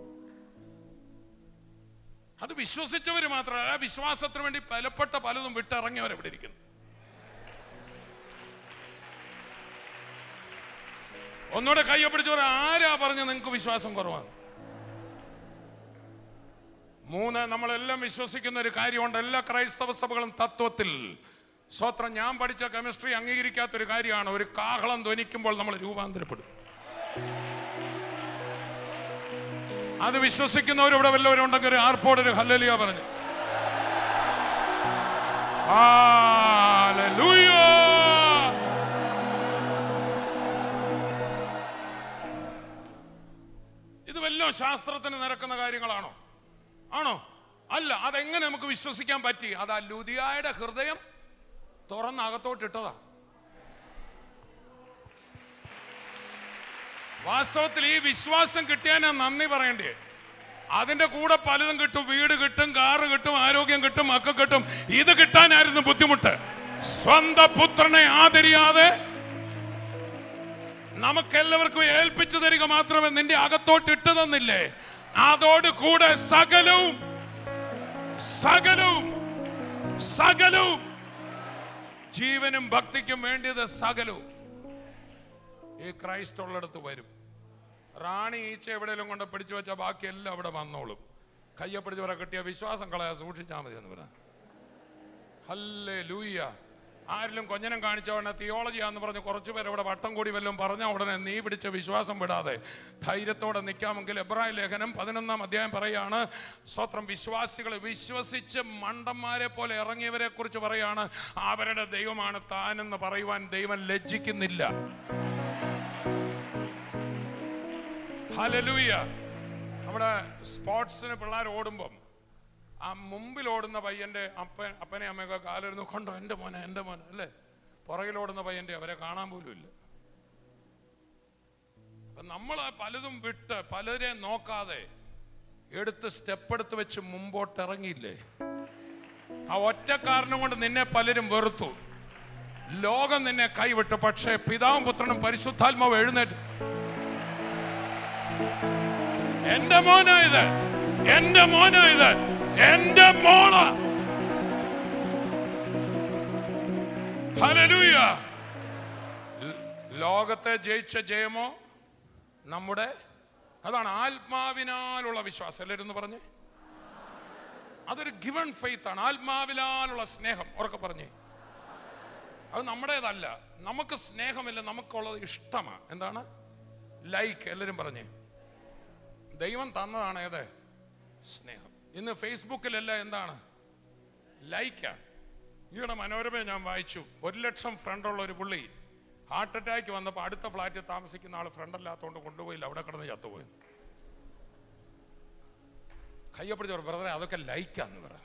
അത് വിശ്വസിച്ചവർ മാത്രമല്ല ആ വിശ്വാസത്തിന് വേണ്ടി ബലപ്പെട്ട പലതും വിട്ടിറങ്ങിയവർ ഇവിടെ ഇരിക്കുന്നു ഒന്നുകൂടെ കയ്യെ പിടിച്ചവർ ആരാ പറഞ്ഞ നിങ്ങൾക്ക് വിശ്വാസം കുറവാണ് മൂന്ന് നമ്മളെല്ലാം വിശ്വസിക്കുന്ന ഒരു കാര്യമുണ്ട് എല്ലാ ക്രൈസ്തവ സഭകളും തത്വത്തിൽ സ്വത്രം ഞാൻ പഠിച്ച കെമിസ്ട്രി അംഗീകരിക്കാത്ത ഒരു കാര്യമാണ് ഒരു കാഹളം ധ്വനിക്കുമ്പോൾ നമ്മൾ രൂപാന്തരപ്പെടും അത് വിശ്വസിക്കുന്നവർ ഇവിടെ വല്ലവരും ഉണ്ടെങ്കിൽ ഒരു ആർപ്പോട് ഒരു ഹല്ലലിയ പറഞ്ഞു Hallelujah. ഇത് വല്ലോ ശാസ്ത്രത്തിന് നിരക്കുന്ന കാര്യങ്ങളാണോ ആണോ അല്ല അതെങ്ങനെ നമുക്ക് വിശ്വസിക്കാൻ പറ്റി അത് ആ ലുതിയായുടെ ഹൃദയം തുറന്ന് അകത്തോട്ടിട്ടതാ വാസ്തവത്തിൽ ഈ വിശ്വാസം കിട്ടിയാൽ ഞാൻ നന്ദി പറയണ്ടേ അതിന്റെ കൂടെ പലതും കിട്ടും വീട് കിട്ടും കാറ് കിട്ടും ആരോഗ്യം കിട്ടും മക്കൾ കിട്ടും ഇത് കിട്ടാനായിരുന്നു ബുദ്ധിമുട്ട് സ്വന്തം പുത്രനെ ആദരിയാതെ നമുക്കെല്ലാവർക്കും ഏൽപ്പിച്ചു തരിക മാത്രമേ നിന്റെ അകത്തോട്ട് ഇട്ടു തന്നില്ലേ അതോട് കൂടെ സകലവും സകലവും സകലവും ജീവനും ഭക്തിക്കും വേണ്ടിയത് സകലവും ഈ ക്രൈസ്റ്റ് ഉള്ളിടത്ത് വരും റാണി ഈച്ച എവിടെയെങ്കിലും കൊണ്ട് പിടിച്ചു വെച്ചാൽ ബാക്കിയെല്ലാം അവിടെ വന്നോളും കയ്യെ പിടിച്ച് പറ കിട്ടിയ വിശ്വാസം കളയാ സൂക്ഷിച്ചാൽ മതി എന്ന് പറയാം ഹല്ലേ ലൂയ്യ ആരിലും കൊഞ്ഞനം കാണിച്ച ഉടനെ തിയോളജി ആന്ന് പറഞ്ഞ് കുറച്ച് പേര് ഇവിടെ വട്ടം കൂടി വല്ലതും പറഞ്ഞ ഉടനെ നീ പിടിച്ച വിശ്വാസം വിടാതെ ധൈര്യത്തോടെ നിൽക്കാമെങ്കിൽ എബ്രാഹിം ലേഖനം പതിനൊന്നാം അധ്യായം പറയാണ് സ്വത്രം വിശ്വാസികൾ വിശ്വസിച്ച് മണ്ടന്മാരെ പോലെ ഇറങ്ങിയവരെ കുറിച്ച് പറയാണ് അവരുടെ ദൈവമാണ് താനെന്ന് പറയുവാൻ ദൈവം ലജ്ജിക്കുന്നില്ല ഹലലൂയ നമ്മുടെ സ്പോർട്സിന് പിള്ളേർ ഓടുമ്പം ആ മുമ്പിൽ ഓടുന്ന പയ്യന്റെ അപ്പൻ അപ്പനെ അമ്മയൊക്കെ കാലിരുന്ന് കണ്ടോ എൻ്റെ മോനെ എൻ്റെ മോനെ അല്ലേ പുറകിൽ ഓടുന്ന പയ്യന്റെ അവരെ കാണാൻ പോലും ഇല്ല അപ്പൊ നമ്മൾ പലതും വിട്ട് പലരെ നോക്കാതെ എടുത്ത് സ്റ്റെപ്പ് എടുത്ത് വെച്ച് മുമ്പോട്ട് ഇറങ്ങിയില്ലേ ആ ഒറ്റ കാരണം കൊണ്ട് നിന്നെ പലരും വെറുത്തു ലോകം നിന്നെ കൈവിട്ടു പക്ഷേ പിതാവും പുത്രനും പരിശുദ്ധാത്മാവ് എഴുന്നേറ്റ് എന്റെ മോനാ ഇത് എന്റെ മോനാ ഇത് എന്റെ മോള ഹല്ലേലൂയ ലോകത്തെ ജയിച്ച ജയമോ നമ്മുടെ അതാണ് ആത്മാവിനാലുള്ള വിശ്വാസം എല്ലാവരും ഒന്ന് പറഞ്ഞേ അതൊരു ഗിവൺ ഫെയ്ത്ത് ആണ് ആത്മാവിനാലുള്ള സ്നേഹം ഉറക്കെ പറഞ്ഞേ അത് നമ്മുടേതല്ല നമുക്ക് സ്നേഹമില്ല നമുക്കുള്ളത് ഇഷ്ടമാണ് എന്താണ് ലൈക്ക് എല്ലാവരും പറഞ്ഞേ ദൈവം തന്നതാണ് ഏത് സ്നേഹം ഇന്ന് ഫേസ്ബുക്കിലെല്ലാം എന്താണ് ലൈക്കാണ് ഈയിടെ മനോരമ ഞാൻ വായിച്ചു ഒരു ലക്ഷം ഫ്രണ്ടുള്ള ഒരു പുള്ളി ഹാർട്ട് അറ്റാക്ക് വന്നപ്പോൾ അടുത്ത ഫ്ലാറ്റിൽ താമസിക്കുന്ന ആൾ ഫ്രണ്ട് അല്ലാത്തതുകൊണ്ട് കൊണ്ടുപോയില്ല അവിടെ കിടന്ന് ചത്തുപോയി കയ്യപ്പിടിച്ച ബ്രദറെ അതൊക്കെ ലൈക്കാന്ന് പറ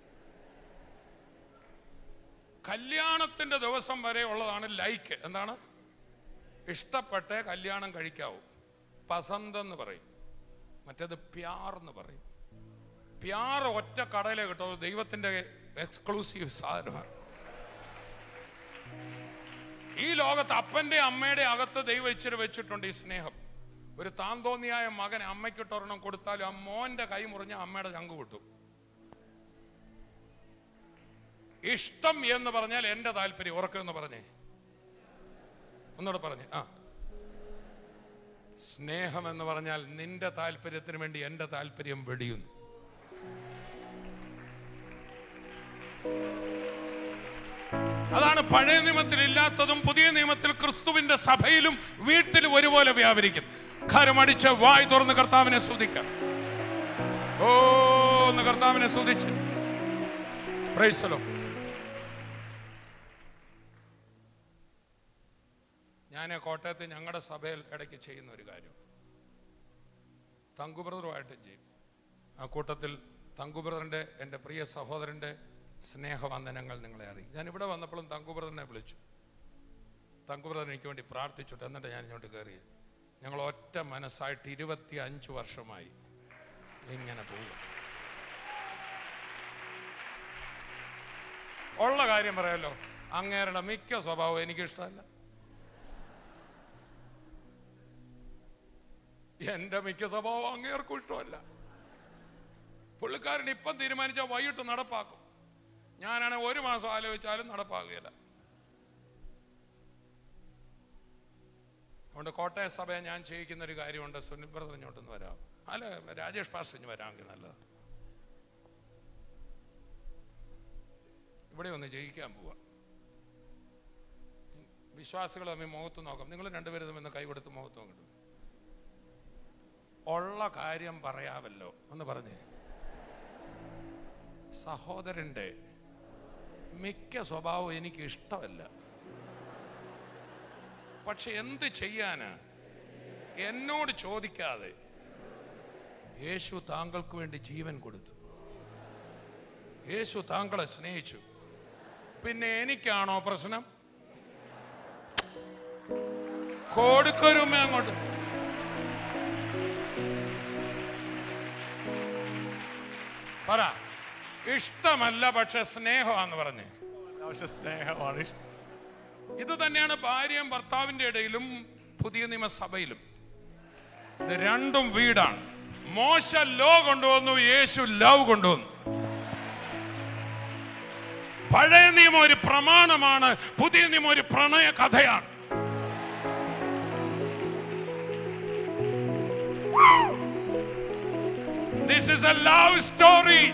കല്യാണത്തിന്റെ ദിവസം വരെ ഉള്ളതാണ് ലൈക്ക് എന്താണ് ഇഷ്ടപ്പെട്ടേ കല്യാണം കഴിക്കാവൂ പസന്ത് എന്ന് പറയും മറ്റേത് പ്യാർ എന്ന് പറയും പ്യാർ ഒറ്റ കടയിലേ കിട്ടും ദൈവത്തിന്റെ എക്സ്ക്ലൂസീവ് സാധനമാണ് ഈ ലോകത്ത് അപ്പന്റെ അമ്മയുടെ അകത്ത് ദൈവം ഇച്ചിരി വെച്ചിട്ടുണ്ട് ഈ സ്നേഹം ഒരു താന്തോന്നിയായ മകൻ അമ്മയ്ക്കിട്ടൊരെണ്ണം കൊടുത്താലും ആ മോന്റെ കൈ മുറിഞ്ഞ അമ്മയുടെ ചങ്ക് കിട്ടും ഇഷ്ടം എന്ന് പറഞ്ഞാൽ എന്റെ താല്പര്യം ഉറക്കെന്ന് പറഞ്ഞേ ഒന്നുകൂടെ പറഞ്ഞേ ആ സ്നേഹം എന്ന് പറഞ്ഞാൽ നിന്റെ താല്പര്യത്തിന് വേണ്ടി എന്റെ താല്പര്യം വെടിയുന്നു അതാണ് പഴയ നിയമത്തിൽ ഇല്ലാത്തതും പുതിയ നിയമത്തിൽ ക്രിസ്തുവിന്റെ സഭയിലും വീട്ടിലും ഒരുപോലെ വ്യാപരിക്കും കരമടിച്ച് വായി തുറന്ന് കർത്താവിനെ സ്തുതിക്കാം ഓ ഒന്ന് കർത്താവിനെ സ്തുതിച്ച് പ്രൈസലോ ഞാൻ കോട്ടയത്ത് ഞങ്ങളുടെ സഭയിൽ ഇടയ്ക്ക് ചെയ്യുന്ന ഒരു കാര്യം തങ്കു ബ്രദറുമായിട്ട് ചെയ്യും ആ കൂട്ടത്തിൽ തങ്കു ബ്രദറിൻ്റെ എൻ്റെ പ്രിയ സഹോദരൻ്റെ സ്നേഹവന്ദനങ്ങൾ നിങ്ങളെ അറിയിക്കും ഞാൻ ഇവിടെ വന്നപ്പോഴും തങ്കു ബ്രദറിനെ വിളിച്ചു തങ്കു ബ്രദർ എനിക്ക് വേണ്ടി പ്രാർത്ഥിച്ചിട്ട് എന്നിട്ട് ഞാൻ ഇങ്ങോട്ട് കയറി ഞങ്ങൾ ഒറ്റ മനസ്സായിട്ട് ഇരുപത്തി അഞ്ച് വർഷമായി ഇങ്ങനെ പോകും ഉള്ള കാര്യം പറയാലോ അങ്ങേരുടെ മിക്ക സ്വഭാവം എനിക്കിഷ്ടമല്ല എന്റെ മിക്ക സ്വഭാവം അങ്ങേർക്കും ഇഷ്ടമല്ല പുള്ളിക്കാരൻ ഇപ്പം തീരുമാനിച്ചാൽ വൈകിട്ട് നടപ്പാക്കും ഞാനാണ് ഒരു മാസം ആലോചിച്ചാലും നടപ്പാകുകയില്ല അതുകൊണ്ട് കോട്ടയ സഭയെ ഞാൻ ചെയ്യിക്കുന്ന ഒരു കാര്യമുണ്ട് സുനിൽ ബ്രദർ ഇങ്ങോട്ടൊന്ന് വരാം അല്ല രാജേഷ് പാസ്റ്റർ ഇഞ്ഞ് വരാമെങ്കിൽ നല്ലത് ഇവിടെ ഒന്ന് ജയിക്കാൻ പോവാ വിശ്വാസികൾ തമ്മിൽ മുഖത്ത് നോക്കാം നിങ്ങൾ രണ്ടുപേരും തമ്മിൽ ഒന്ന് കൈ കൊടുത്ത് മുഖത്ത് നോക്കിട്ടു ഉള്ള കാര്യം പറയാമല്ലോ എന്ന് പറഞ്ഞേ സഹോദരന്റെ മിക്ക സ്വഭാവം എനിക്ക് ഇഷ്ടമല്ല പക്ഷെ എന്ത് ചെയ്യാന് എന്നോട് ചോദിക്കാതെ യേശു താങ്കൾക്ക് വേണ്ടി ജീവൻ കൊടുത്തു യേശു താങ്കളെ സ്നേഹിച്ചു പിന്നെ എനിക്കാണോ പ്രശ്നം കൊടുക്കൊരുമ അങ്ങോട്ട് പറ ഇഷ്ടമല്ല പക്ഷെ സ്നേഹമാന്ന് പറഞ്ഞേ ആവശ്യ സ്നേഹമാണ് ഇത് തന്നെയാണ് ഭാര്യയും ഭർത്താവിന്റെ ഇടയിലും പുതിയ നിയമസഭയിലും ഇത് രണ്ടും വീടാണ് മോശ ലോ കൊണ്ടുവന്നു യേശു ലവ് കൊണ്ടുവന്നു പഴയ നിയമം ഒരു പ്രമാണമാണ് പുതിയ നിയമം ഒരു പ്രണയ കഥയാണ് This is a love story.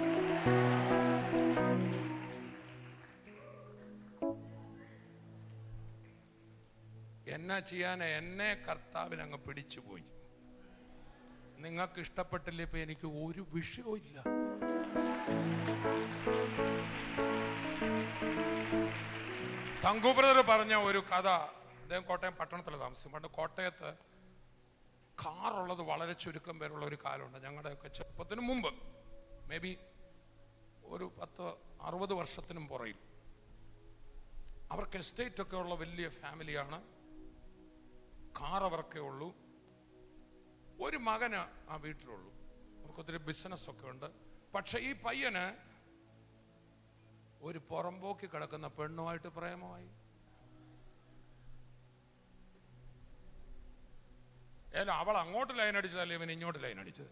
എന്നാ ചെയ്യാൻ എന്നെ കർത്താവിന് അങ്ങ് പിടിച്ചുപോയി നിങ്ങൾക്ക് ഇഷ്ടപ്പെട്ടില്ല ഇപ്പൊ എനിക്ക് ഒരു വിഷയവും ഇല്ല തങ്കു ബ്രദർ പറഞ്ഞ ഒരു കഥ അദ്ദേഹം കോട്ടയം പട്ടണത്തിൽ താമസിക്കും പണ്ട് കോട്ടയത്ത് കാറുള്ളത് വളരെ ചുരുക്കം പേരുള്ള ഒരു കാലമുണ്ട് ഞങ്ങളുടെയൊക്കെ ചെറുപ്പത്തിന് മുമ്പ് മേ ബി ഒരു പത്ത് അറുപത് വർഷത്തിനും പുറയിൽ അവർക്ക് എസ്റ്റേറ്റ് ഒക്കെ ഉള്ള വലിയ ഫാമിലിയാണ് കാർ അവർക്കേ ഉള്ളൂ ഒരു മകന് ആ വീട്ടിലുള്ളൂ അവർക്ക് ഒത്തിരി ബിസിനസ് ഒക്കെ ഉണ്ട് പക്ഷെ ഈ പയ്യന് ഒരു പുറമ്പോക്കി കിടക്കുന്ന പെണ്ണുമായിട്ട് പ്രേമമായി ഏല അവൾ അങ്ങോട്ട് ലൈൻ അടിച്ചതല്ലേ ഇവൻ ഇങ്ങോട്ട് ലൈൻ അടിച്ചത്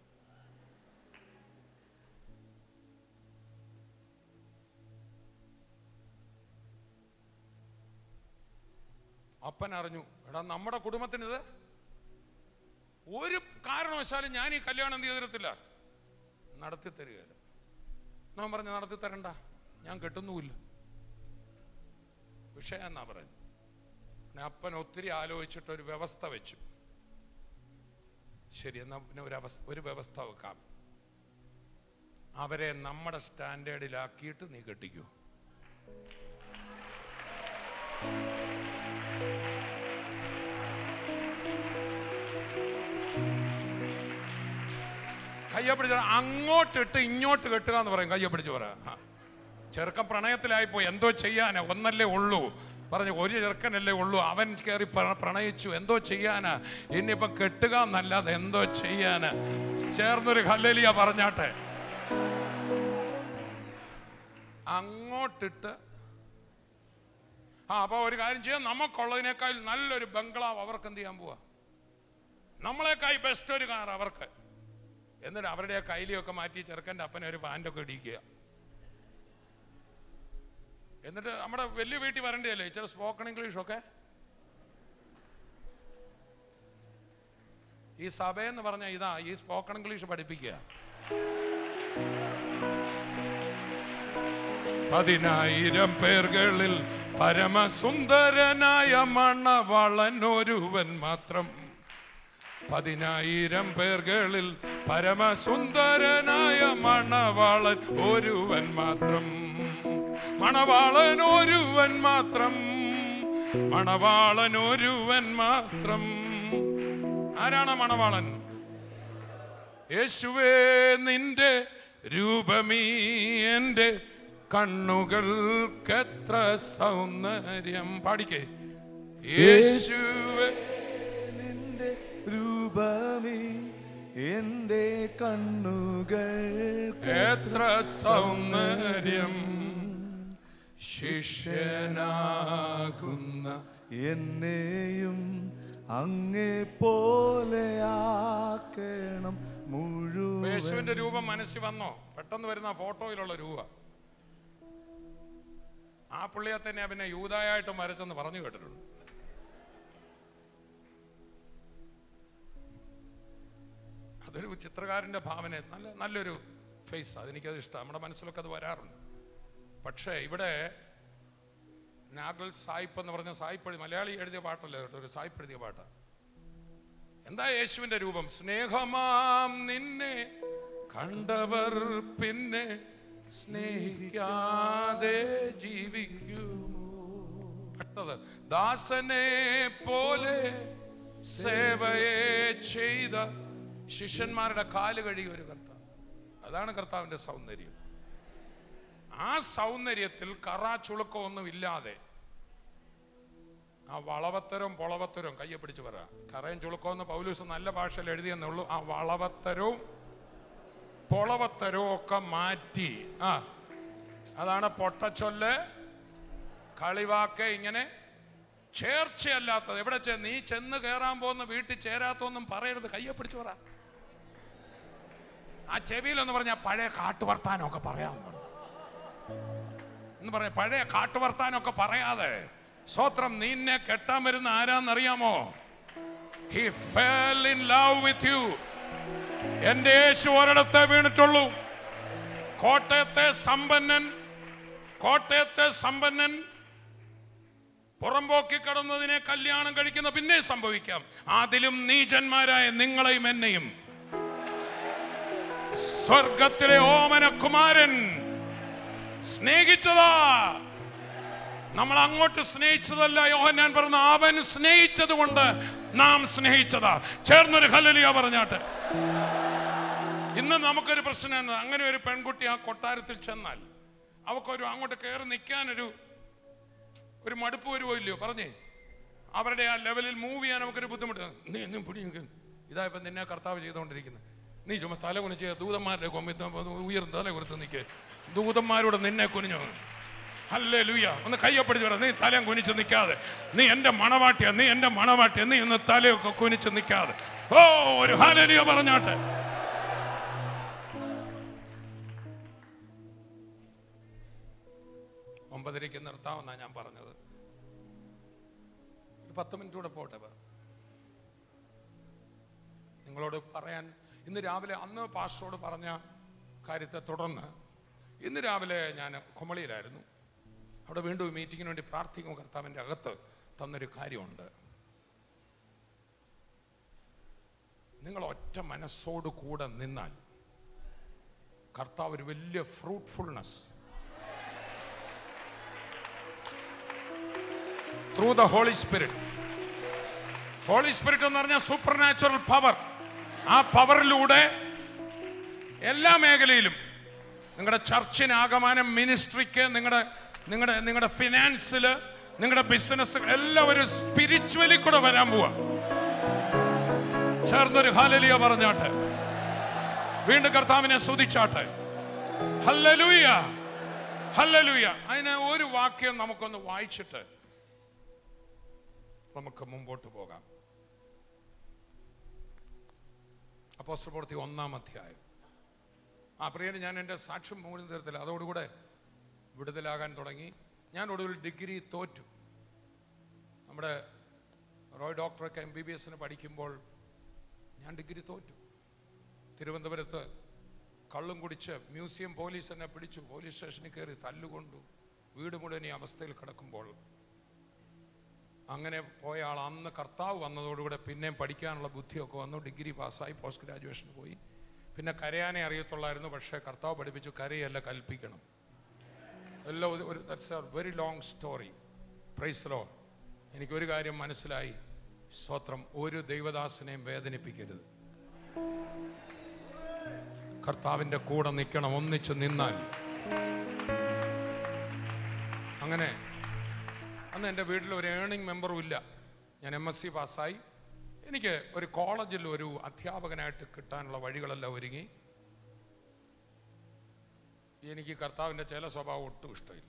അപ്പൻ അറിഞ്ഞു എടാ നമ്മുടെ കുടുംബത്തിന് ഇത് ഒരു കാരണവശാലും ഞാൻ ഈ കല്യാണം എന്ത് ചെയ്തിരത്തില്ല നടത്തി തരികയില്ല ഞാൻ പറഞ്ഞു നടത്തി തരണ്ട ഞാൻ കെട്ടുന്നുമില്ല വിഷയം എന്നാ പറയുന്നത് പിന്നെ അപ്പൻ ഒത്തിരി ആലോചിച്ചിട്ട് ഒരു വ്യവസ്ഥ വെച്ചു ശരി എന്നാ പിന്നെ ഒരു അവസ്ഥ ഒരു വ്യവസ്ഥ വെക്കാം അവരെ നമ്മുടെ സ്റ്റാൻഡേർഡിലാക്കിയിട്ട് നീ കെട്ടിക്കൂ കയ്യെ പിടിച്ച അങ്ങോട്ടിട്ട് ഇങ്ങോട്ട് കെട്ടുക എന്ന് പറയും കയ്യെ പിടിച്ച് പറ ആ. ചെറുക്കൻ പ്രണയത്തിലായിപ്പോയി എന്തോ ചെയ്യാനാ ഒന്നല്ലേ ഉള്ളൂ പറഞ്ഞു ഒരു ചെറുക്കനല്ലേ ഉള്ളൂ അവൻ കയറി പ്ര- പ്രണയിച്ചു എന്തോ ചെയ്യാനാ ഇനിയിപ്പം കെട്ടുക എന്നല്ലാതെ എന്തോ ചെയ്യാനാ ചേർന്നൊരു ഹല്ലലിയ പറഞ്ഞാട്ടെ അങ്ങോട്ടിട്ട് ആ അപ്പൊ ഒരു കാര്യം ചെയ്യാം നമുക്കുള്ളതിനേക്കാൾ നല്ലൊരു ബംഗ്ലാവ് അവർക്ക് എന്ത് ചെയ്യാൻ പോവാ നമ്മളെക്കായി ബെസ്റ്റ് ഒരു കാർ അവർക്ക് എന്നിട്ട് അവരുടെ ആ കൈലിയൊക്കെ മാറ്റി ചെറുക്കൻ്റെ അപ്പനെ ഒരു പാൻറ്റൊക്കെ ഇടിക്കുക എന്നിട്ട് നമ്മുടെ വലിയ വീട്ടിൽ വരണ്ടല്ലേ ഇച്ചിരി സ്പോക്കൺ ഇംഗ്ലീഷൊക്കെ ഈ സഭയെന്ന് പറഞ്ഞ ഇതാ ഈ സ്പോക്കൺ ഇംഗ്ലീഷ് പഠിപ്പിക്കുക പതിനായിരം പേർകളിൽ പരമസുന്ദരനായ മണവളൻ ഒരുവൻ മാത്രം പതിനായിരം പേർകളിൽ പരമസുന്ദരനായ മണവാളൻ ഒരുവൻ മാത്രം മണവാളൻ ഒരുവൻ മാത്രം മണവാളൻ ഒരുവൻ മാത്രം ആരാണ് മണവാളൻ യേശുവേ നിന്റെ രൂപമീ എൻ്റെ കണ്ണുകൾക്കെത്ര സൗന്ദര്യം പാടിക്കേ യേശുവേ നിന്റെ രൂപമേ എന്റെ കണ്ണുകൾ എത്ര സൗന്ദര്യം ശിഷ്യനാകുന്ന എന്നെയും അങ്ങേ പോലെ ആക്കണം മുഴുവൻ യേശുവിന്റെ രൂപം മനസ്സിൽ വന്നോ പെട്ടെന്ന് വരുന്ന ആ ഫോട്ടോയിലുള്ള രൂപ ആ പുള്ളിയെ തന്നെ പിന്നെ യൂതായായിട്ട് വരച്ചെന്ന് പറഞ്ഞു കേട്ടിട്ടുണ്ട് അതൊരു ചിത്രകാരന്റെ ഭാവന നല്ല നല്ലൊരു ഫേസ് അതെനിക്കത് ഇഷ്ടം നമ്മുടെ മനസ്സിലൊക്കെ അത് വരാറുണ്ട് പക്ഷേ ഇവിടെ നാഗൽ സായിപ്പ് എന്ന് പറഞ്ഞ സായിപ്പ് എഴുതി മലയാളി എഴുതിയ പാട്ടല്ല കേട്ടോ ഒരു സായിപ്പ് എഴുതിയ പാട്ടാണ് എന്താ യേശുവിന്റെ രൂപം സ്നേഹമാം നിന്നെ കണ്ടവർ പിന്നെ സ്നേഹിക്കാതെ ജീവിക്കുമോ അടുത്തത് ദാസനെ പോലെ സേവയെ ചെയ്ത ശിഷ്യന്മാരുടെ കാല് കഴുകിയ ഒരു കർത്താവ് അതാണ് കർത്താവിന്റെ സൗന്ദര്യം ആ സൗന്ദര്യത്തിൽ കറ ചുളുക്കമൊന്നും ഇല്ലാതെ ആ വളവത്തരവും പൊളവത്തരവും കയ്യെ പിടിച്ച് പറ കറയും ചുളുക്കമെന്ന് പൗലൂസ് നല്ല ഭാഷയിൽ എഴുതിയെന്നേ ഉള്ളൂ ആ വളവത്തരവും പൊളവത്തരവും ഒക്കെ മാറ്റി ആ അതാണ് പൊട്ടച്ചൊല്ല് കളിവാക്ക് ഇങ്ങനെ ചേർച്ചയല്ലാത്തത് എവിടെ ചെ നീ ചെന്ന് കയറാൻ പോകുന്ന വീട്ടിൽ ചേരാത്തൊന്നും പറയരുത് കയ്യെ പിടിച്ച് പറ ആ ചെവിയിലൊന്ന് പറഞ്ഞ പഴയ കാട്ടുവർത്താനമൊക്കെ പറയാമെന്ന് പറഞ്ഞു എന്ന് പറയാ പഴയ കാട്ടുവർത്താനമൊക്കെ പറയാതെ സ്വത്രം നിന്നെ കെട്ടാൻ വരുന്ന ആരാന്നറിയാമോ he fell in love with you എന്റെ യേശു ഒരിടത്തെ വീണിട്ടുള്ളൂ കോട്ടയത്തെ സമ്പന്നൻ കോട്ടയത്തെ സമ്പന്നൻ പുറമ്പോക്കി കടന്നതിനെ കല്യാണം കഴിക്കുന്ന പിന്നെ സംഭവിക്കാം അതിലും നീചന്മാരായ നിങ്ങളെയും എന്നെയും സ്വർഗത്തിലെ ഓമന കുമാരൻ സ്നേഹിച്ചതാ നമ്മൾ അങ്ങോട്ട് സ്നേഹിച്ചതല്ല യോഹന്നാൻ പറഞ്ഞ അവൻ സ്നേഹിച്ചത് കൊണ്ട് നാം സ്നേഹിച്ചതാ ചേർന്നൊരു ഹലലിയ പറഞ്ഞാട്ടെ ഇന്ന് നമുക്കൊരു പ്രശ്നം അങ്ങനെ ഒരു പെൺകുട്ടി ആ കൊട്ടാരത്തിൽ ചെന്നാൽ അവക്കൊരു അങ്ങോട്ട് കയറി നിൽക്കാനൊരു ഒരു മടുപ്പ് വരുമോ ഇല്ലയോ പറഞ്ഞേ അവരുടെ ആ ലെവലിൽ മൂവ് ചെയ്യാൻ നമുക്കൊരു ബുദ്ധിമുട്ട് നീ എന്നും പിടി നിൽക്കുന്നു ഇതാ ഇപ്പം നിന്നെ കർത്താവ് ചെയ്തുകൊണ്ടിരിക്കുന്നത് നീ ചുമ്മാ തല കുനിച്ച് ദൂതന്മാരുടെ കൊമ്പത്ത് ഉയർന്ന് തല കുറിച്ച് നിൽക്കുക ദൂതന്മാരോട് നിന്നെ കുനിഞ്ഞു അല്ലേ ലൂയ ഒന്ന് കയ്യപ്പിടിച്ച് പറ നീ തലയും കുനിച്ച് നിൽക്കാതെ നീ എൻ്റെ മണവാട്ടിയ നീ എൻ്റെ മണവാട്ടിയ നീ ഒന്ന് തലയൊക്കെ കുനിച്ച് നിൽക്കാതെ ഓ ഒരു ഹാലലിയ പറഞ്ഞാട്ടെ ഒമ്പതരയ്ക്ക് നിർത്താമെന്നാണ് ഞാൻ പറഞ്ഞത് ഒരു പത്ത് മിനിറ്റ് കൂടെ പോട്ടെ വാ. നിങ്ങളോട് പറയാൻ ഇന്ന് രാവിലെ അന്ന് പാസ്റ്ററോട് പറഞ്ഞ കാര്യത്തെ തുടർന്ന് ഇന്ന് രാവിലെ ഞാൻ കുമളിയിലായിരുന്നു അവിടെ വീണ്ടും ഈ മീറ്റിങ്ങിന് വേണ്ടി പ്രാർത്ഥിക്കും കർത്താവിൻ്റെ അകത്ത് തന്നൊരു കാര്യമുണ്ട് നിങ്ങൾ ഒറ്റ മനസ്സോട് കൂടെ നിന്നാൽ കർത്താവ് ഒരു വലിയ fruitfulness through the holy spirit holy spirit എന്ന് പറഞ്ഞാൽ സൂപ്പർ നാച്ചുറൽ പവർ ആ പവറിലൂടെ എല്ലാ മേഖലയിലും നിങ്ങളുടെ ചർച്ചിന് ആകമാനം മിനിസ്ട്രിക്ക് നിങ്ങളുടെ നിങ്ങളുടെ നിങ്ങളുടെ ഫിനാൻസിൽ നിങ്ങളുടെ ബിസിനസ് എല്ലാവരും സ്പിരിച്വലി കൂടെ വരാൻ പോവാ ചേർന്നൊരു ഹലലിയ പറഞ്ഞാട്ടെ വീണ്ടും കർത്താവിനെ സ്തുതിച്ചാട്ടെ ഹല്ലലൂയ ഹല്ലലൂയ അതിന് ഒരു വാക്യം നമുക്കൊന്ന് വായിച്ചിട്ട് നമുക്ക് മുമ്പോട്ട് പോകാം അപ്പോസ്റ്റൽ പ്രവൃത്തി ഒന്നാം അധ്യായം ആ പ്രിയന് ഞാൻ എൻ്റെ സാക്ഷ്യം മൂലം തീർത്തില്ല അതോടുകൂടെ വിടുതലാകാൻ തുടങ്ങി ഞാൻ ഒടുവിൽ ഡിഗ്രി തോറ്റു നമ്മുടെ റോയ് ഡോക്ടറൊക്കെ എം ബി ബി എസിന് പഠിക്കുമ്പോൾ ഞാൻ ഡിഗ്രി തോറ്റു തിരുവനന്തപുരത്ത് കള്ളും കുടിച്ച് മ്യൂസിയം പോലീസ് എന്നെ പിടിച്ചു പോലീസ് സ്റ്റേഷനിൽ കയറി തല്ലുകൊണ്ടു വീട് മുഴുവൻ ഈ അവസ്ഥയിൽ കിടക്കുമ്പോൾ അങ്ങനെ പോയ ആൾ അന്ന് കർത്താവ് വന്നതോടുകൂടെ പിന്നെയും പഠിക്കാനുള്ള ബുദ്ധിയൊക്കെ വന്നു ഡിഗ്രി പാസ്സായി പോസ്റ്റ് ഗ്രാജുവേഷന് പോയി പിന്നെ കരയാനേ അറിയത്തുള്ളായിരുന്നു പക്ഷേ കർത്താവ് പഠിപ്പിച്ചു കരയല്ല കൽപ്പിക്കണം എല്ലാം ഒരു- ഒരു that's a very long story praise Lord എനിക്കൊരു കാര്യം മനസ്സിലായി സ്വത്രം ഒരു ദൈവദാസനെയും വേദനിപ്പിക്കരുത് കർത്താവിൻ്റെ കൂടെ നിൽക്കണം ഒന്നിച്ച് നിന്നാൽ അങ്ങനെ അന്ന് എൻ്റെ വീട്ടിൽ ഒരു ഏണിംഗ് മെമ്പറും ഇല്ല ഞാൻ എം എസ് സി പാസ്സായി എനിക്ക് ഒരു കോളേജിൽ ഒരു അധ്യാപകനായിട്ട് കിട്ടാനുള്ള വഴികളെല്ലാം ഒരുങ്ങി എനിക്ക് കർത്താവിൻ്റെ ചില സ്വഭാവം ഒട്ടും ഇഷ്ടമില്ല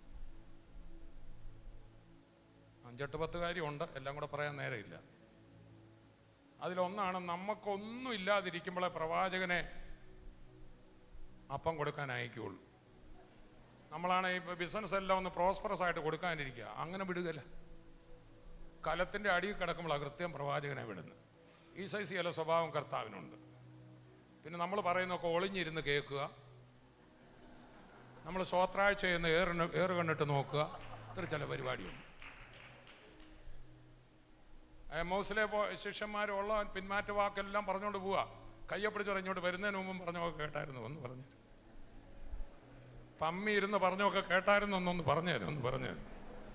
അഞ്ചെട്ട് പത്ത് കാര്യമുണ്ട് എല്ലാം കൂടെ പറയാൻ നേരമില്ല അതിലൊന്നാണ് നമുക്കൊന്നും ഇല്ലാതിരിക്കുമ്പോഴേ പ്രവാചകനെ അപ്പം കൊടുക്കാൻ അയക്കുകയുള്ളൂ നമ്മളാണ് ഈ ബിസിനസ് എല്ലാം ഒന്ന് പ്രോസ്പറസ് ആയിട്ട് കൊടുക്കാനിരിക്കുക അങ്ങനെ വിടുകയില്ല കലത്തിൻ്റെ അടിയിൽ കിടക്കുമ്പോഴാണ് കൃത്യം പ്രവാചകനെ വിടുന്നത് ഈ സൈസ് ചില സ്വഭാവം കർത്താവിനുണ്ട് പിന്നെ നമ്മൾ പറയുന്നൊക്കെ ഒളിഞ്ഞിരുന്ന് കേൾക്കുക നമ്മൾ സ്വത്രാഴ്ച ചെയ്യുന്ന ഏറിന് ഏറ് കണ്ടിട്ട് നോക്കുക ഇത്ര ചില പരിപാടിയുണ്ട് മൗസിലെ ശിഷ്യന്മാരുള്ള പിന്മാറ്റ വാക്കെല്ലാം പറഞ്ഞുകൊണ്ട് പോവുക കയ്യപ്പിടിച്ച് പറഞ്ഞോണ്ട് വരുന്നതിന് മുമ്പും പറഞ്ഞൊക്കെ കേട്ടായിരുന്നു ഒന്ന് പറഞ്ഞു പമ്മി ഇരുന്ന് പറഞ്ഞൊക്കെ കേട്ടായിരുന്നു എന്നൊന്ന് പറഞ്ഞു തരും ഒന്ന് പറഞ്ഞു തരും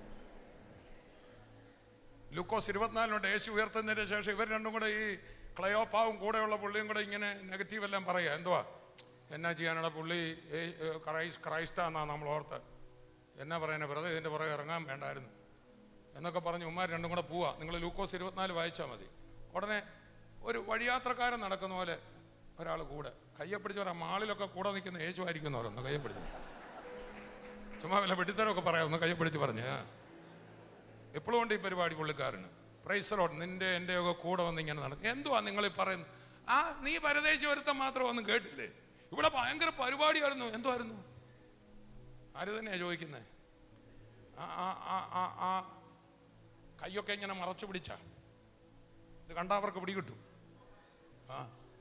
ലൂക്കോസ് ഇരുപത്തിനാലിനുണ്ട് യേശു ഉയർത്തുന്നതിന് ശേഷം ഇവർ രണ്ടും കൂടെ ഈ ക്ലയോപ്പാവും കൂടെയുള്ള പുള്ളിയും കൂടെ ഇങ്ങനെ നെഗറ്റീവ് എല്ലാം പറയുക എന്തുവാ എന്നാ ചെയ്യാനാണ് പുള്ളി ഏ- ഏ, ക്രൈസ്റ്റ് ക്രൈസ്റ്റാന്നാ നമ്മൾ ഓർത്ത് എന്നാ പറയാനാ വെറുതെ ഇതിൻ്റെ പുറകെ ഇറങ്ങാൻ വേണ്ടായിരുന്നു എന്നൊക്കെ പറഞ്ഞ് ഉമ്മാർ രണ്ടും കൂടെ പോവാ നിങ്ങൾ ലൂക്കോസ് ഇരുപത്തിനാല് വായിച്ചാൽ മതി ഉടനെ ഒരു വഴിയാത്രക്കാരൻ നടക്കുന്ന പോലെ ഒരാൾ കൂടെ കയ്യെ പിടിച്ച് പറയാം മാളിലൊക്കെ കൂടെ നിൽക്കുന്ന യേശു ആയിരിക്കും പറയുന്നു കയ്യെ പിടിച്ച് ചുമ്മാ വല്ല വെട്ടിത്തരമൊക്കെ പറയാം ഒന്ന് കയ്യെ പിടിച്ച് പറഞ്ഞ് ആ. എപ്പോഴും ഉണ്ട് ഈ പരിപാടി പുള്ളിക്കാരന് പ്രൈസറോട്ട് നിന്റെ എൻ്റെ ഒക്കെ കൂടെ വന്ന് ഇങ്ങനെ നടക്കും എന്തുവാ നിങ്ങൾ ഈ പറയുന്നത് ആ നീ പരദേശി ഒരുത്തം മാത്രം ഒന്നും കേട്ടില്ലേ ഇവിടെ ഭയങ്കര പരിപാടിയായിരുന്നു എന്തുവായിരുന്നു ആര് തന്നെയാ ചോദിക്കുന്നത് ആ ആ ആ ആ ആ കൈയൊക്കെ ഇങ്ങനെ മറച്ചു പിടിച്ച ഇത് കണ്ടാ അവർക്ക് പിടികിട്ടും ആ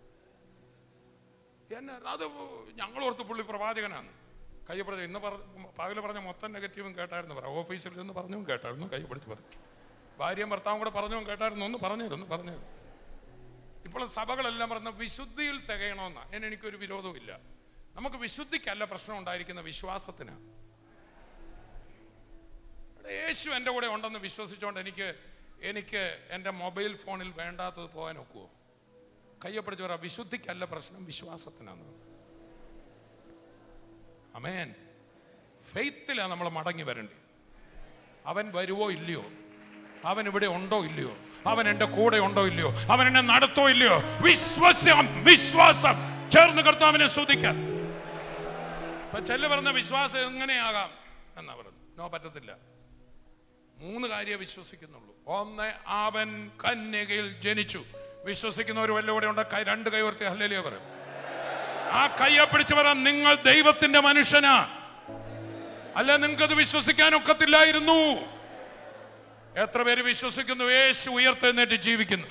എന്നെ അത് ഞങ്ങൾ ഓർത്ത് പുള്ളി പ്രവാചകനാണ് കയ്യപ്പിടിച്ച് ഇന്ന് പറ പകല് പറഞ്ഞ മൊത്തം നെഗറ്റീവും കേട്ടായിരുന്നു പറ ഓഫീസിൽ നിന്ന് പറഞ്ഞും കേട്ടായിരുന്നു കൈ പിടിച്ച് പറഞ്ഞു ഭാര്യയും ഭർത്താവും കൂടെ പറഞ്ഞും കേട്ടായിരുന്നു ഒന്ന് പറഞ്ഞിരുന്നു പറഞ്ഞു ഇപ്പോൾ സഭകളെല്ലാം പറഞ്ഞ വിശുദ്ധിയിൽ തികയണമെന്നാ എന്ന് എനിക്കൊരു വിരോധവും ഇല്ല നമുക്ക് വിശുദ്ധിക്കല്ല പ്രശ്നം ഉണ്ടായിരിക്കുന്ന വിശ്വാസത്തിനാണ് ഇവിടെ യേശു എൻ്റെ കൂടെ ഉണ്ടെന്ന് വിശ്വസിച്ചുകൊണ്ട് എനിക്ക് എനിക്ക് എൻ്റെ മൊബൈൽ ഫോണിൽ വേണ്ടാത്തത് പോകാൻ ഒക്കുമോ കയ്യപ്പിടിച്ച് പറ വിശുദ്ധിക്കല്ല പ്രശ്നം വിശ്വാസത്തിനാണ് അമേൻ ഫെയ്ത്തിലാണ് നമ്മൾ മടങ്ങി വരേണ്ടത് അവൻ വരുവോ ഇല്ലയോ അവൻ ഇവിടെ ഉണ്ടോ ഇല്ലയോ അവൻ എൻ്റെ കൂടെ ഉണ്ടോ ഇല്ലയോ അവൻ എന്നെ നടത്തോ ഇല്ലയോ വിശ്വാസം വിശ്വാസം ചേർന്ന് കർത്താവിനെ സ്തുതിക്കാൻ ഇപ്പൊ ചെല്ല് പറഞ്ഞ വിശ്വാസം എങ്ങനെയാകാം എന്നാ പറഞ്ഞു നോ പറ്റത്തില്ല മൂന്ന് കാര്യം വിശ്വസിക്കുന്നുള്ളൂ ഒന്ന് അവൻ കന്യകയിൽ ജനിച്ചു വിശ്വസിക്കുന്നവർ വല്ലവിടെ ഉണ്ട് കൈ രണ്ട് കൈ ഉയർത്തി ഹല്ലേലിയ പറയും ആ കയ്യെ പിടിച്ച് പറ നിങ്ങൾ ദൈവത്തിന്റെ മനുഷ്യനാ അല്ല നിങ്ങൾക്കത് വിശ്വസിക്കാൻ ഒക്കത്തില്ലായിരുന്നു എത്ര പേര് വിശ്വസിക്കുന്നു യേശു ഉയർത്തെഴുന്നേറ്റ് ജീവിക്കുന്നു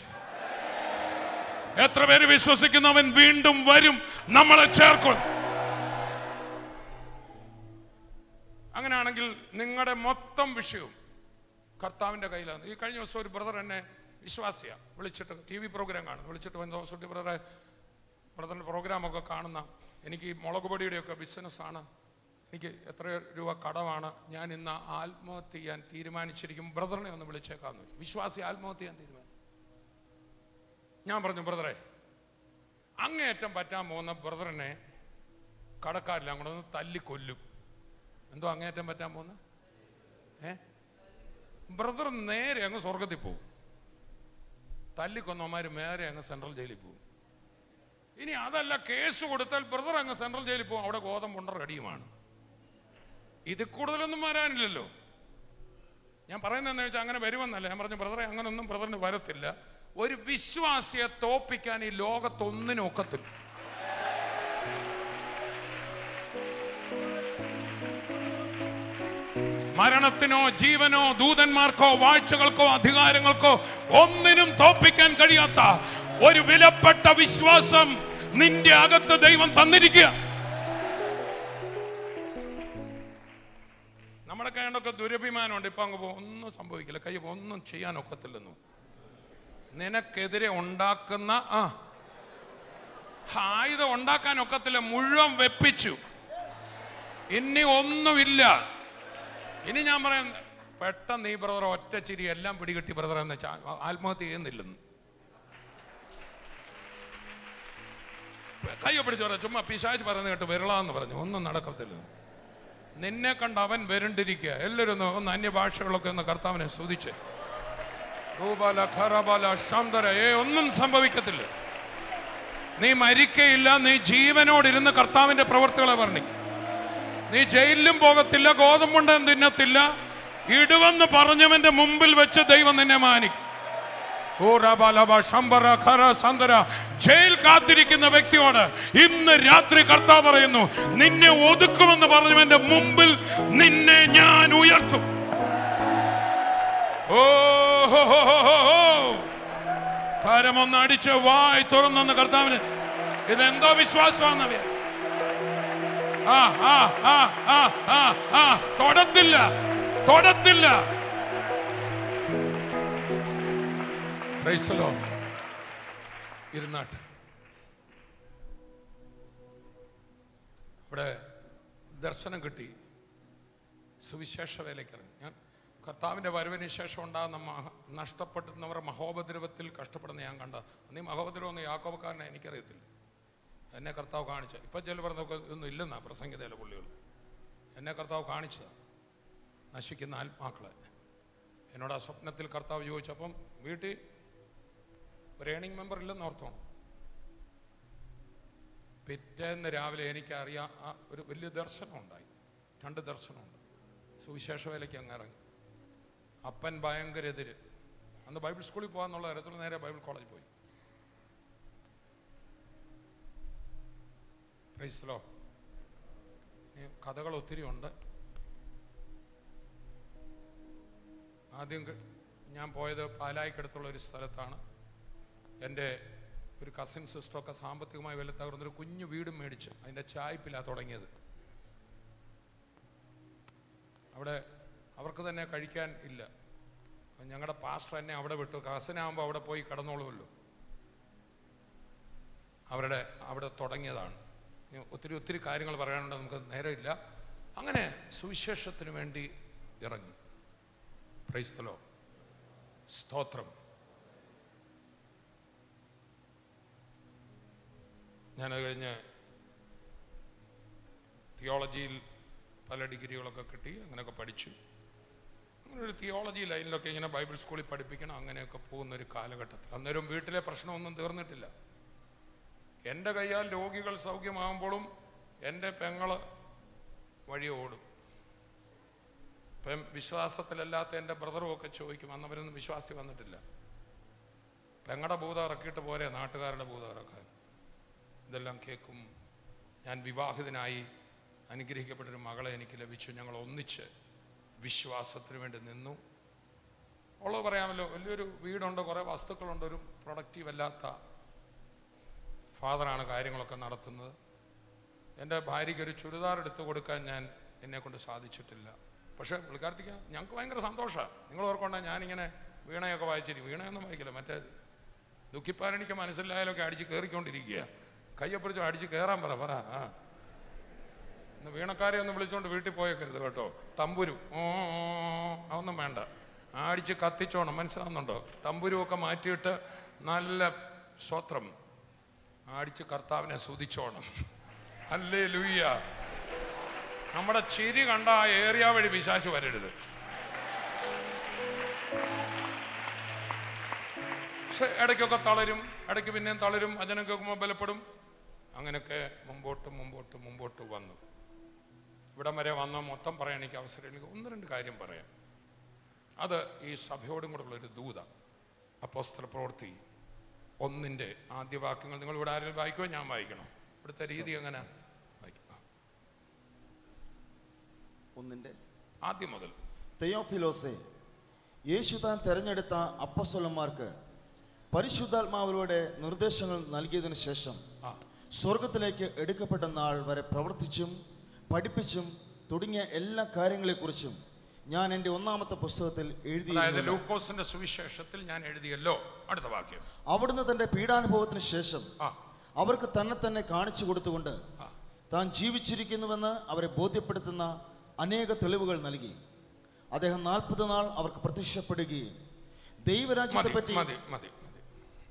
എത്ര പേര് വിശ്വസിക്കുന്നു അവൻ വീണ്ടും വരും നമ്മളെ ചേർക്കും അങ്ങനെയാണെങ്കിൽ നിങ്ങളുടെ മൊത്തം വിഷയവും കർത്താവിൻ്റെ കയ്യിലാണ് ഈ കഴിഞ്ഞ ദിവസം ഒരു ബ്രദർ എന്നെ വിശ്വാസിയ വിളിച്ചിട്ട് ടി വി പ്രോഗ്രാം കാണുന്നു വിളിച്ചിട്ട് ബന്ധോസുട്ടി ബ്രദറെ ബ്രദറിൻ്റെ പ്രോഗ്രാമൊക്കെ കാണുന്ന എനിക്ക് ഈ മുളക് പൊടിയുടെയൊക്കെ ബിസിനസ്സാണ് എനിക്ക് എത്ര രൂപ കടമാണ് ഞാൻ ഇന്ന് ആത്മഹത്യ ചെയ്യാൻ തീരുമാനിച്ചിരിക്കും ബ്രദറിനെ ഒന്ന് വിളിച്ചേക്കാന്ന് വിശ്വാസി ആത്മഹത്യ ചെയ്യാൻ തീരുമാനം ഞാൻ പറഞ്ഞു ബ്രദറെ അങ്ങേയറ്റം പറ്റാൻ പോകുന്ന ബ്രദറിനെ കടക്കാരില്ല അങ്ങോട്ട് ഒന്ന് തല്ലിക്കൊല്ലും എന്തോ അങ്ങേയറ്റം പറ്റാൻ പോകുന്ന ഏ ബ്രദർ നേരെ അങ്ങ് സ്വർഗത്തിൽ പോകും തല്ലിക്കൊന്നമാർ നേരെ അങ്ങ് സെൻട്രൽ ജയിലിൽ പോകും ഇനി അതല്ല കേസ് കൊടുത്താൽ ബ്രദർ അങ്ങ് സെൻട്രൽ ജയിലിൽ പോകും അവിടെ ഗോതമ്പുണ്ട റെഡിയുമാണ് ഇത് കൂടുതലൊന്നും വരാനില്ലല്ലോ ഞാൻ പറയുന്നതെന്ന് വെച്ചാൽ അങ്ങനെ വരുമെന്നല്ല ഞാൻ പറഞ്ഞു ബ്രദറെ അങ്ങനൊന്നും ബ്രദറിന് വരത്തില്ല ഒരു വിശ്വാസിയെ തോപ്പിക്കാൻ ഈ ലോകത്തൊന്നിനും ഒക്കത്തില്ല മരണത്തിനോ ജീവനോ ദൂതന്മാർക്കോ വാഴ്ചകൾക്കോ അധികാരങ്ങൾക്കോ ഒന്നിനും തോപ്പിക്കാൻ കഴിയാത്ത ഒരു വിലപ്പെട്ട വിശ്വാസം നിന്റെ അകത്ത് ദൈവം തന്നിരിക്കുക നമ്മുടെ നിങ്ങളൊക്കെ കണ്ടൊക്കെ ദുരഭിമാനമുണ്ട് ഇപ്പം അങ്ങ് പോകും ഒന്നും സംഭവിക്കില്ല കൈ പോകും ഒന്നും ചെയ്യാൻ ഒക്കത്തില്ലെന്നു നിനക്കെതിരെ ഉണ്ടാക്കുന്ന ആ ആയുധം ഉണ്ടാക്കാൻ ഒക്കത്തില്ല മുഴുവൻ വെപ്പിച്ചു ഇനി ഒന്നുമില്ല ഇനി ഞാൻ പറയാം പെട്ടെന്ന് ഈ ബ്രദർ ഒറ്റ ചിരി എല്ലാം പിടികിട്ടി ബ്രദർ എന്ന് വെച്ചാൽ ആത്മഹത്യ ചെയ്യുന്നില്ലെന്ന് കയ്യോ പിടിച്ചു പറയാം ചുമ്മാ പിശാച്ച് പറയുന്നത് കേട്ട് വിരളാന്ന് പറഞ്ഞു ഒന്നും നടക്കത്തില്ല നിന്നെ കണ്ട് അവൻ വരണ്ടിരിക്കുക എല്ലാവരും ഒന്ന് ഒന്ന് അന്യഭാഷകളൊക്കെ ഒന്ന് കർത്താവിനെ സ്തുതിച്ച് റൂബാല ഖറബാല ശാന്തര ഏ ഒന്നും സംഭവിക്കത്തില്ല നീ മരിക്കയില്ല നീ ജീവനോടിരുന്ന് കർത്താവിന്റെ പ്രവർത്തികളെ വർണ്ണിക്കും നീ ജയിലിലും പോകത്തില്ല ഗോതമ്പുണ്ടം തിന്നത്തില്ല ഇടുവെന്ന് പറഞ്ഞവന്റെ മുമ്പിൽ വെച്ച് ദൈവം നിന്നെ മാനിക്കും ഓ റബാലബ ശംബര ഖര സന്തര ജയിൽ കാത്തിരിക്കുന്ന വ്യക്തിയോട് ഇന്ന് രാത്രി കർത്താവ് പറയുന്നു നിന്നെ ഒതുക്കുമെന്ന് പറഞ്ഞവന്റെ മുമ്പിൽ നിന്നെ ഞാൻ ഉയർത്തും ഓ ഹോ ഹോ ഹോ ഹോ ഹോ. കരമൊന്ന് അടിച്ച് വായി തുറന്നൊന്ന് കർത്താവിന് ഇതെന്തോ വിശ്വാസമാണെന്നറിയാം ആ ആ ആ ആ ആ ആ തൊടത്തില്ല തൊടത്തില്ല Praise the Lord. ഇരുന്നാട്ട് ഇവിടെ ദർശനം കിട്ടി സുവിശേഷ വേലയ്ക്ക് ഇറങ്ങി ഞാൻ കർത്താവിൻ്റെ വരവിന് ശേഷം ഉണ്ടാകുന്ന മഹ നഷ്ടപ്പെടുന്നവർ മഹോപദ്രവത്തിൽ കഷ്ടപ്പെടുന്ന ഞാൻ കണ്ട നീ മഹോപദ്രവം ഒന്നും യാക്കോബക്കാരനെ എനിക്കറിയത്തില്ല എന്നെ കർത്താവ് കാണിച്ച ഇപ്പം ചില പറഞ്ഞൊക്കെ ഒന്നും ഇല്ലെന്നാ പ്രസംഗതയിലെ പുള്ളികൾ എന്നെ കർത്താവ് കാണിച്ചതാണ് നശിക്കുന്ന ആത്മാക്കളെ എന്നോട് ആ സ്വപ്നത്തിൽ കർത്താവ് ചോദിച്ചപ്പം വീട്ടിൽ ഒരു ഏണിംഗ് മെമ്പർ ഇല്ലെന്ന് ഓർത്തോണം പിറ്റേന്ന് രാവിലെ എനിക്കറിയാം ആ ഒരു വലിയ ദർശനം ഉണ്ടായി രണ്ട് ദർശനമുണ്ട് സുവിശേഷ വേലയ്ക്ക് അങ്ങ് ഇറങ്ങി അപ്പൻ ഭയങ്കര എതിര് അന്ന് ബൈബിൾ സ്കൂളിൽ പോകാന്നുള്ള തരത്തിൽ നേരെ ബൈബിൾ കോളേജിൽ പോയി പ്രൈസ്ലോ കഥകൾ ഒത്തിരി ഉണ്ട് ആദ്യം ക- ഞാൻ പോയത് പാലായിക്കടുത്തുള്ള ഒരു സ്ഥലത്താണ് എൻ്റെ ഒരു കസിൻ സിസ്റ്ററൊക്കെ സാമ്പത്തികമായി വില തകർന്നൊരു കുഞ്ഞു വീടും മേടിച്ച് അതിൻ്റെ ചായ്പിലാണ് തുടങ്ങിയത് അവിടെ അവർക്ക് തന്നെ കഴിക്കാൻ ഇല്ല ഞങ്ങളുടെ പാസ്റ്റർ എന്നെ അവിടെ വിട്ടു കസിനാകുമ്പോൾ അവിടെ പോയി കിടന്നോളുമല്ലോ അവരുടെ അവിടെ തുടങ്ങിയതാണ് ഇനി ഒത്തിരി ഒത്തിരി കാര്യങ്ങൾ പറയാനുണ്ട് നമുക്ക് നേരമില്ല അങ്ങനെ സുവിശേഷത്തിന് വേണ്ടി ഇറങ്ങി പ്രൈസ്തലോ സ്തോത്രം ഞാനത് കഴിഞ്ഞ് തിയോളജിയിൽ പല ഡിഗ്രികളൊക്കെ കിട്ടി അങ്ങനെയൊക്കെ പഠിച്ചു അങ്ങനെ ഒരു തിയോളജി ലൈനിലൊക്കെ ഇങ്ങനെ ബൈബിൾ സ്കൂളിൽ പഠിപ്പിക്കണം അങ്ങനെയൊക്കെ പോകുന്ന ഒരു കാലഘട്ടത്തിൽ അന്നേരം വീട്ടിലെ പ്രശ്നമൊന്നും തീർന്നിട്ടില്ല എൻ്റെ കയ്യാൽ രോഗികൾ സൗഖ്യമാകുമ്പോഴും എൻ്റെ പെങ്ങള് വഴി ഓടും ഇപ്പം വിശ്വാസത്തിലല്ലാത്ത എൻ്റെ ബ്രദറും ഒക്കെ ചോദിക്കും അന്നവരൊന്നും വിശ്വാസി വന്നിട്ടില്ല പെങ്ങളുടെ ഭൂതം ഇറക്കിയിട്ട് പോരെ നാട്ടുകാരുടെ ഭൂതം ഇറക്കാൻ ഇതെല്ലാം കേൾക്കും ഞാൻ വിവാഹിതനായി അനുഗ്രഹിക്കപ്പെട്ടൊരു മകളെ എനിക്ക് ലഭിച്ചു ഞങ്ങൾ ഒന്നിച്ച് വിശ്വാസത്തിന് വേണ്ടി നിന്നു ഉള്ളത് പറയാമല്ലോ വലിയൊരു വീടുണ്ട് കുറേ വസ്തുക്കളുണ്ട് ഒരു പ്രൊഡക്റ്റീവ് അല്ലാത്ത ഫാദറാണ് കാര്യങ്ങളൊക്കെ നടത്തുന്നത് എൻ്റെ ഭാര്യയ്ക്ക് ഒരു ചുരിദാർ എടുത്തു കൊടുക്കാൻ ഞാൻ എന്നെ കൊണ്ട് സാധിച്ചിട്ടില്ല പക്ഷേ പുള്ളിക്കാർത്തിക്ക് ഞങ്ങൾക്ക് ഭയങ്കര സന്തോഷമാണ് നിങ്ങൾ ഓർക്കൊണ്ട ഞാനിങ്ങനെ വീണയൊക്കെ വായിച്ചിരിക്കും വീണയൊന്നും വായിക്കില്ല മറ്റേ ദുഃഖിപ്പാരണിക്ക് മനസ്സിലായാലൊക്കെ അടിച്ച് കയറിക്കൊണ്ടിരിക്കുക കയ്യപ്പിടിച്ചോ അടിച്ച് കയറാൻ പറ പറ ആ ഇന്ന് വീണക്കാരെ ഒന്ന് വിളിച്ചോണ്ട് വീട്ടിൽ പോയേക്കരുത് കേട്ടോ തമ്പുരു ഓ ഓ, ഓ, അതൊന്നും വേണ്ട അടിച്ച് കത്തിച്ചോണം മനസ്സിലാവുന്നുണ്ടോ തമ്പുരുവൊക്കെ മാറ്റിയിട്ട് നല്ല സ്വത്രം അടിച്ച് കർത്താവിനെ സ്തുതിച്ചോണം അല്ലേ ലൂയ്യ നമ്മുടെ ചിരി കണ്ട ആ ഏറിയ വഴി വിശാശ് വരരുത് പക്ഷെ ഇടയ്ക്കൊക്കെ തളരും ഇടയ്ക്ക് പിന്നെയും തളരും അജനം കേൾക്കുമ്പോൾ ബലപ്പെടും അങ്ങനെയൊക്കെ മുമ്പോട്ട് മുമ്പോട്ട് മുമ്പോട്ട് വന്നു ഇവിടം വരെ വന്ന മൊത്തം പറയാൻ എനിക്ക് അവസരം എനിക്ക് ഒന്ന് രണ്ട് കാര്യം പറയാം അത് ഈ സഭയോടും കൂടെ ഉള്ളൊരു ദൂത അപ്പോസ്തല പ്രവൃത്തി ഒന്നിൻ്റെ ആദ്യ വാക്യങ്ങൾ നിങ്ങൾ ഇവിടെ ആരെങ്കിലും വായിക്കുമോ ഞാൻ വായിക്കണം ഇവിടുത്തെ രീതി എങ്ങനെ വായിക്കും ആ, ഒന്നിന്റെ ആദ്യം മുതൽ തെയോഫിലോസെ യേശു താൻ തെരഞ്ഞെടുത്ത അപ്പസ്വലന്മാർക്ക് പരിശുദ്ധാത്മാവിലൂടെ നിർദ്ദേശങ്ങൾ നൽകിയതിനു ശേഷം ആ സ്വർഗത്തിലേക്ക് എടുക്കപ്പെട്ട നാൾ വരെ പ്രവർത്തിച്ചും പഠിപ്പിച്ചും തുടങ്ങിയ എല്ലാ കാര്യങ്ങളെക്കുറിച്ചും ഞാൻ എൻ്റെ ഒന്നാമത്തെ പുസ്തകത്തിൽ അതായത് എഴുതി ലൂക്കോസിന്റെ സുവിശേഷത്തിൽ ഞാൻ എഴുതിയല്ലോ അടുത്ത വാക്യം അവിടുന്ന് തന്റെ പീഡാനുഭവത്തിന് ശേഷം ആ അവർക്ക് തന്നെ തന്നെ കാണിച്ചു കൊടുത്തുകൊണ്ട് ആ. താൻ ജീവിച്ചിരിക്കുന്നുവെന്ന് അവരെ ബോധ്യപ്പെടുത്തുന്ന അനേക തെളിവുകൾ നൽകി അദ്ദേഹം നാൽപ്പത് നാൾ അവർക്ക് പ്രത്യക്ഷപ്പെടുകയും ദൈവരാജ്യത്തെ മതി പറ്റി മതി മതി മതി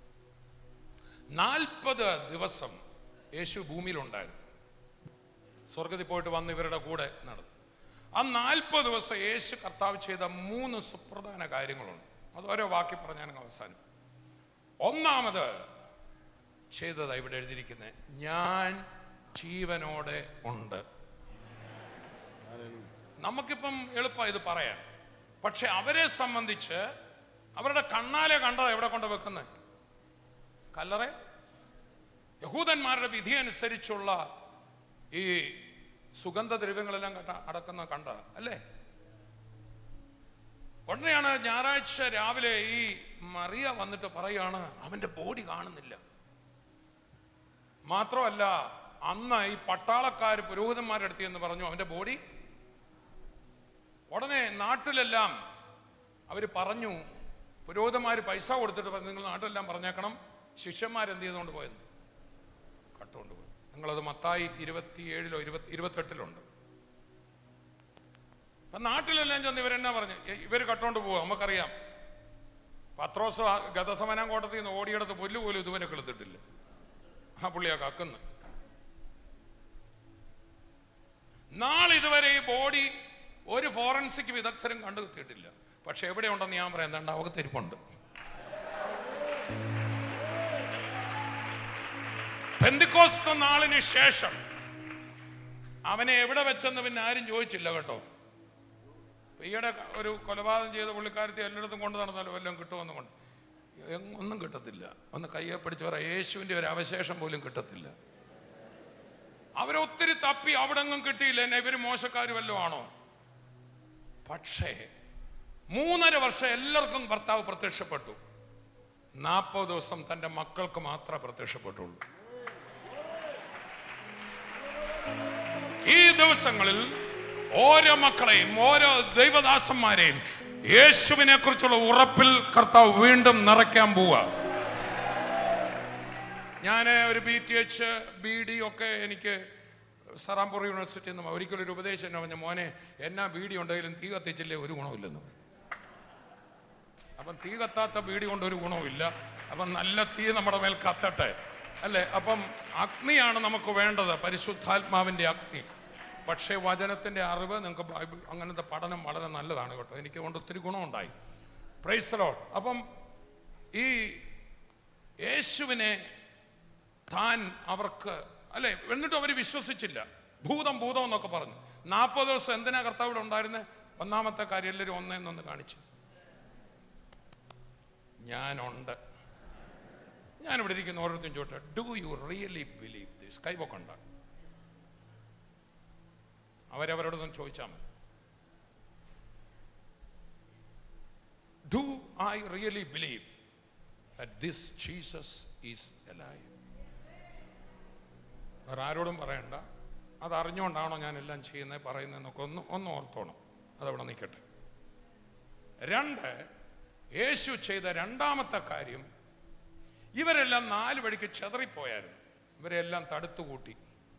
നാൽപ്പത് ദിവസം യേശു ഭൂമിയിലുണ്ടായിരുന്നു സ്വർഗത്തിൽ പോയിട്ട് വന്ന് ഇവരുടെ കൂടെ നടന്നു ആ നാൽപ്പത് ദിവസം യേശു കർത്താവ് ചെയ്ത മൂന്ന് സുപ്രധാന കാര്യങ്ങളുണ്ട് അത് ഓരോ വാക്കി പറഞ്ഞാൽ അവസാനം ഒന്നാമത് ചെയ്തതാ ഇവിടെ എഴുതിയിരിക്കുന്നത് ഞാൻ ജീവനോടെ ഉണ്ട് നമുക്കിപ്പം എളുപ്പമാണ് ഇത് പറയാൻ പക്ഷെ അവരെ സംബന്ധിച്ച് അവരുടെ കണ്ണാലെ കണ്ടത് എവിടെ കൊണ്ട് വെക്കുന്നത് കല്ലറെ യഹൂദന്മാരുടെ വിധി അനുസരിച്ചുള്ള ഈ സുഗന്ധദ്രവ്യങ്ങളെല്ലാം കണ്ട അടക്കുന്ന കണ്ട അല്ലേ ഉടനെയാണ് ഞായറാഴ്ച രാവിലെ ഈ മറിയ വന്നിട്ട് പറയാണ് അവന്റെ ബോഡി കാണുന്നില്ല മാത്രമല്ല അന്ന് ഈ പട്ടാളക്കാർ പുരോഹിതന്മാരുടെ അടുത്ത് എന്ന് പറഞ്ഞു അവന്റെ ബോഡി ഉടനെ നാട്ടിലെല്ലാം അവർ പറഞ്ഞു പുരോഹിതന്മാർ പൈസ കൊടുത്തിട്ട് പറഞ്ഞു നിങ്ങൾ നാട്ടിലെല്ലാം പറഞ്ഞേക്കണം ശിഷ്യന്മാരെന്ത് ചെയ്തുകൊണ്ട് പോയെന്ന് കട്ടുകൊണ്ട് പോയി നിങ്ങളത് മത്തായി ഇരുപത്തിയേഴിലോ ഇരുപത്തി ഇരുപത്തെട്ടിലുണ്ട് അപ്പൊ നാട്ടിലെല്ലാം ചെന്ന് ഇവരെന്നാ പറഞ്ഞു ഇവർ കട്ടോണ്ട് പോവാ നമുക്കറിയാം പത്രോസ് ആ ഗതസമനം കോട്ടത്തിൽ നിന്ന് ഓടിയെടുത്ത് പുല്ല് പോലും ഇതുവരെ കിളുത്തിട്ടില്ല ആ പുള്ളിയാ കക്കുന്നു നാളിതുവരെ ഈ ബോഡി ഒരു ഫോറൻസിക് വിദഗ്ധരും കണ്ടെത്തിയിട്ടില്ല പക്ഷെ എവിടെയുണ്ടെന്ന് ഞാൻ പറയാം എന്താണ്ട് അവകത്തിരിപ്പുണ്ട് പെന്തിക്കോസ്ത നാളിന് ശേഷം അവനെ എവിടെ വെച്ചെന്ന് പിന്നെ ആരും ചോദിച്ചില്ല കേട്ടോ ഇപ്പൊ ഈയിടെ ഒരു കൊലപാതകം ചെയ്ത പുള്ളിക്കാരത്തെ എല്ലായിടത്തും കൊണ്ട് നടന്നാലും വല്ലതും കിട്ടുമെന്ന് കൊണ്ട് എങ്ങ- ഒന്നും കിട്ടത്തില്ല ഒന്ന് കയ്യെ പിടിച്ച് പറ യേശുവിന്റെ ഒരു അവശേഷം പോലും കിട്ടത്തില്ല അവരൊത്തിരി തപ്പി അവിടെ ഒന്നും കിട്ടിയില്ല എന്നെ ഇവര് മോശക്കാർ വല്ലതും ആണോ പക്ഷേ മൂന്നര വർഷം എല്ലാവർക്കും ഭർത്താവ് പ്രത്യക്ഷപ്പെട്ടു നാൽപ്പത് ദിവസം തൻ്റെ മക്കൾക്ക് മാത്രമേ പ്രത്യക്ഷപ്പെട്ടുള്ളൂ ഈ ദിവസങ്ങളിൽ ഓരോ മക്കളെയും ഓരോ ദൈവദാസന്മാരെയും യേശുവിനെ കുറിച്ചുള്ള ഉറപ്പിൽ കർത്താവ് വീണ്ടും നിറയ്ക്കാൻ പോവുക ഞാൻ ഒരു B T H B D ഒക്കെ എനിക്ക് സറാംപൂർ യൂണിവേഴ്സിറ്റിയിൽ നിന്ന് ഒരിക്കലും ഒരു ഉപദേശം എന്നെ പറഞ്ഞ മോനെ എന്നാ ബീഡി ഉണ്ടെങ്കിലും തീ കത്തിച്ചില്ലേ ഒരു ഗുണമില്ലെന്ന് പറയും. അപ്പം തീ കത്താത്ത ബീഡി കൊണ്ട് ഒരു ഗുണവുമില്ല അപ്പം നല്ല തീ നമ്മുടെ മേൽ കത്തട്ടെ അല്ലേ അപ്പം അഗ്നിയാണ് നമുക്ക് വേണ്ടത് പരിശുദ്ധാത്മാവിൻ്റെ അഗ്നി പക്ഷേ വചനത്തിൻ്റെ അറിവ് നിങ്ങൾക്ക് ബൈബിൾ അങ്ങനത്തെ പഠനം വളരെ നല്ലതാണ് കേട്ടോ എനിക്ക് കൊണ്ട് ഒത്തിരി ഗുണമുണ്ടായി പ്രൈസലോ അപ്പം ഈ യേശുവിനെ താൻ അവർക്ക് അല്ലെ എന്നിട്ടും അവർ വിശ്വസിച്ചില്ല ഭൂതം ഭൂതം എന്നൊക്കെ പറഞ്ഞു നാൽപ്പത് ദിവസം എന്തിനാ കർത്താവ് ഇവിടെ ഉണ്ടായിരുന്നത് ഒന്നാമത്തെ കാര്യം എല്ലാവരും ഒന്നേന്നൊന്ന് കാണിച്ചു ഞാനുണ്ട് ഞാനിവിടെ ഇരിക്കുന്ന ഓരോരുത്തരും ചോട്ടെ do you really believe this കൈവക്കണ്ട അവരവരോടൊന്നും ചോദിച്ചാൽ മതി do I really believe that this Jesus is alive. വേറെ ആരോടും പറയണ്ട അത് അറിഞ്ഞുകൊണ്ടാണോ ഞാൻ എല്ലാം ചെയ്യുന്നത് പറയുന്നതെന്നൊക്കെ ഒന്ന് ഒന്ന് ഓർത്തോണം അതവിടെ നിൽക്കട്ടെ രണ്ട് യേശു ചെയ്ത രണ്ടാമത്തെ കാര്യം ഇവരെല്ലാം നാല് വഴിക്ക് ചെതറിപ്പോയായിരുന്നു ഇവരെല്ലാം തടുത്തുകൂട്ടി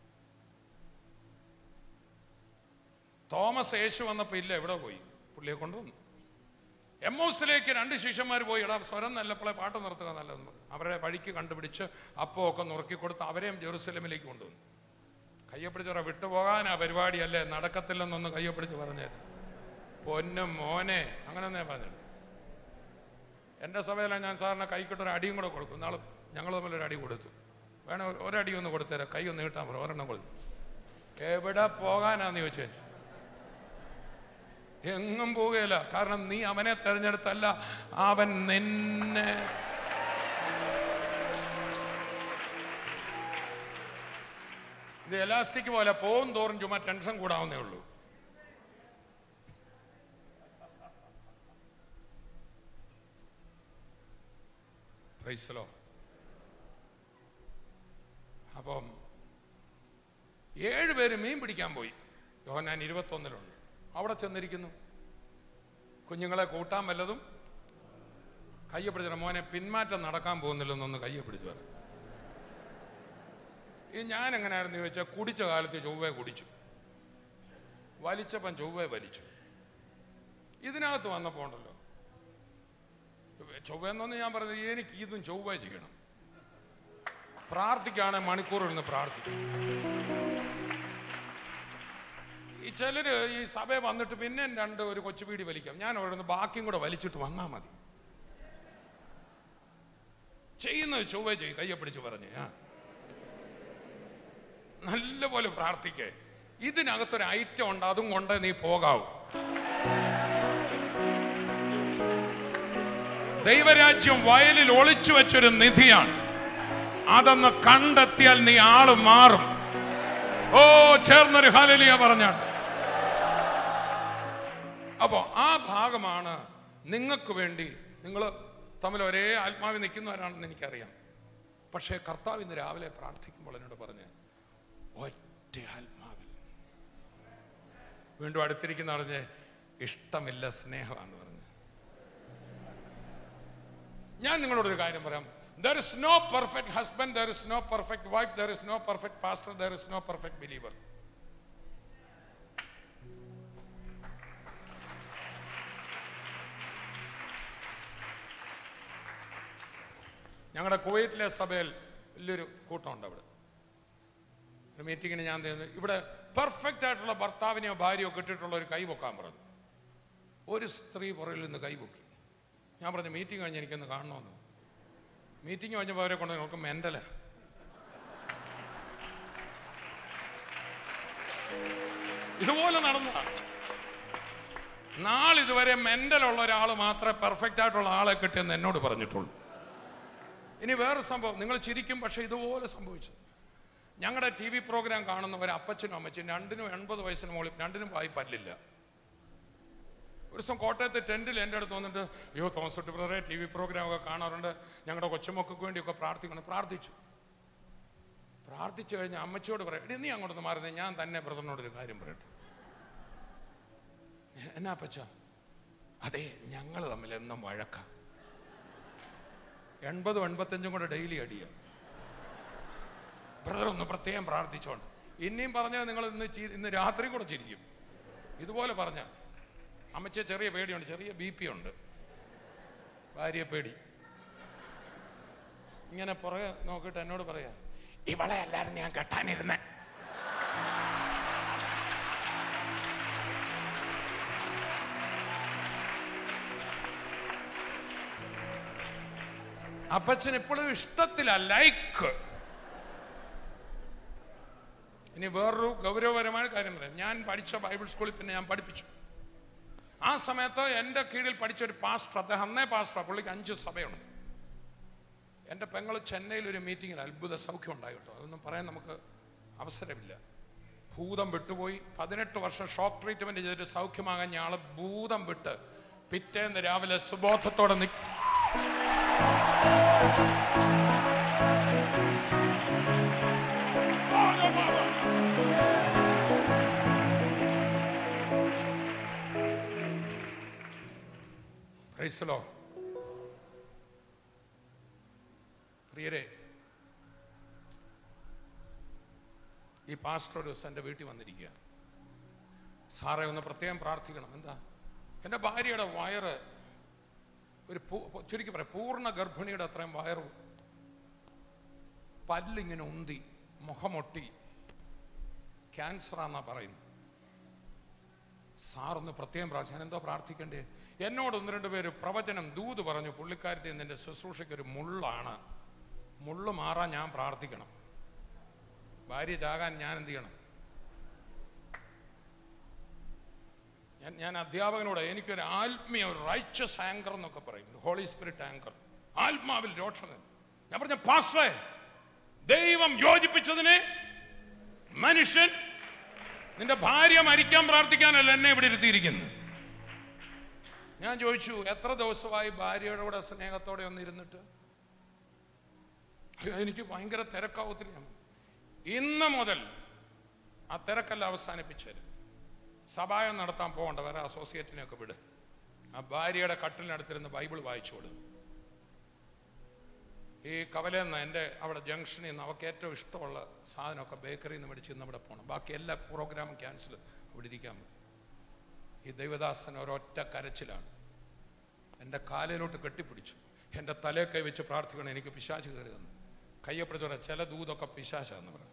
തോമസ് യേശു വന്നപ്പോൾ ഇല്ല എവിടെ പോയി പുള്ളിയെ കൊണ്ടുവന്നു എം ഹൗസിലേക്ക് രണ്ട് ശിഷ്യന്മാർ പോയി ഇടാ സ്വരം നല്ലപ്പോളെ പാട്ട് നിർത്തുക നല്ലതെന്ന് പറഞ്ഞു അവരെ വഴിക്ക് കണ്ടുപിടിച്ച് അപ്പോൾ ഒക്കെ നുറുക്കി കൊടുത്ത് അവരെയും ജെറുസലമിലേക്ക് കൊണ്ടുവന്നു കയ്യെ പിടിച്ച് പറ വിട്ടുപോകാനാ പരിപാടിയല്ലേ നടക്കത്തില്ലെന്നൊന്ന് കയ്യെ പിടിച്ച് പറഞ്ഞേര് പൊന്നും മോനെ അങ്ങനെ തന്നെ പറഞ്ഞു എൻ്റെ സഭയിലാണ് ഞാൻ സാറിന് കൈക്കിട്ടൊരു അടിയും കൂടെ കൊടുക്കും നാളെ ഞങ്ങൾ തമ്മിൽ ഒരു അടി കൊടുത്തു വേണം ഒരടി ഒന്ന് കൊടുത്തേരാ കൈ ഒന്ന് കിട്ടാൻ പറ ഒരെണ്ണം കൊടുത്തു എവിടെ പോകാനാന്ന് ചോദിച്ചേ എങ്ങും പോവുകയില്ല കാരണം നീ അവനെ തെരഞ്ഞെടുത്തല്ല അവൻ നിന്നെ ഇത് എലാസ്റ്റിക് പോലെ പോകും തോറും ചുമ്മാ ടെൻഷൻ കൂടാവുന്നേ ഉള്ളൂ പ്രൈസലോ അപ്പം ഏഴ് പേര് മീൻ പിടിക്കാൻ പോയി യോഹന്നാൻ ഇരുപത്തൊന്നിലുണ്ട് അവിടെ ചെന്നിരിക്കുന്നു കുഞ്ഞുങ്ങളെ കൂട്ടാൻ വല്ലതും കയ്യെ പിടിച്ചിട്ട് മോനെ പിന്മാറ്റം നടക്കാൻ പോകുന്നില്ലെന്നൊന്ന് കയ്യെ പിടിച്ചു പറ ഈ ഞാൻ എങ്ങനെയായിരുന്നു ചോദിച്ചാൽ കുടിച്ച കാലത്ത് ചൊവ്വേ കുടിച്ചു വലിച്ചപ്പം ചൊവ്വേ വലിച്ചു ഇതിനകത്ത് വന്നപ്പോൾ ഉണ്ടല്ലോ ചൊവ്വെന്നൊന്ന് ഞാൻ പറഞ്ഞത് എനിക്ക് ഇതും ചൊവ്വ ചെയ്യണം പ്രാർത്ഥിക്കുകയാണെങ്കിൽ മണിക്കൂർ ഇരുന്ന് പ്രാർത്ഥിക്കും ഈ ചിലര് ഈ സഭയെ വന്നിട്ട് പിന്നെ രണ്ട് ഒരു കൊച്ചു പീടി വലിക്കാം ഞാൻ അവിടെ ബാക്കിയും കൂടെ വലിച്ചിട്ട് വന്നാൽ മതി ചെയ്യുന്നത് ചൊവ്വ ചെയ്യും കയ്യെ പിടിച്ച് പറഞ്ഞ് ആ നല്ലപോലെ പ്രാർത്ഥിക്കേ ഇതിനകത്തൊരു ഐറ്റം ഉണ്ട് അതും കൊണ്ട് നീ പോകാവൂ ദൈവരാജ്യം വയലിൽ ഒളിച്ചു വെച്ചൊരു നിധിയാണ് അതൊന്ന് കണ്ടെത്തിയാൽ നീ ആള് മാറും ഓ ചേർന്നൊരു ഹാലലിയ പറഞ്ഞാട്ട് അപ്പോൾ ആ ഭാഗമാണ് നിങ്ങൾക്ക് വേണ്ടി നിങ്ങൾ തമ്മിൽ ഒരേ ആത്മാവിൽ നിൽക്കുന്നവരാണെന്ന് എനിക്കറിയാം പക്ഷേ കർത്താവ് ഇന്ന് രാവിലെ പ്രാർത്ഥിക്കുമ്പോൾ എന്നോട് പറഞ്ഞ് ഒറ്റ ആത്മാവിൽ വീണ്ടും അടുത്തിരിക്കുന്ന പറഞ്ഞ് ഇഷ്ടമില്ല സ്നേഹമാണെന്ന് പറഞ്ഞു ഞാൻ നിങ്ങളോടൊരു കാര്യം പറയാം there is no perfect husband there is no perfect wife there is no perfect pastor there is no perfect believer ഞങ്ങളുടെ കുവൈറ്റിലെ സഭയിൽ വലിയൊരു കൂട്ടമുണ്ട് അവിടെ ഒരു മീറ്റിങ്ങിന് ഞാൻ ചെയ്യുന്നത് ഇവിടെ പെർഫെക്റ്റ് ആയിട്ടുള്ള ഭർത്താവിനെയോ ഭാര്യയോ കിട്ടിയിട്ടുള്ള ഒരു കൈ പൊക്കാൻ പറഞ്ഞു ഒരു സ്ത്രീ പുറകിൽ നിന്ന് കൈ പൊക്കി ഞാൻ പറഞ്ഞു മീറ്റിംഗ് കഴിഞ്ഞ് എനിക്കൊന്ന് കാണണമെന്ന് മീറ്റിംഗ് കഴിഞ്ഞപ്പോൾ അവരെ കൊണ്ട് നമുക്ക് മെൻ്റല ഇതുപോലെ നടന്നതാണ് നാളിതുവരെ മെൻ്റലുള്ള ഒരാൾ മാത്രമേ പെർഫെക്റ്റ് ആയിട്ടുള്ള ആളെ കിട്ടിയെന്ന് എന്നോട് പറഞ്ഞിട്ടുള്ളൂ ഇനി വേറെ സംഭവം നിങ്ങൾ ചിരിക്കും പക്ഷേ ഇതുപോലെ സംഭവിച്ചു ഞങ്ങളുടെ ടി വി പ്രോഗ്രാം കാണുന്നവർ അപ്പച്ചനും അമ്മച്ചനും രണ്ടിനും എൺപത് വയസ്സിന് മുകളിൽ രണ്ടിനും വായി പല്ലില്ല ഒരു ദിവസം കോട്ടയത്തെ ടെൻറ്റിൽ എൻ്റെ അടുത്ത് വന്നിട്ട് അയ്യോ തോമസ് കുട്ടി ബ്രദറെ ടി വി പ്രോഗ്രാം ഒക്കെ കാണാറുണ്ട് ഞങ്ങളുടെ കൊച്ചുമക്കൾക്ക് വേണ്ടിയൊക്കെ പ്രാർത്ഥിക്കണം പ്രാർത്ഥിച്ചു പ്രാർത്ഥിച്ചു കഴിഞ്ഞ് അമ്മച്ചിയോട് പറയാം എടി നീ അങ്ങോട്ടൊന്ന് മാറുന്നേ ഞാൻ തന്നെ ബ്രദറിനോട് ഒരു കാര്യം പറയട്ടെ എന്നാ അപ്പച്ച അതെ ഞങ്ങൾ തമ്മിൽ എന്നും വഴക്കാം എൺപതും എൺപത്തഞ്ചും കൂടെ ഡെയിലി അടിയ ബ്രദർ ഒന്ന് പ്രത്യേകം പ്രാർത്ഥിച്ചോണ്ട് ഇനിയും പറഞ്ഞാൽ നിങ്ങൾ ഇന്ന് ചി- ഇന്ന് രാത്രി കൂടെ ചിരിക്കും ഇതുപോലെ പറഞ്ഞ അമ്മച്ചെ ചെറിയ പേടിയുണ്ട് ചെറിയ ബി പി ഉണ്ട് ഭാര്യ പേടി ഇങ്ങനെ പുറകെ നോക്കിയിട്ട് എന്നോട് പറയാ ഇവളെ അല്ലായിരുന്നു ഞാൻ കെട്ടാനിരുന്നേ അപ്പച്ചൻ ഇപ്പോഴും ഇഷ്ടത്തില ലൈക്ക് ഇനി വേറൊരു ഗൗരവപരമായ കാര്യം പറയാം ഞാൻ പഠിച്ച ബൈബിൾ സ്കൂളിൽ പിന്നെ ഞാൻ പഠിപ്പിച്ചു ആ സമയത്ത് എൻ്റെ കീഴിൽ പഠിച്ച ഒരു പാസ്റ്റർ അദ്ദേഹം അന്നേ പാസ്റ്റർ പുള്ളിക്ക് അഞ്ച് സഭയുണ്ട് എൻ്റെ പെങ്ങൾ ചെന്നൈയിൽ ഒരു മീറ്റിങ്ങിൽ അത്ഭുത സൗഖ്യം ഉണ്ടായി കേട്ടോ അതൊന്നും പറയാൻ നമുക്ക് അവസരമില്ല ഭൂതം വിട്ടുപോയി പതിനെട്ട് വർഷം ഷോക്ക് ട്രീറ്റ്മെന്റ് ചെയ്തിട്ട് സൗഖ്യമാകാൻ ഞാള് ഭൂതം വിട്ട് പിറ്റേന്ന് രാവിലെ സുബോധത്തോടെ നിൽക്കും പ്രൈസലോ പ്രിയരെ ഈ പാസ്റ്റർ ഒരു ദിവസം എൻ്റെ വീട്ടിൽ വന്നിരിക്കുക സാറേ ഒന്ന് പ്രത്യേകം പ്രാർത്ഥിക്കണം എന്താ എൻ്റെ ഭാര്യയുടെ വയറ് ഒരു പൂ- ചുരുക്കി പറയാം പൂർണ്ണ ഗർഭിണിയുടെ അത്രയും വയറ് പല്ലിങ്ങനെ ഉന്തി മുഖമൊട്ടി ക്യാൻസറാന്നാ പറയുന്നു സാറൊന്ന് പ്രത്യേകം പ്രാർത്ഥി ഞാൻ എന്തോ പ്രാർത്ഥിക്കണ്ടേ എന്നോട് ഒന്ന് രണ്ട് പേര് പ്രവചനം ദൂത് പറഞ്ഞു പുള്ളിക്കാരത്തെ നിന്റെ ശുശ്രൂഷയ്ക്ക് ഒരു മുള്ളാണ് മുള്ള് മാറാൻ ഞാൻ പ്രാർത്ഥിക്കണം ഭാര്യ ചാകാൻ ഞാൻ എന്ത് ചെയ്യണം ഞാൻ ഞാൻ അധ്യാപകനോട് എനിക്കൊരു ആത്മീയ ഒരു റൈച്ചസ് ആങ്കർ എന്നൊക്കെ പറയും ഹോളി സ്പിരിറ്റ് ആങ്കർ ആത്മാവിൽ രോക്ഷകൻ ഞാൻ പറഞ്ഞ പാസ്റ്റേ ദൈവം യോജിപ്പിച്ചതിനെ മനുഷ്യൻ നിന്റെ ഭാര്യ മരിക്കാൻ പ്രാർത്ഥിക്കാനല്ല എന്നെ ഇവിടെ ഇരുത്തിയിരിക്കുന്നു ഞാൻ ചോദിച്ചു എത്ര ദിവസമായി ഭാര്യയുടെ കൂടെ സ്നേഹത്തോടെ ഒന്ന് ഇരുന്നിട്ട് അയ്യോ, എനിക്ക് ഭയങ്കര തിരക്കാവത്തില്ല ഞാൻ ഇന്ന് മുതൽ ആ തിരക്കല്ല അവസാനിപ്പിച്ചത് സഭായം നടത്താൻ പോകണ്ട വേറെ അസോസിയേറ്റിനെയൊക്കെ വിട് ആ ഭാര്യയുടെ കട്ടിലിനടുത്തിരുന്ന് ബൈബിൾ വായിച്ചു കൊടുത്തു ഈ കവലെന്ന് എൻ്റെ അവിടെ ജംഗ്ഷനിൽ നിന്ന് അവൾക്ക് ഏറ്റവും ഇഷ്ടമുള്ള സാധനമൊക്കെ ബേക്കറിയിൽ നിന്ന് മേടിച്ച് ഇന്ന് അവിടെ പോകണം ബാക്കി എല്ലാ പ്രോഗ്രാമും ക്യാൻസൽ അവിടെ ഇരിക്കാൻ പറ്റും ഈ ദൈവദാസൻ ഒരൊറ്റ കരച്ചിലാണ് എൻ്റെ കാലിലോട്ട് കെട്ടിപ്പിടിച്ചു എൻ്റെ തലയെ കൈ വെച്ച് പ്രാർത്ഥിക്കണം എനിക്ക് പിശാച് കയറി തന്നു കയ്യപ്പിടിച്ച് പറയാം ചില ദൂതൊക്കെ പിശാചാന്ന് പറയാം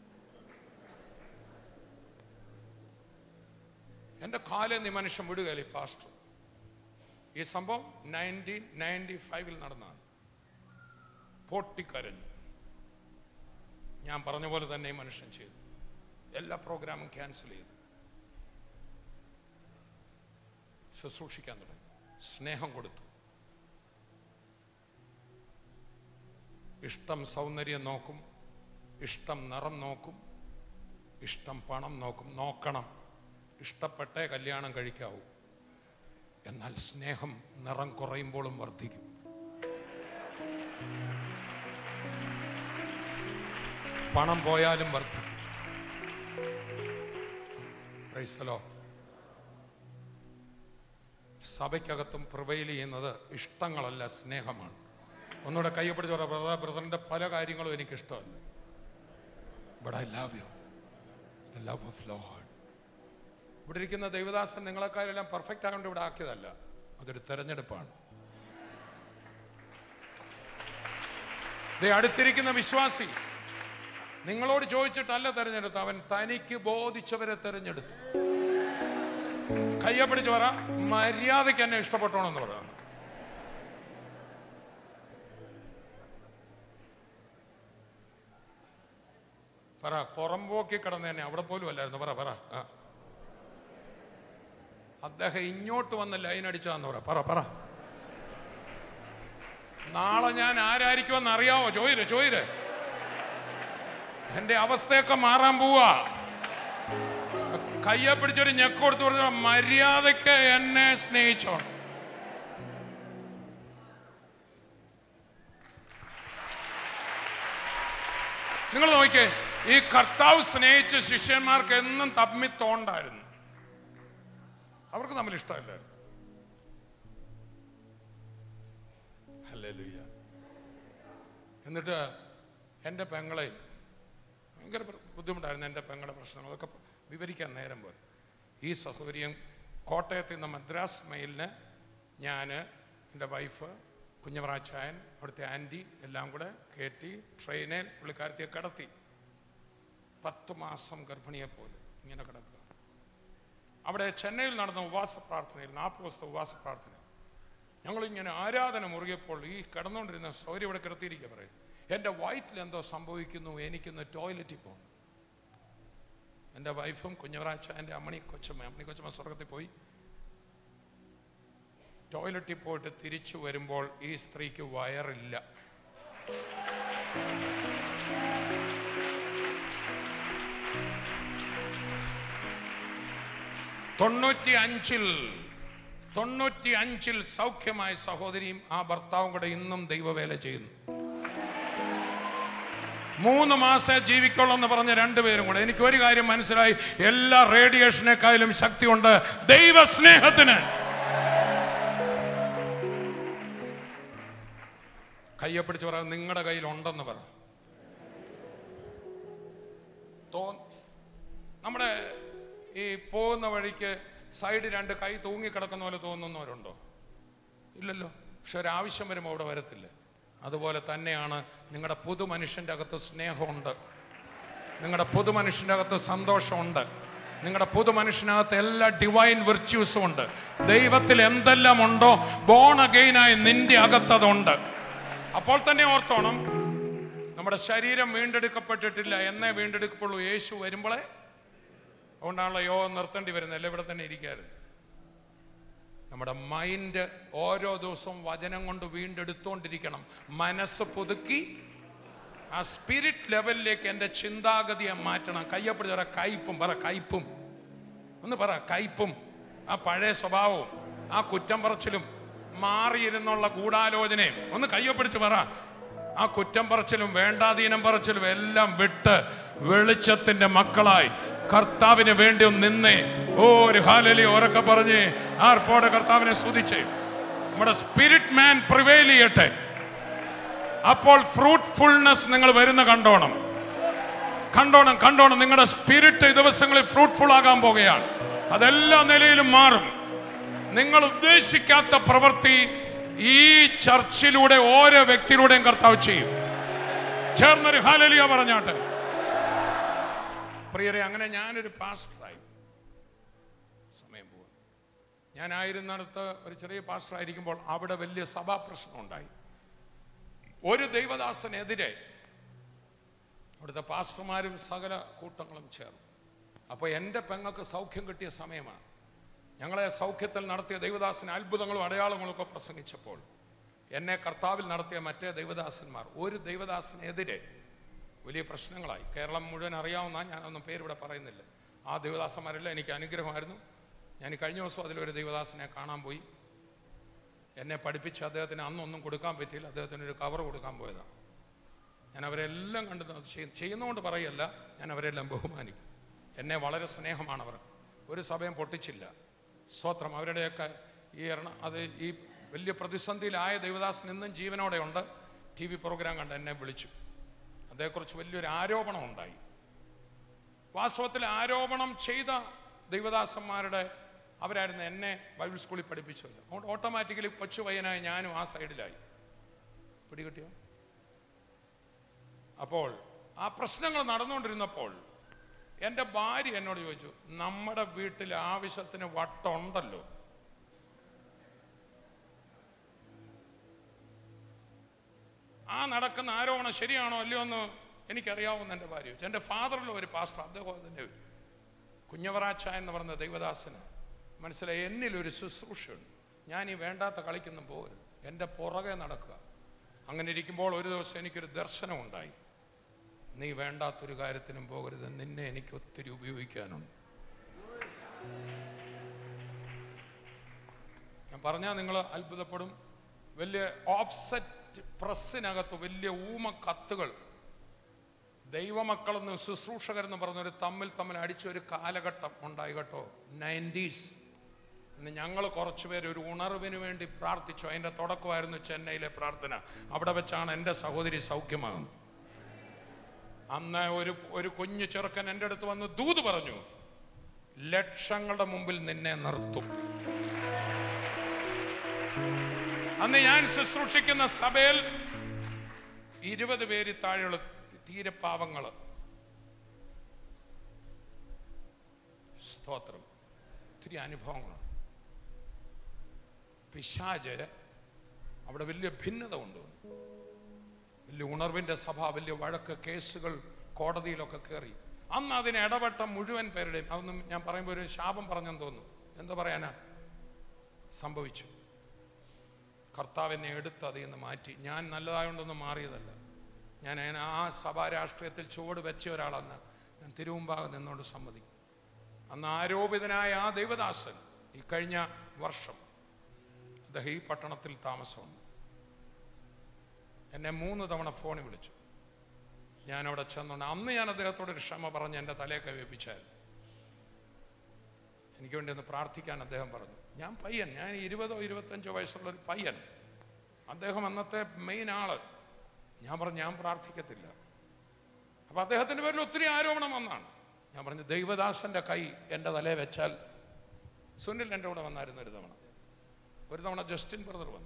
എൻ്റെ കാലിൽ നീ മനുഷ്യൻ വിടുകയല്ലേ ഈ പാസ്റ്റർ ഈ സംഭവം നയൻറ്റീൻ നയൻറ്റി ഫൈവിൽ നടന്നതാണ് പൊട്ടിക്കരഞ്ഞു ഞാൻ പറഞ്ഞ പോലെ തന്നെ ഈ മനുഷ്യൻ ചെയ്തു എല്ലാ പ്രോഗ്രാമും ക്യാൻസൽ ചെയ്തു ശുശ്രൂഷിക്കാൻ തുടങ്ങി സ്നേഹം കൊടുത്തു ഇഷ്ടം സൗന്ദര്യം നോക്കും ഇഷ്ടം നിറം നോക്കും ഇഷ്ടം പണം നോക്കും നോക്കണം ഇഷ്ടപ്പെട്ടേ കല്യാണം കഴിക്കാവൂ എന്നാൽ സ്നേഹം നിറം കുറയുമ്പോഴും വർദ്ധിക്കും പണം പോയാലും വർദ്ധിക്കും പ്രൈസലോ സഭയ്ക്കകത്തും പ്രൊവൈൽ ചെയ്യുന്നത് ഇഷ്ടങ്ങളല്ല സ്നേഹമാണ് ഒന്നുകൂടെ കൈപ്പിടിച്ച് പറയാം ബ്രദർ ബ്രദറിൻ്റെ പല കാര്യങ്ങളും എനിക്ക് ഇഷ്ടമല്ല but I love you the love of Lord ഇവിടെ ഇരിക്കുന്ന ദൈവദാസൻ നിങ്ങളെക്കാരെല്ലാം പെർഫെക്റ്റ് ആകൊണ്ട് ഇവിടെ ആക്കിയതല്ല അതൊരു തെരഞ്ഞെടുപ്പാണ് ദേ അടുത്തിരിക്കുന്ന വിശ്വാസി നിങ്ങളോട് ചോദിച്ചിട്ടല്ല തെരഞ്ഞെടുത്തു അവൻ തനിക്ക് ബോധിച്ചവരെ തെരഞ്ഞെടുത്തു കയ്യെ പിടിച്ച് പറ മര്യാദയ്ക്ക് എന്നെ ഇഷ്ടപ്പെട്ടോണെന്ന് പറ പറ പുറമ്പോക്കി കിടന്ന് തന്നെ അവിടെ പോലും അല്ലായിരുന്നു പറ പറ ആ. അദ്ദേഹം ഇങ്ങോട്ട് വന്ന് ലൈൻ അടിച്ചാന്ന് പറ പറ പറ നാളെ ഞാൻ ആരായിരിക്കുമെന്ന് അറിയാവോ ചോയിര് ചോയിര് എന്റെ അവസ്ഥയൊക്കെ മാറാൻ പോവാ കയ്യെ പിടിച്ചൊരു ഞെക്ക് കൊടുത്ത് പറഞ്ഞ മര്യാദയ്ക്ക് എന്നെ സ്നേഹിച്ചോ നിങ്ങൾ നോക്കിയേ ഈ കർത്താവ് സ്നേഹിച്ച ശിഷ്യന്മാർക്ക് എന്നും തമ്മി തോണ്ടായിരുന്നു അവർക്ക് തമ്മിൽ ഇഷ്ടമില്ലായിരുന്നു ഹല്ലേലൂയ എന്നിട്ട് എൻ്റെ പെങ്ങളെയും ഭയങ്കര പ്ര- ബുദ്ധിമുട്ടായിരുന്നു എൻ്റെ പെങ്ങളുടെ പ്രശ്നങ്ങളൊക്കെ വിവരിക്കാൻ നേരം പോലെ ഈ സഹോദരിയും കോട്ടയത്ത് നിന്ന് മദ്രാസ് മെയിലിന് ഞാൻ എൻ്റെ വൈഫ് കുഞ്ഞമറാച്ചായൻ അവിടുത്തെ ആൻറ്റി എല്ലാം കൂടെ കയറ്റി ട്രെയിനിൽ പുള്ളിക്കാരത്തിയെ കിടത്തി പത്ത് മാസം ഗർഭിണിയെ പോലെ ഇങ്ങനെ കിടക്കുക അവിടെ ചെന്നൈയിൽ നടന്ന ഉപവാസ പ്രാർത്ഥനയിൽ നാൽപ്പത് ദിവസത്തെ ഉപവാസ പ്രാർത്ഥന ഞങ്ങളിങ്ങനെ ആരാധന മുറുകിയപ്പോൾ ഈ കിടന്നുകൊണ്ടിരുന്ന സൗര്യ ഇവിടെ കിടത്തിയിരിക്കുക പറയും എൻ്റെ വയറ്റിൽ എന്തോ സംഭവിക്കുന്നു എനിക്കൊന്ന് ടോയ്ലറ്റിൽ പോകുന്നു എൻ്റെ വൈഫും കുഞ്ഞവറാച്ച എൻ്റെ അമ്മണി കൊച്ചമ്മ അമ്മണി കൊച്ചമ്മ സ്വർഗത്തിൽ പോയി ടോയ്ലറ്റിൽ പോയിട്ട് തിരിച്ചു വരുമ്പോൾ ഈ സ്ത്രീക്ക് വയറില്ല തൊണ്ണൂറ്റി അഞ്ചിൽ തൊണ്ണൂറ്റി അഞ്ചിൽ സൗഖ്യമായ സഹോദരിയും ആ ഭർത്താവും കൂടെ ഇന്നും ദൈവവേല ചെയ്യുന്നു മൂന്ന് മാസം ജീവിക്കുള്ളൂ എന്ന് പറഞ്ഞ രണ്ടുപേരും കൂടെ എനിക്ക് ഒരു കാര്യം മനസ്സിലായി എല്ലാ റേഡിയേഷനേക്കാളും ശക്തിയുണ്ട് ദൈവസ്നേഹത്തിന് കയ്യെ പിടിച്ച് പറയാം നിങ്ങളുടെ കയ്യിൽ ഉണ്ടെന്ന് പറ തോ നമ്മുടെ ഈ പോകുന്ന വഴിക്ക് സൈഡ് രണ്ട് കൈ തൂങ്ങിക്കിടക്കുന്ന പോലെ തോന്നുന്നവരുണ്ടോ ഇല്ലല്ലോ പക്ഷെ ഒരാവശ്യം വരുമ്പോൾ അവിടെ വരത്തില്ല അതുപോലെ തന്നെയാണ് നിങ്ങളുടെ പുതു മനുഷ്യൻ്റെ അകത്ത് സ്നേഹമുണ്ട് നിങ്ങളുടെ പുതു മനുഷ്യൻ്റെ അകത്ത് സന്തോഷമുണ്ട് നിങ്ങളുടെ പുതു മനുഷ്യനകത്ത് എല്ലാ ഡിവൈൻ വിർച്യൂസും ഉണ്ട് ദൈവത്തിൽ എന്തെല്ലാം ഉണ്ടോ ബോൺ അഗെയിനായി നിന്റെ അകത്തതുണ്ട് അപ്പോൾ തന്നെ ഓർത്തോണം നമ്മുടെ ശരീരം വീണ്ടെടുക്കപ്പെട്ടിട്ടില്ല എന്നേ വീണ്ടെടുക്കപ്പെടുള്ളൂ യേശു വരുമ്പോഴേ അതുകൊണ്ടാണല്ലോ യോഗം നിർത്തേണ്ടി വരുന്നത് അല്ലെ ഇവിടെ തന്നെ ഇരിക്കാറ് നമ്മുടെ മൈൻഡ് ഓരോ ദിവസവും വചനം കൊണ്ട് വീണ്ടെടുത്തുകൊണ്ടിരിക്കണം മനസ്സ് പുതുക്കി ആ സ്പിരിറ്റ് ലെവലിലേക്ക് എൻ്റെ ചിന്താഗതിയെ മാറ്റണം കയ്യപ്പിടി പറ കയ്പും പറ കയ്പും ഒന്ന് പറ കയ്പും ആ പഴയ സ്വഭാവവും ആ കുറ്റം പറച്ചിലും മാറിയിരുന്നുള്ള ഗൂഢാലോചനയും ഒന്ന് കയ്യൊപ്പിടിച്ച് പറ ആ കുറ്റം പറച്ചിലും വേണ്ടാധീനം പറച്ചിലും എല്ലാം വിട്ട് വെളിച്ചത്തിന്റെ മക്കളായി കർത്താവിന് വേണ്ടി ഒന്ന് നിന്നേ ഓ ഒരു ഹാലലി ഉറക്കെ പറഞ്ഞ് ആർപ്പോടെ കർത്താവിനെ സ്തുതിച്ചേ നമ്മുടെ സ്പിരിറ്റ് മാൻ പ്രിവെയിൽ ചെയ്യട്ടെ അപ്പോൾ ഫ്രൂട്ട്ഫുൾനെസ് നിങ്ങൾ വരുന്ന കണ്ടോണം കണ്ടോണം കണ്ടോണം നിങ്ങളുടെ സ്പിരിറ്റ് ഈ ദിവസങ്ങളിൽ ഫ്രൂട്ട്ഫുൾ ആകാൻ പോകുകയാണ് അതെല്ലാ നിലയിലും മാറും നിങ്ങൾ ഉദ്ദേശിക്കാത്ത പ്രവൃത്തി ഈ ചർച്ചിലൂടെ ഓരോ വ്യക്തിയിലൂടെയും കർത്താവ് ചെയ്യും ചേർന്നൊരു ഹാലലിയ പറഞ്ഞാട്ടെ പ്രിയരെ അങ്ങനെ ഞാനൊരു പാസ്റ്ററായി സമയം പോകും ഞാനായിരുന്നിടത്ത് ഒരു ചെറിയ പാസ്റ്റർ ആയിരിക്കുമ്പോൾ അവിടെ വലിയ സഭാ പ്രശ്നം ഉണ്ടായി ഒരു ദൈവദാസനെതിരെ അവിടുത്തെ പാസ്റ്റർമാരും സകല കൂട്ടങ്ങളും ചേർന്നു അപ്പോൾ എൻ്റെ പെങ്ങൾക്ക് സൗഖ്യം കിട്ടിയ സമയമാണ് ഞങ്ങളെ സൗഖ്യത്തിൽ നടത്തിയ ദൈവദാസന് അത്ഭുതങ്ങളും അടയാളങ്ങളും ഒക്കെ പ്രസംഗിച്ചപ്പോൾ എന്നെ കർത്താവിൽ നടത്തിയ മറ്റേ ദൈവദാസന്മാർ ഒരു ദൈവദാസനെതിരെ വലിയ പ്രശ്നങ്ങളായി കേരളം മുഴുവൻ അറിയാവുന്ന ഞാനൊന്നും പേരിവിടെ പറയുന്നില്ല ആ ദൈവദാസന്മാരെല്ലാം എനിക്ക് അനുഗ്രഹമായിരുന്നു ഞാൻ ഈ കഴിഞ്ഞ ദിവസം അതിലൊരു ദൈവദാസനെ കാണാൻ പോയി എന്നെ പഠിപ്പിച്ച് അദ്ദേഹത്തിന് അന്നൊന്നും കൊടുക്കാൻ പറ്റിയില്ല അദ്ദേഹത്തിന് ഒരു കവർ കൊടുക്കാൻ പോയതാണ് ഞാൻ അവരെല്ലാം കണ്ടു അത് ചെയ്യ- ചെയ്യുന്നതുകൊണ്ട് പറയല്ല ഞാൻ അവരെല്ലാം ബഹുമാനിക്കും എന്നെ വളരെ സ്നേഹമാണ് അവർ ഒരു സമയം പൊട്ടിച്ചില്ല സ്വത്രം അവരുടെയൊക്കെ ഈ എറണ അത് ഈ വലിയ പ്രതിസന്ധിയിലായ ദേവദാസൻ ഇന്നും ജീവനോടെ ഉണ്ട് ടി വി പ്രോഗ്രാം കണ്ട് എന്നെ വിളിച്ചു അതേക്കുറിച്ച് വലിയൊരു ആരോപണം ഉണ്ടായി വാസ്തവത്തിൽ ആരോപണം ചെയ്ത ദൈവദാസന്മാരുടെ അവരായിരുന്നു എന്നെ ബൈബിൾ സ്കൂളിൽ പഠിപ്പിച്ചത് അതുകൊണ്ട് ഓട്ടോമാറ്റിക്കലി കൊച്ചു പയ്യനായി ഞാനും ആ സൈഡിലായി പിടികിട്ടിയോ അപ്പോൾ ആ പ്രശ്നങ്ങൾ നടന്നുകൊണ്ടിരുന്നപ്പോൾ എൻ്റെ ഭാര്യ എന്നോട് ചോദിച്ചു നമ്മുടെ വീട്ടിൽ ആവശ്യത്തിന് വട്ടമുണ്ടല്ലോ ആ നടക്കുന്ന ആരോപണം ശരിയാണോ അല്ലയോ എന്ന് എനിക്കറിയാവുന്ന എൻ്റെ ഭാര്യ ചോദിച്ചു എൻ്റെ ഫാദറിലും ഒരു പാസ്റ്റർ അദ്ദേഹം തന്നെ കുഞ്ഞവറാച്ച എന്ന് പറഞ്ഞ ദൈവദാസന് മനസ്സിലായി എന്നിലൊരു ശുശ്രൂഷയുണ്ട് ഞാൻ ഈ വേണ്ടാത്ത കളിക്കൊന്നും പോകരുത് എൻ്റെ പുറകെ നടക്കുക അങ്ങനെ ഇരിക്കുമ്പോൾ ഒരു ദിവസം എനിക്കൊരു ദർശനം ഉണ്ടായി നീ വേണ്ടാത്തൊരു കാര്യത്തിനും പോകരുത് നിന്നെ എനിക്ക് ഒത്തിരി ഉപയോഗിക്കാനുണ്ട് ഞാൻ പറഞ്ഞാൽ നിങ്ങൾ അത്ഭുതപ്പെടും വലിയ ഓഫ്സെറ്റ് പ്രസ്സിനകത്ത് വലിയ ഊമ കത്തുകൾ ദൈവമക്കളെന്ന് ശുശ്രൂഷകരെന്ന് പറഞ്ഞൊരു തമ്മിൽ തമ്മിൽ അടിച്ച ഒരു കാലഘട്ടം ഉണ്ടായി കേട്ടോ നയൻറ്റീസ് ഇന്ന് ഞങ്ങൾ കുറച്ച് പേര് ഒരു ഉണർവിന് വേണ്ടി പ്രാർത്ഥിച്ചു അതിൻ്റെ തുടക്കമായിരുന്നു ചെന്നൈയിലെ പ്രാർത്ഥന അവിടെ വെച്ചാണ് എൻ്റെ സഹോദരി സൗഖ്യമാകുന്നത് അന്ന് ഒരു ഒരു കുഞ്ഞു ചെറുക്കൻ എൻ്റെ അടുത്ത് വന്ന് ദൂത് പറഞ്ഞു ലക്ഷങ്ങളുടെ മുമ്പിൽ നിന്നെ നിർത്തും അന്ന് ഞാൻ ശുശ്രൂഷിക്കുന്ന സഭയിൽ ഇരുപത് പേര് താഴെയുള്ള തീരെ പാവങ്ങള് സ്തോത്രം ഒത്തിരി അനുഭവങ്ങളുണ്ട് പിശാജ് അവിടെ വലിയ ഭിന്നത ഉണ്ട് വലിയ ഉണർവിന്റെ സഭ വലിയ വഴക്ക് കേസുകൾ കോടതിയിലൊക്കെ കയറി അന്ന് അതിന് ഇടപെട്ട മുഴുവൻ പേരുടെയും അതൊന്നും ഞാൻ പറയുമ്പോൾ ഒരു ശാപം പറഞ്ഞെന്ന് തോന്നുന്നു എന്തോ പറയാനാ സംഭവിച്ചു കർത്താവ് എന്നെ എടുത്ത് അതിൽ നിന്ന് മാറ്റി ഞാൻ നല്ലതായോണ്ടൊന്നും മാറിയതല്ല ഞാൻ അതിന് ആ സഭാ രാഷ്ട്രീയത്തിൽ ചുവട് വെച്ച ഒരാളന്ന് ഞാൻ തിരുവുമ്പാകെ നിന്നോട് സമ്മതിക്കും അന്ന് ആരോപിതനായ ആ ദൈവദാസൻ ഈ കഴിഞ്ഞ വർഷം അദ്ദേഹം ഈ പട്ടണത്തിൽ താമസമുണ്ട് എന്നെ മൂന്ന് തവണ ഫോണിൽ വിളിച്ചു ഞാൻ അവിടെ ചെന്നുകൊണ്ട് അന്ന് ഞാൻ അദ്ദേഹത്തോട് ഒരു ക്ഷമ പറഞ്ഞ് എൻ്റെ തലയെ കൈവപ്പിച്ചായിരുന്നു എനിക്ക് വേണ്ടി ഒന്ന് പ്രാർത്ഥിക്കാൻ അദ്ദേഹം പറഞ്ഞു ഞാൻ പയ്യൻ ഞാൻ ഇരുപതോ ഇരുപത്തഞ്ചോ വയസ്സുള്ള ഒരു പയ്യൻ അദ്ദേഹം അന്നത്തെ മെയിൻ ആള് ഞാൻ പറഞ്ഞു ഞാൻ പ്രാർത്ഥിക്കത്തില്ല അപ്പൊ അദ്ദേഹത്തിന്റെ പേരിൽ ഒത്തിരി ആരോപണം വന്നാണ് ഞാൻ പറഞ്ഞു ദൈവദാസന്റെ കൈ എൻ്റെ തലയെ വെച്ചാൽ സുനിൽ എൻ്റെ കൂടെ വന്നായിരുന്നു ഒരു തവണ ഒരു തവണ ജസ്റ്റിൻ ബ്രദർ വന്നു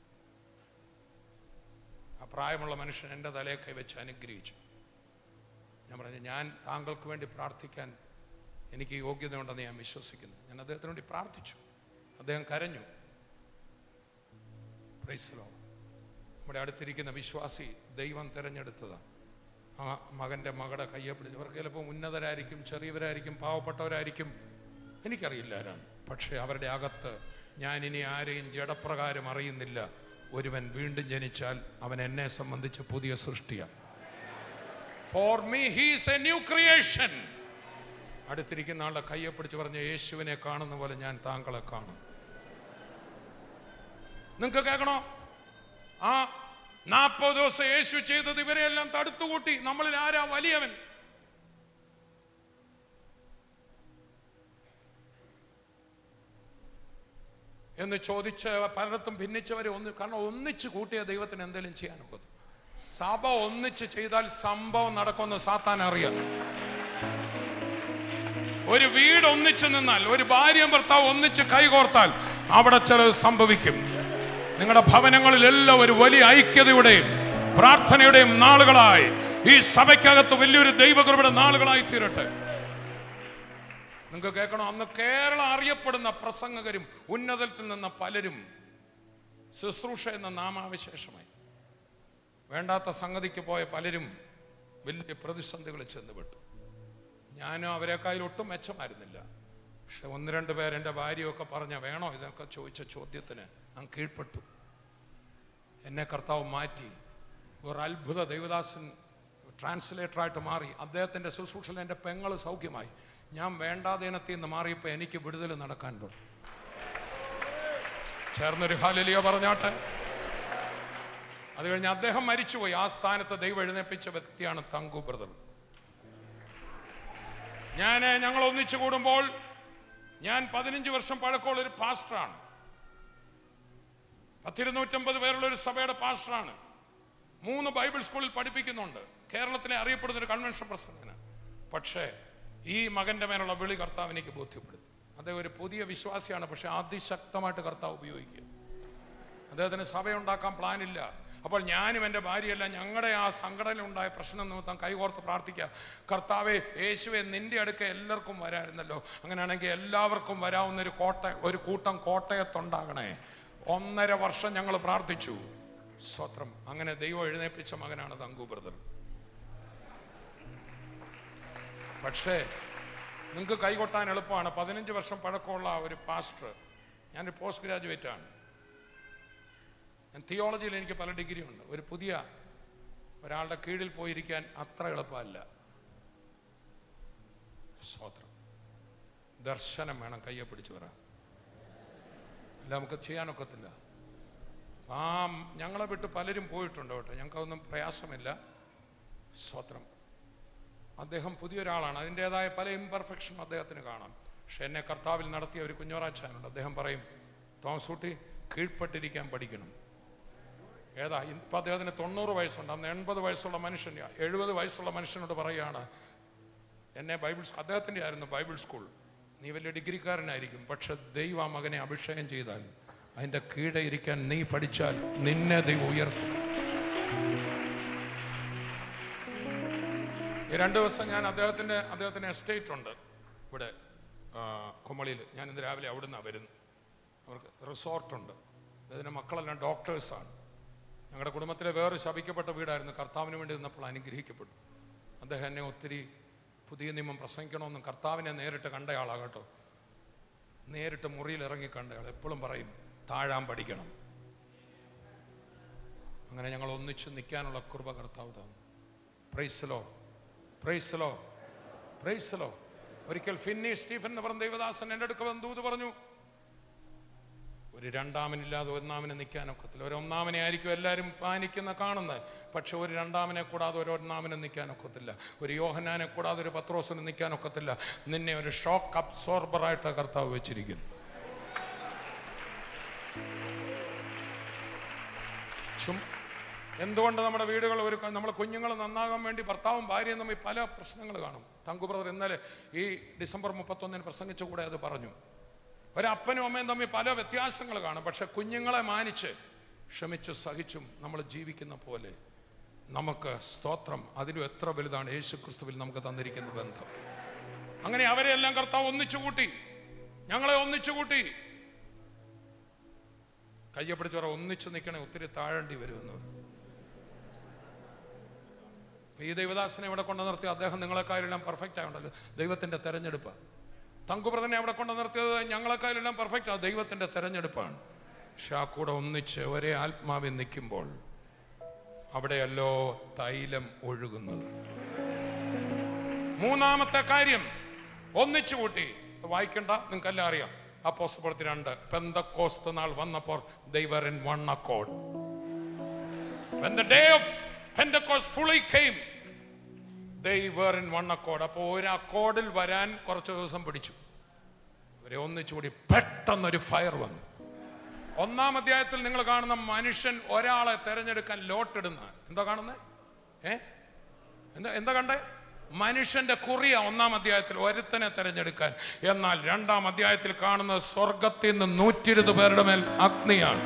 ആ പ്രായമുള്ള മനുഷ്യൻ എൻ്റെ തലയെ കൈവച്ച് അനുഗ്രഹിച്ചു ഞാൻ പറഞ്ഞു ഞാൻ താങ്കൾക്ക് വേണ്ടി പ്രാർത്ഥിക്കാൻ എനിക്ക് യോഗ്യതയുണ്ടെന്ന് ഞാൻ വിശ്വസിക്കുന്നു ഞാൻ അദ്ദേഹത്തിന് വേണ്ടി പ്രാർത്ഥിച്ചു അദ്ദേഹം കരഞ്ഞു Praise the Lord. നമ്മുടെ അടുത്തിരിക്കുന്ന വിശ്വാസി ദൈവം തിരഞ്ഞെടുത്തതാണ് ആ മകൻ്റെ മകളുടെ കയ്യെ പിടിച്ച് അവർക്ക് ചിലപ്പോൾ ഉന്നതരായിരിക്കും ചെറിയവരായിരിക്കും പാവപ്പെട്ടവരായിരിക്കും എനിക്കറിയില്ല ആരാണ് പക്ഷേ അവരുടെ അകത്ത് ഞാൻ ഇനി ആരെയും ജഡപ്രകാരം അറിയുന്നില്ല ഒരുവൻ വീണ്ടും ജനിച്ചാൽ അവൻ എന്നെ സംബന്ധിച്ച് പുതിയ സൃഷ്ടിയാണ് for me he's a new creation അടുത്തിരിക്കുന്ന ആളുടെ കയ്യെ പിടിച്ച് പറഞ്ഞ യേശുവിനെ കാണുന്ന പോലെ ഞാൻ താങ്കളെ കാണും നിങ്ങൾക്ക് കേൾക്കണോ ആ നാൽപ്പത് ദിവസം യേശു ചെയ്തത് ഇവരെയെല്ലാം തടുത്തുകൂട്ടി നമ്മളിൽ ആരാ വലിയവൻ എന്ന് ചോദിച്ച് പലയിടത്തും ഭിന്നിച്ചവരെ ഒന്ന് കാരണം ഒന്നിച്ച് കൂട്ടിയ ദൈവത്തിന് എന്തെങ്കിലും ചെയ്യാനൊക്കെ സഭ ഒന്നിച്ച് ചെയ്താൽ സംഭവം നടക്കുമെന്ന് സാത്താൻ അറിയാം ഒരു വീട് ഒന്നിച്ചു നിന്നാൽ ഒരു ഭാര്യയും ഭർത്താവ് ഒന്നിച്ച് കൈകോർത്താൽ അവിടെ ചിലത് സംഭവിക്കും നിങ്ങളുടെ ഭവനങ്ങളിലെല്ലാം ഒരു വലിയ ഐക്യതയുടെയും പ്രാർത്ഥനയുടെയും നാളുകളായി ഈ സഭയ്ക്കകത്ത് വലിയൊരു ദൈവകൃപയുടെ നാളുകളായി തീരട്ടെ നിങ്ങൾക്ക് കേൾക്കണോ അന്ന് കേരളം അറിയപ്പെടുന്ന പ്രസംഗകരും ഉന്നതത്തിൽ നിന്ന പലരും ശുശ്രൂഷ എന്ന നാമാവിശേഷമായി വേണ്ടാത്ത സംഗതിക്ക് പോയ പലരും വലിയ പ്രതിസന്ധികളിൽ ചെന്നുപെട്ടു ഞാനും അവരെക്കാൾ ഒട്ടും മെച്ചമായിരുന്നില്ല പക്ഷെ ഒന്ന് രണ്ട് പേരെൻ്റെ ഭാര്യയൊക്കെ പറഞ്ഞ വേണോ ഇതൊക്കെ ചോദിച്ച ചോദ്യത്തിന് ഞാൻ കീഴ്പ്പെട്ടു എന്നെ കർത്താവ് മാറ്റി ഒരു അത്ഭുത ദൈവദാസൻ ട്രാൻസ്ലേറ്ററായിട്ട് മാറി അദ്ദേഹത്തിൻ്റെ ശുശ്രൂഷയിൽ എൻ്റെ പെങ്ങൾ സൗഖ്യമായി ഞാൻ വേണ്ടാതീനത്തിൽ നിന്ന് മാറിയപ്പോൾ എനിക്ക് വിടുതൽ നടക്കാൻ തുടങ്ങി ചേർന്നൊരു ഹാലലിയോ പറഞ്ഞാട്ടെ അത് കഴിഞ്ഞ് അദ്ദേഹം മരിച്ചുപോയി ആ സ്ഥാനത്ത് ദൈവം എഴുന്നേൽപ്പിച്ച വ്യക്തിയാണ് തങ്കു ബ്രദർ ഞാൻ ഞങ്ങൾ ഒന്നിച്ചു കൂടുമ്പോൾ ഞാൻ പതിനഞ്ച് വർഷം പഴക്കമുള്ള ഒരു പാസ്റ്ററാണ് പത്തിരുന്നൂറ്റമ്പത് പേരുള്ള ഒരു സഭയുടെ പാസ്റ്ററാണ് മൂന്ന് ബൈബിൾ സ്കൂളിൽ പഠിപ്പിക്കുന്നുണ്ട് കേരളത്തിലെ അറിയപ്പെടുന്ന ഒരു കൺവെൻഷൻ പ്രസംഗന പക്ഷേ ഈ മകന്റെ മേലുള്ള വിളി കർത്താവ് എനിക്ക് ബോധ്യപ്പെടുത്തി അദ്ദേഹം ഒരു പുതിയ വിശ്വാസിയാണ് പക്ഷെ അതിശക്തമായിട്ട് കർത്താവ് ഉപയോഗിക്കുക അദ്ദേഹത്തിന് സഭയുണ്ടാക്കാൻ പ്ലാനില്ല അപ്പോൾ ഞാനും എൻ്റെ ഭാര്യയെല്ലാം ഞങ്ങളുടെ ആ സംഘടനയിലുണ്ടായ പ്രശ്നം നിമിത്തം കൈകോർത്ത് പ്രാർത്ഥിക്കുക കർത്താവെ യേശുവെ നിന്റെ അടുക്ക എല്ലാവർക്കും വരായിരുന്നല്ലോ അങ്ങനെയാണെങ്കിൽ എല്ലാവർക്കും വരാവുന്ന ഒരു കോട്ട ഒരു കൂട്ടം കോട്ടയത്തുണ്ടാകണേ ഒന്നര വർഷം ഞങ്ങൾ പ്രാർത്ഥിച്ചു സ്വത്രം അങ്ങനെ ദൈവം എഴുന്നേൽപ്പിച്ച മകനാണ് തങ്കു ബ്രദർ പക്ഷേ നിങ്ങൾക്ക് കൈകൊട്ടാൻ എളുപ്പമാണ് പതിനഞ്ച് വർഷം പഴക്കമുള്ള ഒരു പാസ്റ്റർ ഞാനൊരു പോസ്റ്റ് ഗ്രാജുവേറ്റ് ആണ് ഞാൻ തിയോളജിയിൽ എനിക്ക് പല ഡിഗ്രി ഉണ്ട് ഒരു പുതിയ ഒരാളുടെ കീഴിൽ പോയിരിക്കാൻ അത്ര എളുപ്പമല്ല സ്വത്രം ദർശനം വേണം കയ്യെ പിടിച്ചു വരാൻ അല്ല നമുക്ക് ചെയ്യാനൊക്കത്തില്ല ആ ഞങ്ങളെ വിട്ട് പലരും പോയിട്ടുണ്ട് കേട്ടോ ഞങ്ങൾക്കൊന്നും പ്രയാസമില്ല സ്വത്രം അദ്ദേഹം പുതിയൊരാളാണ് അതിൻ്റെതായ പല ഇംപെർഫെക്ഷനും അദ്ദേഹത്തിന് കാണാം പക്ഷെ എന്നെ കർത്താവിൽ നടത്തിയ ഒരു കുഞ്ഞോറാച്ചാനുണ്ട് അദ്ദേഹം പറയും തോമസ് ഊട്ടി കീഴ്പ്പെട്ടിരിക്കാൻ പഠിക്കണം ഏതാ ഇപ്പം അദ്ദേഹത്തിന് തൊണ്ണൂറ് വയസ്സുണ്ട് അന്ന് എൺപത് വയസ്സുള്ള മനുഷ്യൻ എഴുപത് വയസ്സുള്ള മനുഷ്യനോട് പറയുകയാണ് എന്നെ ബൈബിൾ സ്കൂ- അദ്ദേഹത്തിൻ്റെ ആയിരുന്നു ബൈബിൾ സ്കൂൾ നീ വലിയ ഡിഗ്രിക്കാരനായിരിക്കും പക്ഷെ ദൈവം ആ മകനെ അഭിഷേകം ചെയ്താൽ അതിൻ്റെ കീഴെ ഇരിക്കാൻ നീ പഠിച്ചാൽ നിന്നെ ദൈവം ഉയർത്തും ഈ രണ്ട് ദിവസം ഞാൻ അദ്ദേഹത്തിൻ്റെ അദ്ദേഹത്തിന് എസ്റ്റേറ്റ് ഉണ്ട് ഇവിടെ ആ, കുമളിയിൽ ഞാൻ ഇന്ന് രാവിലെ അവിടെ നിന്നാണ് വരുന്നത് അവർക്ക് റിസോർട്ടുണ്ട് അദ്ദേഹത്തിൻ്റെ മക്കളെല്ലാം ഡോക്ടേഴ്സാണ് ഞങ്ങളുടെ കുടുംബത്തിലെ വേറെ ശപിക്കപ്പെട്ട വീടായിരുന്നു കർത്താവിന് വേണ്ടി നിന്നപ്പോൾ അനുഗ്രഹിക്കപ്പെട്ടു അദ്ദേഹം എന്നെ ഒത്തിരി പുതിയ നിയമം പ്രസംഗിക്കണമെന്നും കർത്താവിനെ നേരിട്ട് കണ്ടയാളാ കേട്ടോ നേരിട്ട് മുറിയിൽ ഇറങ്ങി കണ്ടയാൾ എപ്പോഴും പറയും താഴാൻ പഠിക്കണം അങ്ങനെ ഞങ്ങൾ ഒന്നിച്ച് നിൽക്കാനുള്ള കൃപ കർത്താവ് തന്നു പ്രൈസലോ പ്രൈസലോ പ്രൈസലോ ഒരിക്കൽ ഫിന്നി സ്റ്റീഫൻ എന്ന് പറഞ്ഞ ദൈവദാസൻ എൻ്റെ അടുക്ക വന്ന് ദൂത് പറഞ്ഞു ഒരു രണ്ടാമനില്ലാതെ ഒന്നാമനെ നിൽക്കാനൊക്കത്തില്ല ഒരു ഒന്നാമനെ ആയിരിക്കും എല്ലാവരും പാനിക്കുന്ന കാണുന്നത് പക്ഷെ ഒരു രണ്ടാമനെ കൂടാതെ ഒരു ഒന്നാമനെ നിൽക്കാനൊക്കത്തില്ല ഒരു യോഹനാനെ കൂടാതെ ഒരു പത്രോസിന് നിൽക്കാനൊക്കത്തില്ല നിന്നെ ഒരു ഷോക്ക് അബ്സോർബറായിട്ട് കർത്താവ് വെച്ചിരിക്കുന്നു ചും എന്തുകൊണ്ട് നമ്മുടെ വീടുകൾ ഒരു നമ്മുടെ കുഞ്ഞുങ്ങൾ നന്നാകാൻ വേണ്ടി ഭർത്താവും ഭാര്യയും തമ്മിൽ പല പ്രശ്നങ്ങൾ കാണും തങ്കു ബ്രദർ ഇന്നലെ ഈ ഡിസംബർ മുപ്പത്തൊന്നിന് പ്രസംഗിച്ച കൂടെ അത് പറഞ്ഞു ഒരപ്പനും അമ്മയും തമ്മിൽ പല വ്യത്യാസങ്ങൾ കാണും പക്ഷെ കുഞ്ഞുങ്ങളെ മാനിച്ച് ക്ഷമിച്ച് സഹിച്ചും നമ്മൾ ജീവിക്കുന്ന പോലെ നമുക്ക് സ്തോത്രം അതിലും എത്ര വലുതാണ് യേശു ക്രിസ്തുവിൽ നമുക്ക് തന്നിരിക്കുന്ന ബന്ധം അങ്ങനെ അവരെല്ലാം കർത്താവ് ഒന്നിച്ചു കൂട്ടി ഞങ്ങളെ ഒന്നിച്ചു കൂട്ടി കയ്യെ പിടിച്ച് പറ ഒന്നിച്ചു നിൽക്കണേ ഒത്തിരി താഴേണ്ടി വരുമെന്ന് അപ്പൊ ഈ ദൈവദാസനെ ഇവിടെ കൊണ്ടു നിർത്തി അദ്ദേഹം നിങ്ങളെക്കാരെല്ലാം പെർഫെക്റ്റ് ആയുണ്ടല്ലോ ദൈവത്തിന്റെ തെരഞ്ഞെടുപ്പ് തങ്കുപ്രദനെ അവിടെ കൊണ്ടു നിർത്തിയത് ഞങ്ങളെക്കാരെല്ലാം പെർഫെക്റ്റ് ആ ദൈവത്തിന്റെ തെരഞ്ഞെടുപ്പാണ് പക്ഷെ ആ കൂടെ ഒന്നിച്ച് ഒരേ ആത്മാവിൽ നിൽക്കുമ്പോൾ അവിടെയല്ലോ തൈലം ഒഴുകുന്നത് മൂന്നാമത്തെ കാര്യം ഒന്നിച്ചു കൂട്ടി വായിക്കണ്ട നിങ്ങൾക്കെല്ലാം അറിയാം അപ്പോസ്തലപ്രവൃത്തി രണ്ട് പെന്തക്കോസ്ത് നാൾ വന്നപ്പോൾ they were in one accord when the day of pentecost fully came they were in one accord അപ്പോൾ ഒരു അക്കോഡിൽ വരാൻ കുറച്ച് ദിവസം പിടിച്ചു ഇവരെ ഒന്നിച്ചുകൂടി പെട്ടെന്നൊരു ഫയർ വന്നു ഒന്നാം അധ്യായത്തിൽ നിങ്ങൾ കാണുന്ന മനുഷ്യൻ ഒരാളെ തെരഞ്ഞെടുക്കാൻ ലോട്ടിടുന്ന എന്താ കാണുന്നത് ഏ എന്താ എന്താ കണ്ടേ മനുഷ്യന്റെ കുറിയ ഒന്നാം അധ്യായത്തിൽ ഒരുത്തനെ തെരഞ്ഞെടുക്കാൻ എന്നാൽ രണ്ടാം അധ്യായത്തിൽ കാണുന്നത് സ്വർഗത്തിൽ നിന്ന് നൂറ്റി ഇരുപത് പേരുടെ മേൽ അഗ്നിയാണ്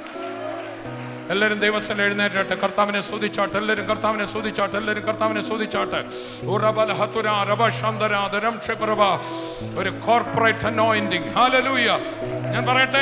എല്ലാവരും ദൈവസ്ഥലം എഴുന്നേറ്റാട്ടെ കർത്താവിനെ സ്തുതിച്ചാട്ടെ എല്ലാവരും കർത്താവിനെ സ്തുതിച്ചാട്ടെ എല്ലാവരും കർത്താവിനെ സ്തുതിച്ചാട്ടെ ഉറബല ഹതുര രബ ശന്തര ദരം ക്ഷപ്രഭ ഒരു കോർപ്പറേറ്റ് അനോയിന്റിങ് ഹാലലൂയ ഞാൻ പറയട്ടെ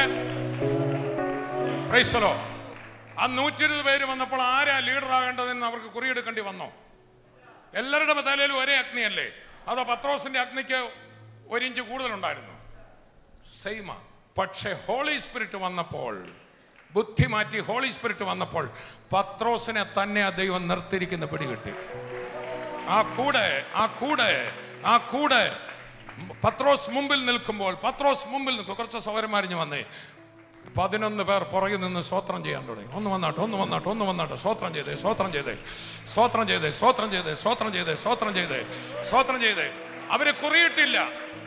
പ്രൈസലോ ആ നൂറ്റി ഇരുപത് പേര് വന്നപ്പോൾ ആരാ ലീഡർ ആകേണ്ടതെന്ന് അവർക്ക് കുറിയെടുക്കേണ്ടി വന്നോ എല്ലാവരുടെ തലയിലും ഒരേ അഗ്നിയല്ലേ അതോ പത്രോസിന്റെ അഗ്നിക്ക് ഒരു ഇഞ്ച് കൂടുതലുണ്ടായിരുന്നു സെയിമ പക്ഷേ ഹോളി സ്പിരിറ്റ് വന്നപ്പോൾ ബുദ്ധി മാറ്റി ഹോളി സ്പിരിറ്റ് വന്നപ്പോൾ പത്രോസിനെ തന്നെ ആ ദൈവം നിർത്തിയിരിക്കുന്ന പിടികിട്ടി ആ കൂടെ ആ കൂടെ ആ കൂടെ പത്രോസ് മുമ്പിൽ നിൽക്കുമ്പോൾ പത്രോസ് മുമ്പിൽ നിൽക്കും കുറച്ച് സൗകര്യമാരിഞ്ഞ് വന്നേ പതിനൊന്ന് പേർ പുറകിൽ നിന്ന് സ്വോത്രം ചെയ്യാൻ തുടങ്ങി ഒന്ന് വന്നാട്ടെ ഒന്ന് വന്നാട്ടെ ഒന്ന് വന്നാട്ടെ സ്വോത്രം ചെയ്തേ സ്വോത്രം ചെയ്തേ സ്വോത്രം ചെയ്തേ സ്വോത്രം ചെയ്തേ സ്വോത്രം ചെയ്തേ സ്വോത്രം ചെയ്തേ സ്വോത്രം ചെയ്തേ അവരെ കുറിയിട്ടില്ല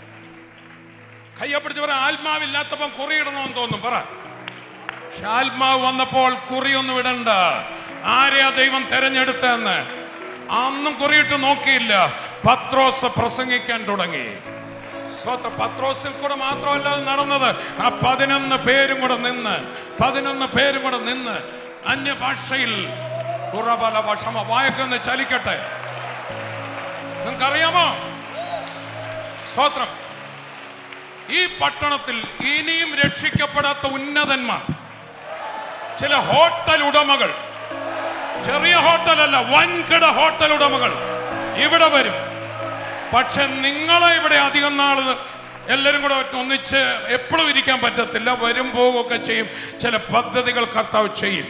കയ്യെ പിടിച്ച് പറ ആത്മാവില്ലാത്തപ്പം കുറിയിടണമെന്ന് തോന്നും പറ പക്ഷെ ആത്മാവ് വന്നപ്പോൾ കുറിയൊന്നും ഇടണ്ട ആരെയാ ദൈവം തെരഞ്ഞെടുത്തെന്ന് അന്നും കുറിയിട്ട് നോക്കിയില്ല പത്രോസ് പ്രസംഗിക്കാൻ തുടങ്ങി സ്വത്ത പത്രോസിൽ കൂടെ മാത്രമല്ല അത് നടന്നത് ആ പതിനൊന്ന് പേരും കൂടെ നിന്ന് പതിനൊന്ന് പേരും കൂടെ നിന്ന് അന്യഭാഷയിൽ ഉറബല ഭക്ഷമ വായക്കൊന്ന് ചലിക്കട്ടെ നിങ്ങൾക്കറിയാമോ സ്വത്രം ഈ പട്ടണത്തിൽ ഇനിയും രക്ഷിക്കപ്പെടാത്ത ഉന്നതന്മാർ ചില ഹോട്ടൽ ഉടമകൾ ചെറിയ ഹോട്ടലല്ല വൻകിട ഹോട്ടൽ ഉടമകൾ ഇവിടെ വരും പക്ഷെ നിങ്ങളെ ഇവിടെ അധികം നാള് എല്ലാവരും കൂടെ ഒന്നിച്ച് എപ്പോഴും ഇരിക്കാൻ പറ്റത്തില്ല വരും പോവുകയൊക്കെ ചെയ്യും ചില പദ്ധതികൾ കർത്താവ് ചെയ്യും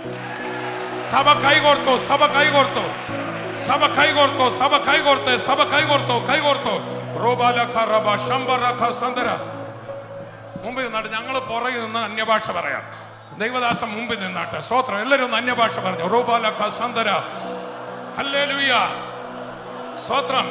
സഭ കൈകോർത്തോ സഭ കൈകോർത്തോ സഭ കൈകോർത്തോ സഭ കൈകോർത്തേ സഭ കൈകോർത്തോ കൈകോർത്തോ റോബാലഖ റബ ശംബറഖ സന്ദര മുമ്പിൽ നിന്നാട്ട് ഞങ്ങൾ പുറകിൽ നിന്ന് അന്യഭാഷ പറയാം ദൈവദാസം മുമ്പിൽ നിന്നാട്ടെ സ്വോത്രം എല്ലാവരും ഒന്ന് അന്യഭാഷ പറഞ്ഞു റോബാലഖ സന്ദര ഹല്ലേലൂയ സ്വോത്രം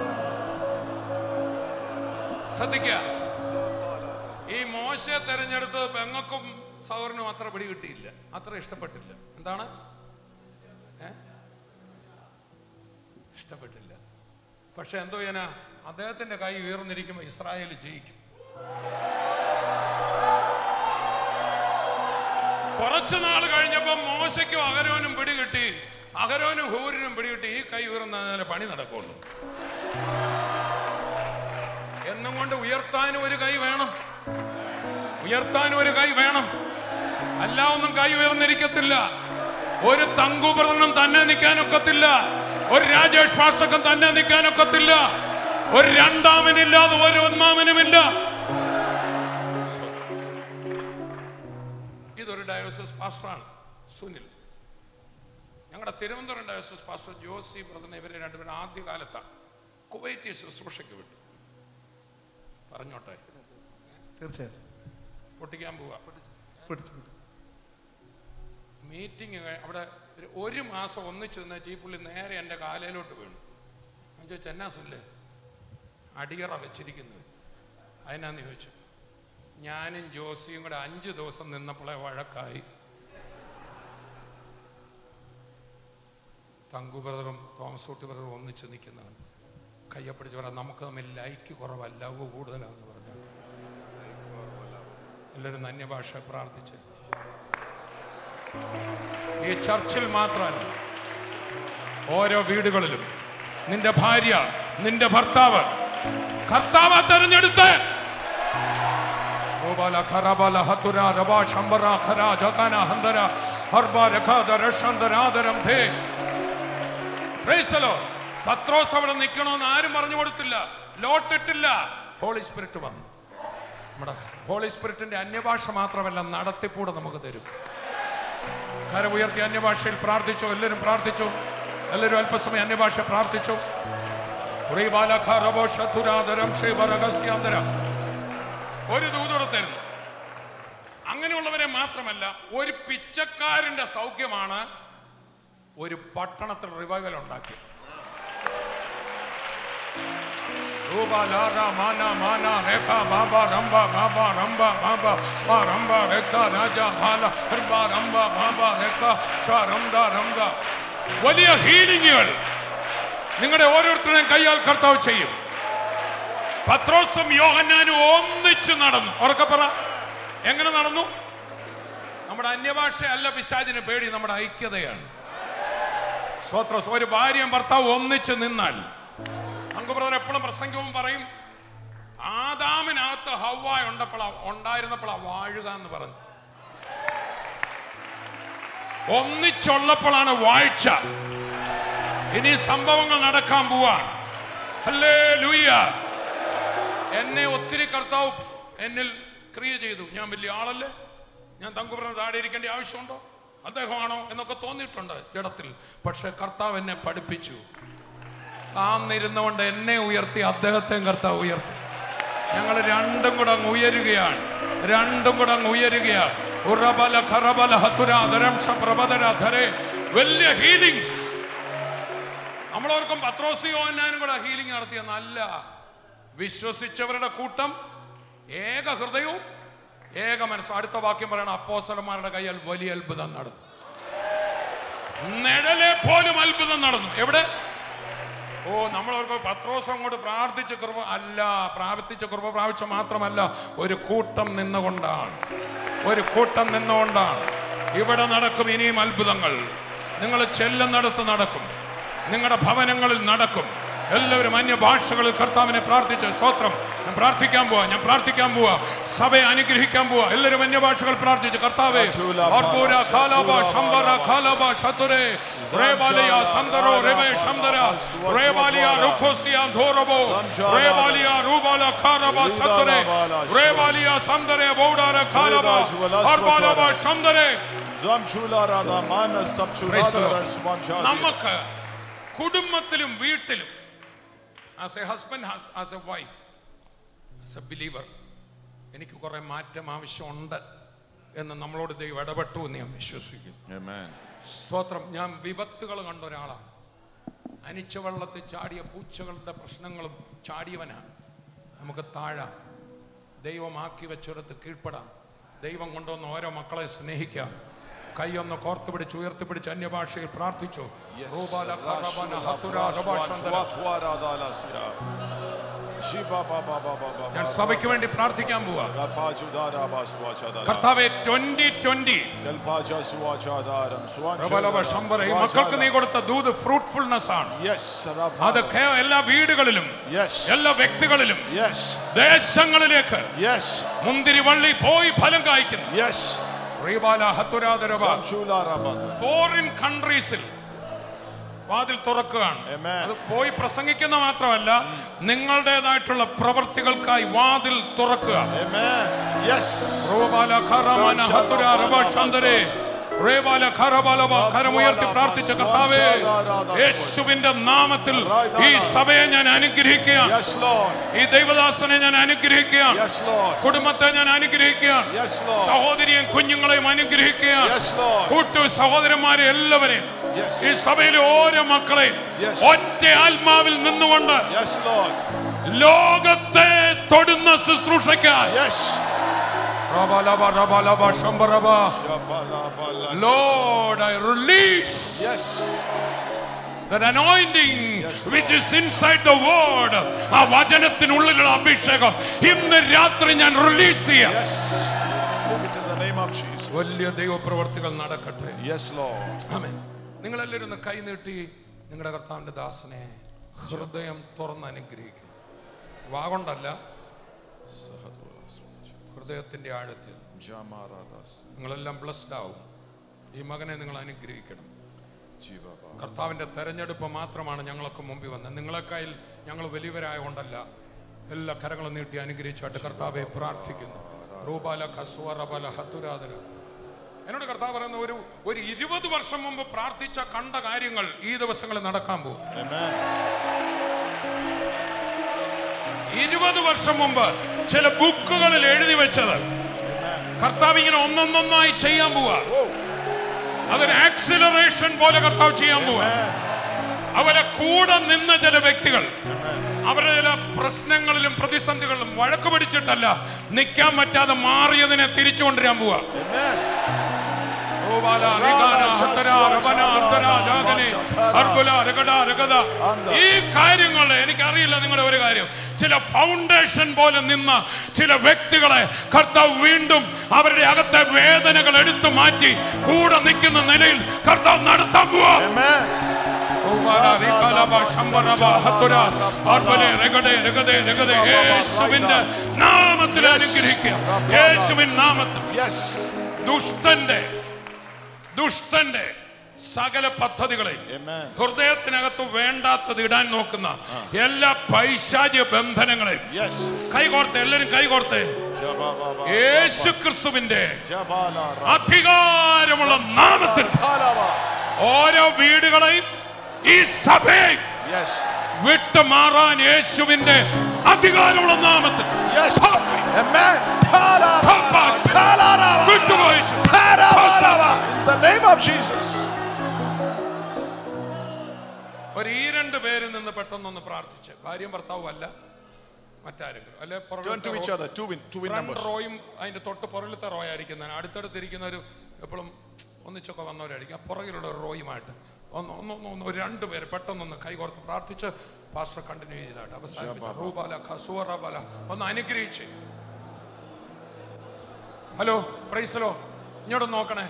ശ്രദ്ധിക്കുക ഈ മോശയെ തെരഞ്ഞെടുത്ത് പെങ്ങൾക്കും സൗറിനും അത്ര പിടി കിട്ടിയില്ല അത്ര ഇഷ്ടപ്പെട്ടില്ല എന്താണ് ഏ? ഇഷ്ടപ്പെട്ടില്ല പക്ഷെ എന്തോ ചെയ്യാനാ അദ്ദേഹത്തിന്റെ കൈ ഉയർന്നിരിക്കുമ്പോൾ ഇസ്രായേൽ ജയിക്കും കുറച്ചു നാൾ കഴിഞ്ഞപ്പോൾ മോശയ്ക്കും അകരോനും പിടികിട്ടി അകരോനും ഹൂരിനും പിടികിട്ടി ഈ കൈ ഉയർന്നതിനാലേ പണി നടക്കുള്ളൂ എന്നും കൊണ്ട് ഉയർത്താനും ഒരു കൈ വേണം ഉയർത്താനും ഒരു കൈ വേണം അല്ല ഒന്നും കൈ ഉയർന്നിരിക്കത്തില്ല ഒരു തങ്കുപ്രദനം തന്നെ നിൽക്കാനൊക്കത്തില്ല ഒരു രാജേഷ് പാഷക്കം തന്നെ നിൽക്കാനൊക്കത്തില്ല ഒരു രണ്ടാമനില്ലാതെ ഒരു ഒന്നാമനുമില്ല ഇതൊരു ഡയോസസ് പാസ്റ്ററാണ് സുനിൽ ഞങ്ങളുടെ തിരുവനന്തപുരം ഡയോസസ് പാസ്റ്റർ ജോസി ബ്രദറിനെ ഇവരെ രണ്ടുപേരും ആദ്യ കാലത്താണ് കുവൈറ്റ് ശുശ്രൂഷയ്ക്ക് വിട്ടു പറഞ്ഞോട്ടെ തീർച്ചയായും പൊട്ടിക്കാൻ പോവാ പിടിച്ചു പിടിച്ചു. മീറ്റിംഗ് അവിടെ ഒരു ഒരു മാസം ഒന്നിച്ച് നിന്ന് ഈ പുള്ളി നേരെ എൻ്റെ കാലയിലോട്ട് വീണു ഞാൻ ചോദിച്ചു എന്നാ സുല്ലേ അടിയറ വെച്ചിരിക്കുന്നത് അതിനാന്ന് ചോദിച്ചു ഞാനും ജോസിയും കൂടെ അഞ്ച് ദിവസം നിന്നപ്പോളെ വഴക്കായി തങ്കു ബ്രദറും തോമസ് ഊട്ടി ബ്രദറും ഒന്നിച്ച് നിൽക്കുന്നതാണ് കയ്യപ്പിടിച്ച് പറയാം നമുക്ക് തമ്മിൽ ലൈക്ക് കുറവല്ല ലവ് കൂടുതലാണെന്ന് പറഞ്ഞു എല്ലാവരും അന്യഭാഷ പ്രാർത്ഥിച്ച് ഈ ചർച്ചിൽ മാത്രമല്ല ഓരോ വീടുകളിലും നിന്റെ ഭാര്യ നിന്റെ ഭർത്താവ് കർത്താവ് തെരഞ്ഞെടുത്ത് റോബാല ഖറാബാല ഹതുര റബാ ശംബറ ഖരാ ജകാന ഹന്ദര ഹർബ രഖാദര ശന്ദരാദരം ധേ പ്രൈസലോ പത്രോസ് അവിടെ നിൽക്കണമെന്ന് ആരും പറഞ്ഞു കൊടുത്തില്ല ലോട്ടിട്ടില്ല ഹോളി സ്പിരിറ്റ് വന്നു നമ്മുടെ ഹോളി സ്പിരിറ്റിന്റെ അന്യഭാഷ മാത്രമല്ല നടത്തിപ്പൂടെ നമുക്ക് തരും കര ഉയർത്തി അന്യഭാഷയിൽ പ്രാർത്ഥിച്ചു എല്ലാവരും പ്രാർത്ഥിച്ചു എല്ലാവരും അല്പസമയം അന്യഭാഷ പ്രാർത്ഥിച്ചു ഉറൈബാലഖ റബോ ശതുരാദരം ശൈവരഹസ്യാന്തരം ഒരു ദൂതോടെ തരുന്നു അങ്ങനെയുള്ളവരെ മാത്രമല്ല ഒരു പിച്ചക്കാരന്റെ സൗഖ്യമാണ് ഒരു പട്ടണത്തിൽ റിവൈവൽ ഉണ്ടാക്കി Ruba lara mana mana reka baba ramba baba ramba baba ba ramba reka raja bala ramba ramba baba reka Shah റംദ റംദ വലിയ ഹീലിങ്ങുകൾ നിങ്ങളുടെ ഓരോരുത്തരുടെയും കയ്യാൽ കർത്താവ് ചെയ്യും പത്രോസും യോഹന്നാനും ഒന്നിച്ച് നടന്നു ഉറക്കെ പറ എങ്ങനെ നടന്നു നമ്മുടെ അന്യഭാഷ അല്ല പിശാചിന് പേടി നമ്മുടെ ഐക്യതയാണ് സ്വത്രം ഒരു ഭാര്യയും ഭർത്താവ് ഒന്നിച്ച് നിന്നാൽ അങ്കുബ്രദർ എപ്പോഴും പ്രസംഗവും പറയും ആദാമിനകത്ത് ഹവ്വ ഉണ്ടപ്പോഴാ ഉണ്ടായിരുന്നപ്പോഴാ വാഴുക എന്ന് പറഞ്ഞു ഒന്നിച്ചുള്ളപ്പോഴാണ് വാഴ്ച ഇനി സംഭവങ്ങൾ നടക്കാൻ പോവാൻ അല്ലേ ലൂയ എന്നെ ഒത്തിരി കർത്താവ് എന്നിൽ ക്രിയ ചെയ്തു ഞാൻ വലിയ ആളല്ലേ ഞാൻ തങ്കുപുരം താഴെ ഇരിക്കേണ്ട ആവശ്യമുണ്ടോ അദ്ദേഹമാണോ എന്നൊക്കെ തോന്നിയിട്ടുണ്ട് ജഡത്തിൽ പക്ഷെ കർത്താവ് എന്നെ പഠിപ്പിച്ചു താന്നിരുന്നുകൊണ്ട് എന്നെ ഉയർത്തി അദ്ദേഹത്തെയും കർത്താവ് ഉയർത്തി ഞങ്ങൾ രണ്ടും കൂടെ അങ്ങ് ഉയരുകയാണ് രണ്ടും കൂടെ അങ്ങ് ഉയരുകയാണ് ഉറബല ഖറബല ഹതുര ദരംഷ പ്രബദര ധരെ വലിയ ഹീലിങ്സ് നമ്മളോർക്കും പത്രോസിയോ എന്നാനും കൂടെ ഹീലിംഗ് നടത്തിയ നല്ല വിശ്വസിച്ചവരുടെ കൂട്ടം ഏക ഹൃദയവും ഏക മനസ്സും അടുത്ത വാക്യം പറയണം അപ്പോസലന്മാരുടെ കയ്യിൽ വലിയ അത്ഭുതം നടന്നു നിഴലെ പോലും അത്ഭുതം നടന്നു എവിടെ ഓ നമ്മളവർക്ക് പത്രോസം കൊണ്ട് പ്രാർത്ഥിച്ച കൃപ അല്ല പ്രാർത്ഥിച്ച കൃപ പ്രാപിച്ച മാത്രമല്ല ഒരു കൂട്ടം നിന്നുകൊണ്ടാണ് ഒരു കൂട്ടം നിന്നുകൊണ്ടാണ് ഇവിടെ നടക്കും ഇനിയും അത്ഭുതങ്ങൾ നിങ്ങൾ ചെല്ലുന്നിടത്ത് നടക്കും നിങ്ങളുടെ ഭവനങ്ങളിൽ നടക്കും എല്ലാവരും അന്യ ഭാഷകളിൽ കർത്താവിനെ പ്രാർത്ഥിച്ച് സ്വത്രം ഞാൻ പ്രാർത്ഥിക്കാൻ പോവാ ഞാൻ പ്രാർത്ഥിക്കാൻ പോവാ സഭയെ അനുഗ്രഹിക്കാൻ പോവാ എല്ലാവരും അന്യ ഭാഷകൾ പ്രാർത്ഥിച്ച് കർത്താവേ അർബൂര ഖാലബ ശംബര ഖാലബ ശതുരേ റേബാലിയ സന്ദരോ രമേ ശംദര റേബാലിയ റുഖോസിയ ധോരബോ റേബാലിയ റൂബാല ഖാരബ സതുരേ റേബാലിയ സന്ദരേ ബൗഡാര ഖാലബ അർബാലബ ശംദരേ Praise the Lord. നമുക്ക് കുടുംബത്തിലും വീട്ടിലും as a husband as a wife as a believer എനിക്ക് കുറെ മാറ്റം ആവശ്യമുണ്ട് എന്ന് നമ്മളോട് ദൈവം ഇടപെട്ടു എന്ന് ഞാൻ വിശ്വസിക്കും Amen. സ്തോത്രം ഞാൻ വിപത്തുകൾ കണ്ട ഒരാളാണ് അനിച്ച വെള്ളത്തിൽ ചാടിയ പൂച്ചകളുടെ പ്രശ്നങ്ങളും ചാടിയവനാണ് നമുക്ക് താഴാം ദൈവമാക്കി വെച്ചെടുത്ത് കീഴ്പ്പെടാം ദൈവം കൊണ്ടുവന്ന് ഓരോ മക്കളെ സ്നേഹിക്കാം കൈയൊന്ന് കോർത്ത് പിടിച്ച് ഉയർത്തിപ്പിടിച്ച് അന്യഭാഷയിൽ പ്രാർത്ഥിച്ചു Yes. റൂബാല കറബന ഹതുര റബാഷന്തര. ഞാൻ സഭയ്ക്ക് വേണ്ടി പ്രാർത്ഥിക്കാൻ പോവാ കർത്താവെ ട്വന്റി ട്വന്റി ഈ മക്കൾക്ക് നീ കൊടുത്ത ദൂത് ഫ്രൂട്ട്ഫുൾനെസ് ആണ് Yes, അത് കേ- എല്ലാ വീടുകളിലും Yes. എല്ലാ വ്യക്തികളിലും Yes. ദേശങ്ങളിലേക്ക് Yes. മുന്തിരി വള്ളി പോയി ഫലം കായ്ക്കുന്നു Yes. റീബാല ഹത്തുരാദരബ Samchula Rabat. ഫോറിൻ കൺട്രീസിൽ വാതിൽ തുറക്കുകയാണ് Amen. അത് പോയി പ്രസംഗിക്കുന്ന മാത്രമല്ല നിങ്ങളുടേതായിട്ടുള്ള പ്രവർത്തികൾക്കായി വാതിൽ തുറക്കുക Amen. Yes. റൂബാല ഖറമന ഹത്തുര റബ ശന്തരേ റേബാല ഖറബലബ കരമുയർത്തി പ്രാർത്ഥിച്ച കർത്താവേ യേശുവിന്റെ നാമത്തിൽ ഈ സഭയെ ഞാൻ അനുഗ്രഹിക്കുകയാണ് Yes, Lord. ഈ ദൈവദാസനെ ഞാൻ അനുഗ്രഹിക്കുകയാണ് Yes, Lord. കുടുംബത്തെ ഞാൻ അനുഗ്രഹിക്കുകയാണ് Yes, Lord. സഹോദരിയും കുഞ്ഞുങ്ങളെയും അനുഗ്രഹിക്കുകയാണ് Yes, Lord. കൂട്ടു സഹോദരന്മാരെ എല്ലാവരെയും Yes. ഈ സഭയിലെ ഓരോ മക്കളെയും Yes. ഒറ്റ ആത്മാവിൽ നിന്നുകൊണ്ട് Yes, Lord. ലോകത്തെ തൊടുന്ന ശുശ്രൂഷയ്ക്കായി Yes. റബലബ റബലബ ശംബറബ Shabalabala. Lord, I release Yes. that anointing which is inside the word. ആ വചനത്തിനുള്ളിലുള്ള അഭിഷേകം ഇന്ന് രാത്രി ഞാൻ റിലീസ് ചെയ്യാം Yes. Receive it in the name of Jesus. വലിയ ദൈവപ്രവർത്തികൾ നടക്കട്ടെ Yes, Lord. ആമേൻ നിങ്ങളെല്ലാവരും ഒന്ന് കൈ നീട്ടി നിങ്ങളുടെ കർത്താവിന്റെ ദാസനെ ഹൃദയം തുറന്ന് അനുഗ്രഹിക്കും വാഗൊണ്ടല്ല ഹൃദയത്തിന്റെ ആഴത്തിൽ Jamaradas. നിങ്ങളെല്ലാം ബ്ലസ്ഡ് ആവും ഈ മകനെ നിങ്ങൾ അനുഗ്രഹിക്കണം Jivaba. കർത്താവിന്റെ തെരഞ്ഞെടുപ്പ് മാത്രമാണ് ഞങ്ങൾക്ക് മുമ്പിൽ വന്നത് നിങ്ങളെക്കായിൽ ഞങ്ങൾ വലിയവരായതുകൊണ്ടല്ല എല്ലാ കരങ്ങളും നീട്ടി അനുഗ്രഹിച്ചായിട്ട് കർത്താവെ പ്രാർത്ഥിക്കുന്നു റൂബാല ഖസ്വറബല ഹത്തുരാദര എന്നോട് കർത്താവ് പറയുന്ന ഒരു ഒരു ഇരുപത് വർഷം മുമ്പ് പ്രാർത്ഥിച്ച കണ്ട കാര്യങ്ങൾ ഈ ദിവസങ്ങളിൽ നടക്കാൻ പോകും Amen. ഇരുപത് വർഷം മുമ്പ് ചില ബുക്കുകളിൽ എഴുതി വെച്ചത് കർത്താവ് ഇങ്ങനെ ഒന്നൊന്നൊന്നായി ചെയ്യാൻ പോവാ അതൊരു ആക്സിലറേഷൻ പോലെ കർത്താവ് ചെയ്യാൻ പോവാ അവരെ കൂടെ നിന്ന ചില വ്യക്തികൾ അവരുടെ ചില പ്രശ്നങ്ങളിലും പ്രതിസന്ധികളിലും വഴക്ക് പിടിച്ചിട്ടല്ല നിൽക്കാൻ പറ്റാതെ മാറിയതിനെ തിരിച്ചു കൊണ്ടുവരാൻ പോവാ Amen. ഓവാല, റിഗാന, ഹതര, രവന, അന്തര, ജാഗനെ, അർബുല, രഗഡ, രഗദ. ഈ കാര്യങ്ങൾ എനിക്കറിയില്ല നിങ്ങളുടെ ഒരു കാര്യം ചില ഫൗണ്ടേഷൻ പോലെ നിന്ന ചില വ്യക്തികളെ കർത്താവ് വീണ്ടും അവരുടെ അകത്തെ വേദനകൾ എടുത്തു മാറ്റി കൂടെ നിൽക്കുന്ന നിലയിൽ കർത്താവ് നടത്താൻ പോവാ Amen. ഓവാല, റികാലബ, ശംബരബ, ഹതുര, അർബലെ, രഗഡെ, രഗദെ, രഗദെ. യേശുവിന്റെ നാമത്തിൽ അനുഗ്രഹിക്കുക യേശുവിൻ നാമത്തിൽ Yes. ദുഷ്ടന്റെ ദുഷ്ടന്റെ സകല പദ്ധതികളെയും Amen. ഹൃദയത്തിനകത്ത് വേണ്ടാത്തത് ഇടാൻ നോക്കുന്ന എല്ലാ പൈശാചിക ബന്ധനങ്ങളെയും Yes. കൈകോർത്ത് എല്ലാരും കൈകോർത്ത് Jababa. യേശു ക്രിസ്തുവിന്റെ Jabala. അധികാരമുള്ള നാമത്തിൽ Kalaba. ഓരോ വീടുകളെയും ഈ സഭയെയും Yes. വിട്ടുമാറാൻ യേശുവിന്റെ അധികാരമുള്ള നാമത്തിൽ Yes. Amen. Kalaba. Tapas. Kalaba. വിട്ടുപോയി Kalaba. In the name of Jesus. ഒരു ഈ രണ്ട് പേരിൽ നിന്ന് പെട്ടെന്നൊന്ന് പ്രാർത്ഥിച്ച് ഭാര്യയും ഭർത്താവും അല്ല മറ്റാരെങ്കിലും അല്ലെ Turn to each other. Two win. Two win front numbers. റോയും അതിന്റെ തൊട്ട് പുറകിലത്തെ റോ ആയിരിക്കുന്നതാണ് അടുത്തടുത്തിരിക്കുന്ന ഒരു എപ്പോഴും ഒന്നിച്ചൊക്കെ വന്നവരായിരിക്കും ആ പുറകിലുള്ള ഒരു റോയുമായിട്ട് ഒന്ന് ഒന്ന് ഒന്ന് ഒന്ന് ഒരു രണ്ട് പേര് പെട്ടെന്നൊന്ന് കൈകോർത്ത് പ്രാർത്ഥിച്ച് പാസ്റ്റർ കണ്ടിന്യൂ ചെയ്തായിട്ട് അവസാനിപ്പിച്ച റൂബാല ഖസൂറബാല ഒന്ന് അനുഗ്രഹിച്ച് ഹലോ പ്രൈസലോ ഇങ്ങോട്ട് നോക്കണേ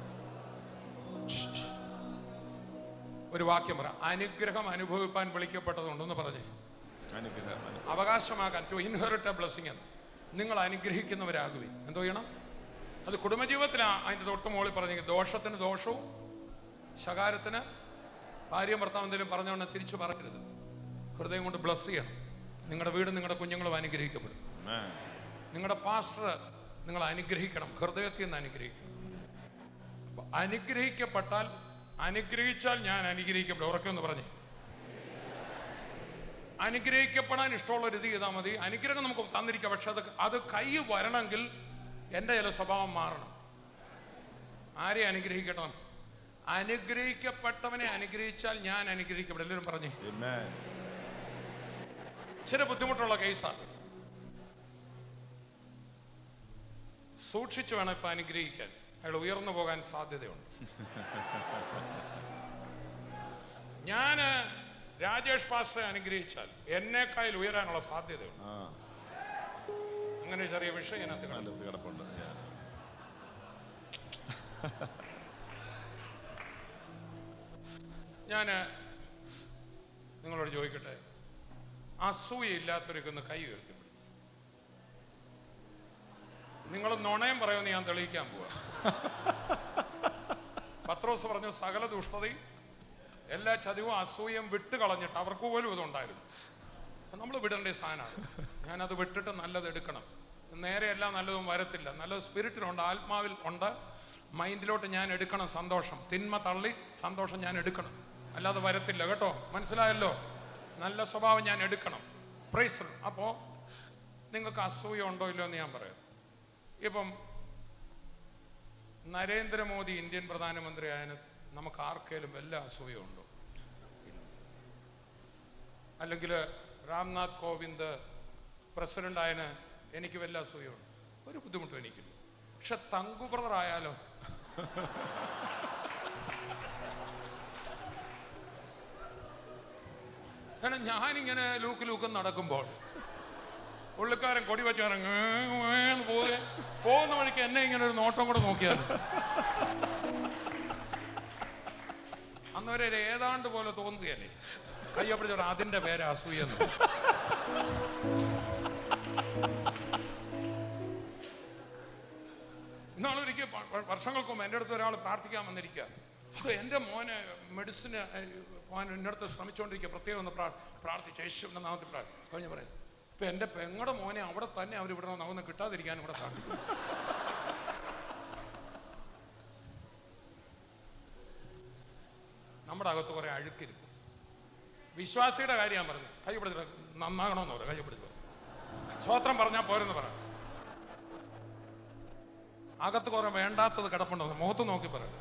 ഒരു വാക്യം പറ അനുഗ്രഹം അനുഭവിപ്പാൻ വിളിക്കപ്പെട്ടതുണ്ടെന്ന് പറഞ്ഞേ അനുഗ്രഹം, അനുഗ്രഹം. അവകാശമാകാൻ ടു ഇൻഹെറിറ്റ് എ ബ്ലെസ്സിങ് എന്ന് നിങ്ങൾ അനുഗ്രഹിക്കുന്നവരാകുവിൻ എന്തോ ചെയ്യണം അത് കുടുംബജീവിതത്തിലാണ് അതിൻ്റെ തൊട്ട് മുകളിൽ പറഞ്ഞെങ്കിൽ ദോഷത്തിന് ദോഷവും ശകാരത്തിന് ഭാര്യയും ഭർത്താവ് എന്തെങ്കിലും പറഞ്ഞുകൊണ്ട് തിരിച്ചു പറയരുത് ഹൃദയം കൊണ്ട് ബ്ലസ് ചെയ്യണം നിങ്ങളുടെ വീടും നിങ്ങളുടെ കുഞ്ഞുങ്ങളും അനുഗ്രഹിക്കപ്പെടും Amen. നിങ്ങളുടെ പാസ്റ്റർ നിങ്ങൾ അനുഗ്രഹിക്കണം ഹൃദയത്തിൽ നിന്ന് അനുഗ്രഹിക്കണം അപ്പൊ അനുഗ്രഹിക്കപ്പെട്ടാൽ അനുഗ്രഹിച്ചാൽ ഞാൻ അനുഗ്രഹിക്കപ്പെടും ഉറക്കെന്ന് പറഞ്ഞേ അനുഗ്രഹിക്കപ്പെടാൻ ഇഷ്ടമുള്ള ഒരു ഇത് ചെയ്താൽ മതി അനുഗ്രഹം നമുക്ക് തന്നിരിക്കാം പക്ഷെ അത് അത് കൈ വരണമെങ്കിൽ എൻ്റെ ചില സ്വഭാവം മാറണം ആരെ അനുഗ്രഹിക്കണം അനുഗ്രഹിക്കപ്പെട്ടവനെ അനുഗ്രഹിച്ചാൽ ഞാൻ അനുഗ്രഹിക്കപ്പെടും എല്ലാവരും പറഞ്ഞേ Amen. ചില ബുദ്ധിമുട്ടുള്ള കേസാണ് സൂക്ഷിച്ചു വേണം ഇപ്പൊ അനുഗ്രഹിക്കാൻ അയാൾ ഉയർന്നു പോകാൻ സാധ്യതയുണ്ട് ഞാന് രാജേഷ് പാസ്റ്ററെ അനുഗ്രഹിച്ചാൽ എന്നേക്കാൾ ഉയരാനുള്ള സാധ്യതയുണ്ട് അങ്ങനെ ഒരു ചെറിയ വിഷയം ഇതിനകത്ത് കാണും അതിനകത്ത് കിടപ്പുണ്ട്. Yeah. ഞാൻ നിങ്ങളോട് ചോദിക്കട്ടെ അസൂയയില്ലാത്തവരൊക്കെ ഒന്ന് കൈ ഉയർത്തി പിടിച്ചു നിങ്ങൾ നുണയം പറയുമെന്ന് ഞാൻ തെളിയിക്കാൻ പോവാ പത്രോസ് പറഞ്ഞു സകല ദുഷ്ടതയും എല്ലാ ചതിവും അസൂയം വിട്ട് കളഞ്ഞിട്ട് അവർക്ക് പോലും ഇതുണ്ടായിരുന്നു നമ്മൾ വിടേണ്ട സാധനമാണ് ഞാനത് വിട്ടിട്ട് നല്ലത് എടുക്കണം നേരെയല്ല നല്ലതും വരത്തില്ല നല്ലത് സ്പിരിറ്റിലുണ്ട് ആത്മാവിൽ ഉണ്ട് മൈൻഡിലോട്ട് ഞാൻ എടുക്കണം സന്തോഷം തിന്മ തള്ളി സന്തോഷം ഞാൻ എടുക്കണം അല്ലാതെ വരത്തില്ല കേട്ടോ മനസ്സിലായല്ലോ നല്ല സ്വഭാവം ഞാൻ എടുക്കണം പ്രൈസ് അപ്പോൾ നിങ്ങൾക്ക് അസൂയ ഉണ്ടോ ഇല്ലയോ എന്ന് ഞാൻ പറയാം ഇപ്പം നരേന്ദ്രമോദി ഇന്ത്യൻ പ്രധാനമന്ത്രി ആയതിന് നമുക്ക് ആർക്കേലും വല്ല അസൂയുണ്ടോ അല്ലെങ്കിൽ രാംനാഥ് കോവിന്ദ് പ്രസിഡന്റ് ആയതിന് എനിക്ക് വല്ല അസൂയുണ്ട് ഒരു ബുദ്ധിമുട്ടും എനിക്കില്ല പക്ഷെ തങ്കു ബ്രദർ ആയാലോ കാരണം ഞാനിങ്ങനെ ലൂക്ക് ലൂക്ക് നടക്കുമ്പോൾ പുള്ളിക്കാരൻ കൊടി വെച്ച് ഇറങ്ങി പോവുക പോകുന്ന വഴിക്ക് എന്നെ ഇങ്ങനെ ഒരു നോട്ടം കൂടെ നോക്കിയാൽ അന്നൊരു ഏതാണ്ട് പോലെ തോന്നുകയല്ലേ കയ്യപ്പിടിച്ചോട് അതിന്റെ പേര് അസൂയെന്ന് ഇന്നാളൊരിക്കൽ പ- പ- വർഷങ്ങൾക്ക് മുമ്പ് എൻ്റെ അടുത്ത് ഒരാൾ പ്രാർത്ഥിക്കാൻ വന്നിരിക്കുക അത് എൻ്റെ മോനെ മെഡിസിന് പോകാൻ എൻ്റെ അടുത്ത് ശ്രമിച്ചുകൊണ്ടിരിക്കുക പ്രത്യേകം ഒന്ന് പ്രാ- പ്രാർത്ഥിച്ചു യേശുവിൻ്റെ നാമത്തിൽ പ്രാർത്ഥി കഴിഞ്ഞ് പറയും ഇപ്പം എൻ്റെ പെങ്ങളുടെ മോനെ അവിടെ തന്നെ അവർ ഇവിടെ നമുക്ക് കിട്ടാതിരിക്കാൻ ഇവിടെ പ്രാർത്ഥിക്കും നമ്മുടെ അകത്ത് കുറെ അഴുക്കിരിക്കും വിശ്വാസിയുടെ കാര്യം ഞാൻ പറഞ്ഞു കൈപിടിച്ച് നന്നാകണമെന്ന് പറയാം കൈപിടിച്ച് പറ സ്വോത്രം പറഞ്ഞാൽ പോരെന്ന് പറ അകത്ത് കുറെ വേണ്ടാത്തത് കിടപ്പുണ്ടോ മുഖത്ത് നോക്കി പറ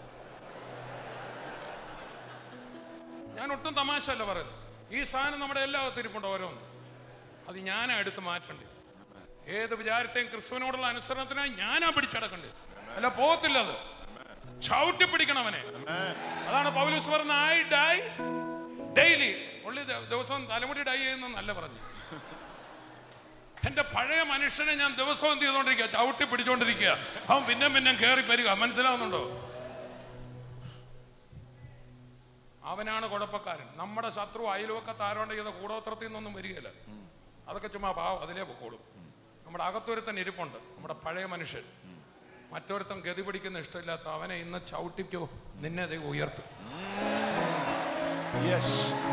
ഞാൻ ഒട്ടും തമാശയല്ല പറയുന്നത് ഈ സാധനം നമ്മുടെ എല്ലാ അകത്ത് ഇരിപ്പുണ്ട് ഓരോന്ന് അത് ഞാനാ എടുത്ത് മാറ്റേണ്ടത് ഏത് വിചാരത്തെയും ക്രിസ്തുവിനോടുള്ള അനുസരണത്തിനായി ഞാനാ പിടിച്ചടക്കേണ്ടത് അല്ല പോകത്തില്ല അത് ചവിട്ടി പിടിക്കണം അവനെ അതാണ് പൗലൂസ് പറഞ്ഞ ഐ ഡൈ ഡെയിലി ഉള്ളി ദിവസവും തലമുടി ഡൈ ചെയ്യുന്നല്ല പറഞ്ഞു എന്റെ പഴയ മനുഷ്യനെ ഞാൻ ദിവസവും എന്ത് ചെയ്തുകൊണ്ടിരിക്കുക ചവിട്ടി പിടിച്ചോണ്ടിരിക്കുക അവൻ പിന്നെ പിന്നെ കയറി വരിക മനസ്സിലാവുന്നുണ്ടോ അവനാണ് കുഴപ്പക്കാരൻ നമ്മുടെ ശത്രു അയൽവക്കത്ത് ആരോണ്ട് ചെയ്ത കൂടോത്രത്തിൽ നിന്നൊന്നും വരികയില്ല അതൊക്കെ ചുമ്മാ പാവം അതിലേ പൊക്കോളും നമ്മുടെ അകത്തൊരുത്തൻ ഇരിപ്പുണ്ട് നമ്മുടെ പഴയ മനുഷ്യൻ മറ്റൊരുത്തൻ ഗതി പിടിക്കുന്ന ഇഷ്ടമില്ലാത്ത അവനെ ഇന്ന് ചവിട്ടിക്കോ നിന്നെ ദൈവം ഉയർത്തും Yes.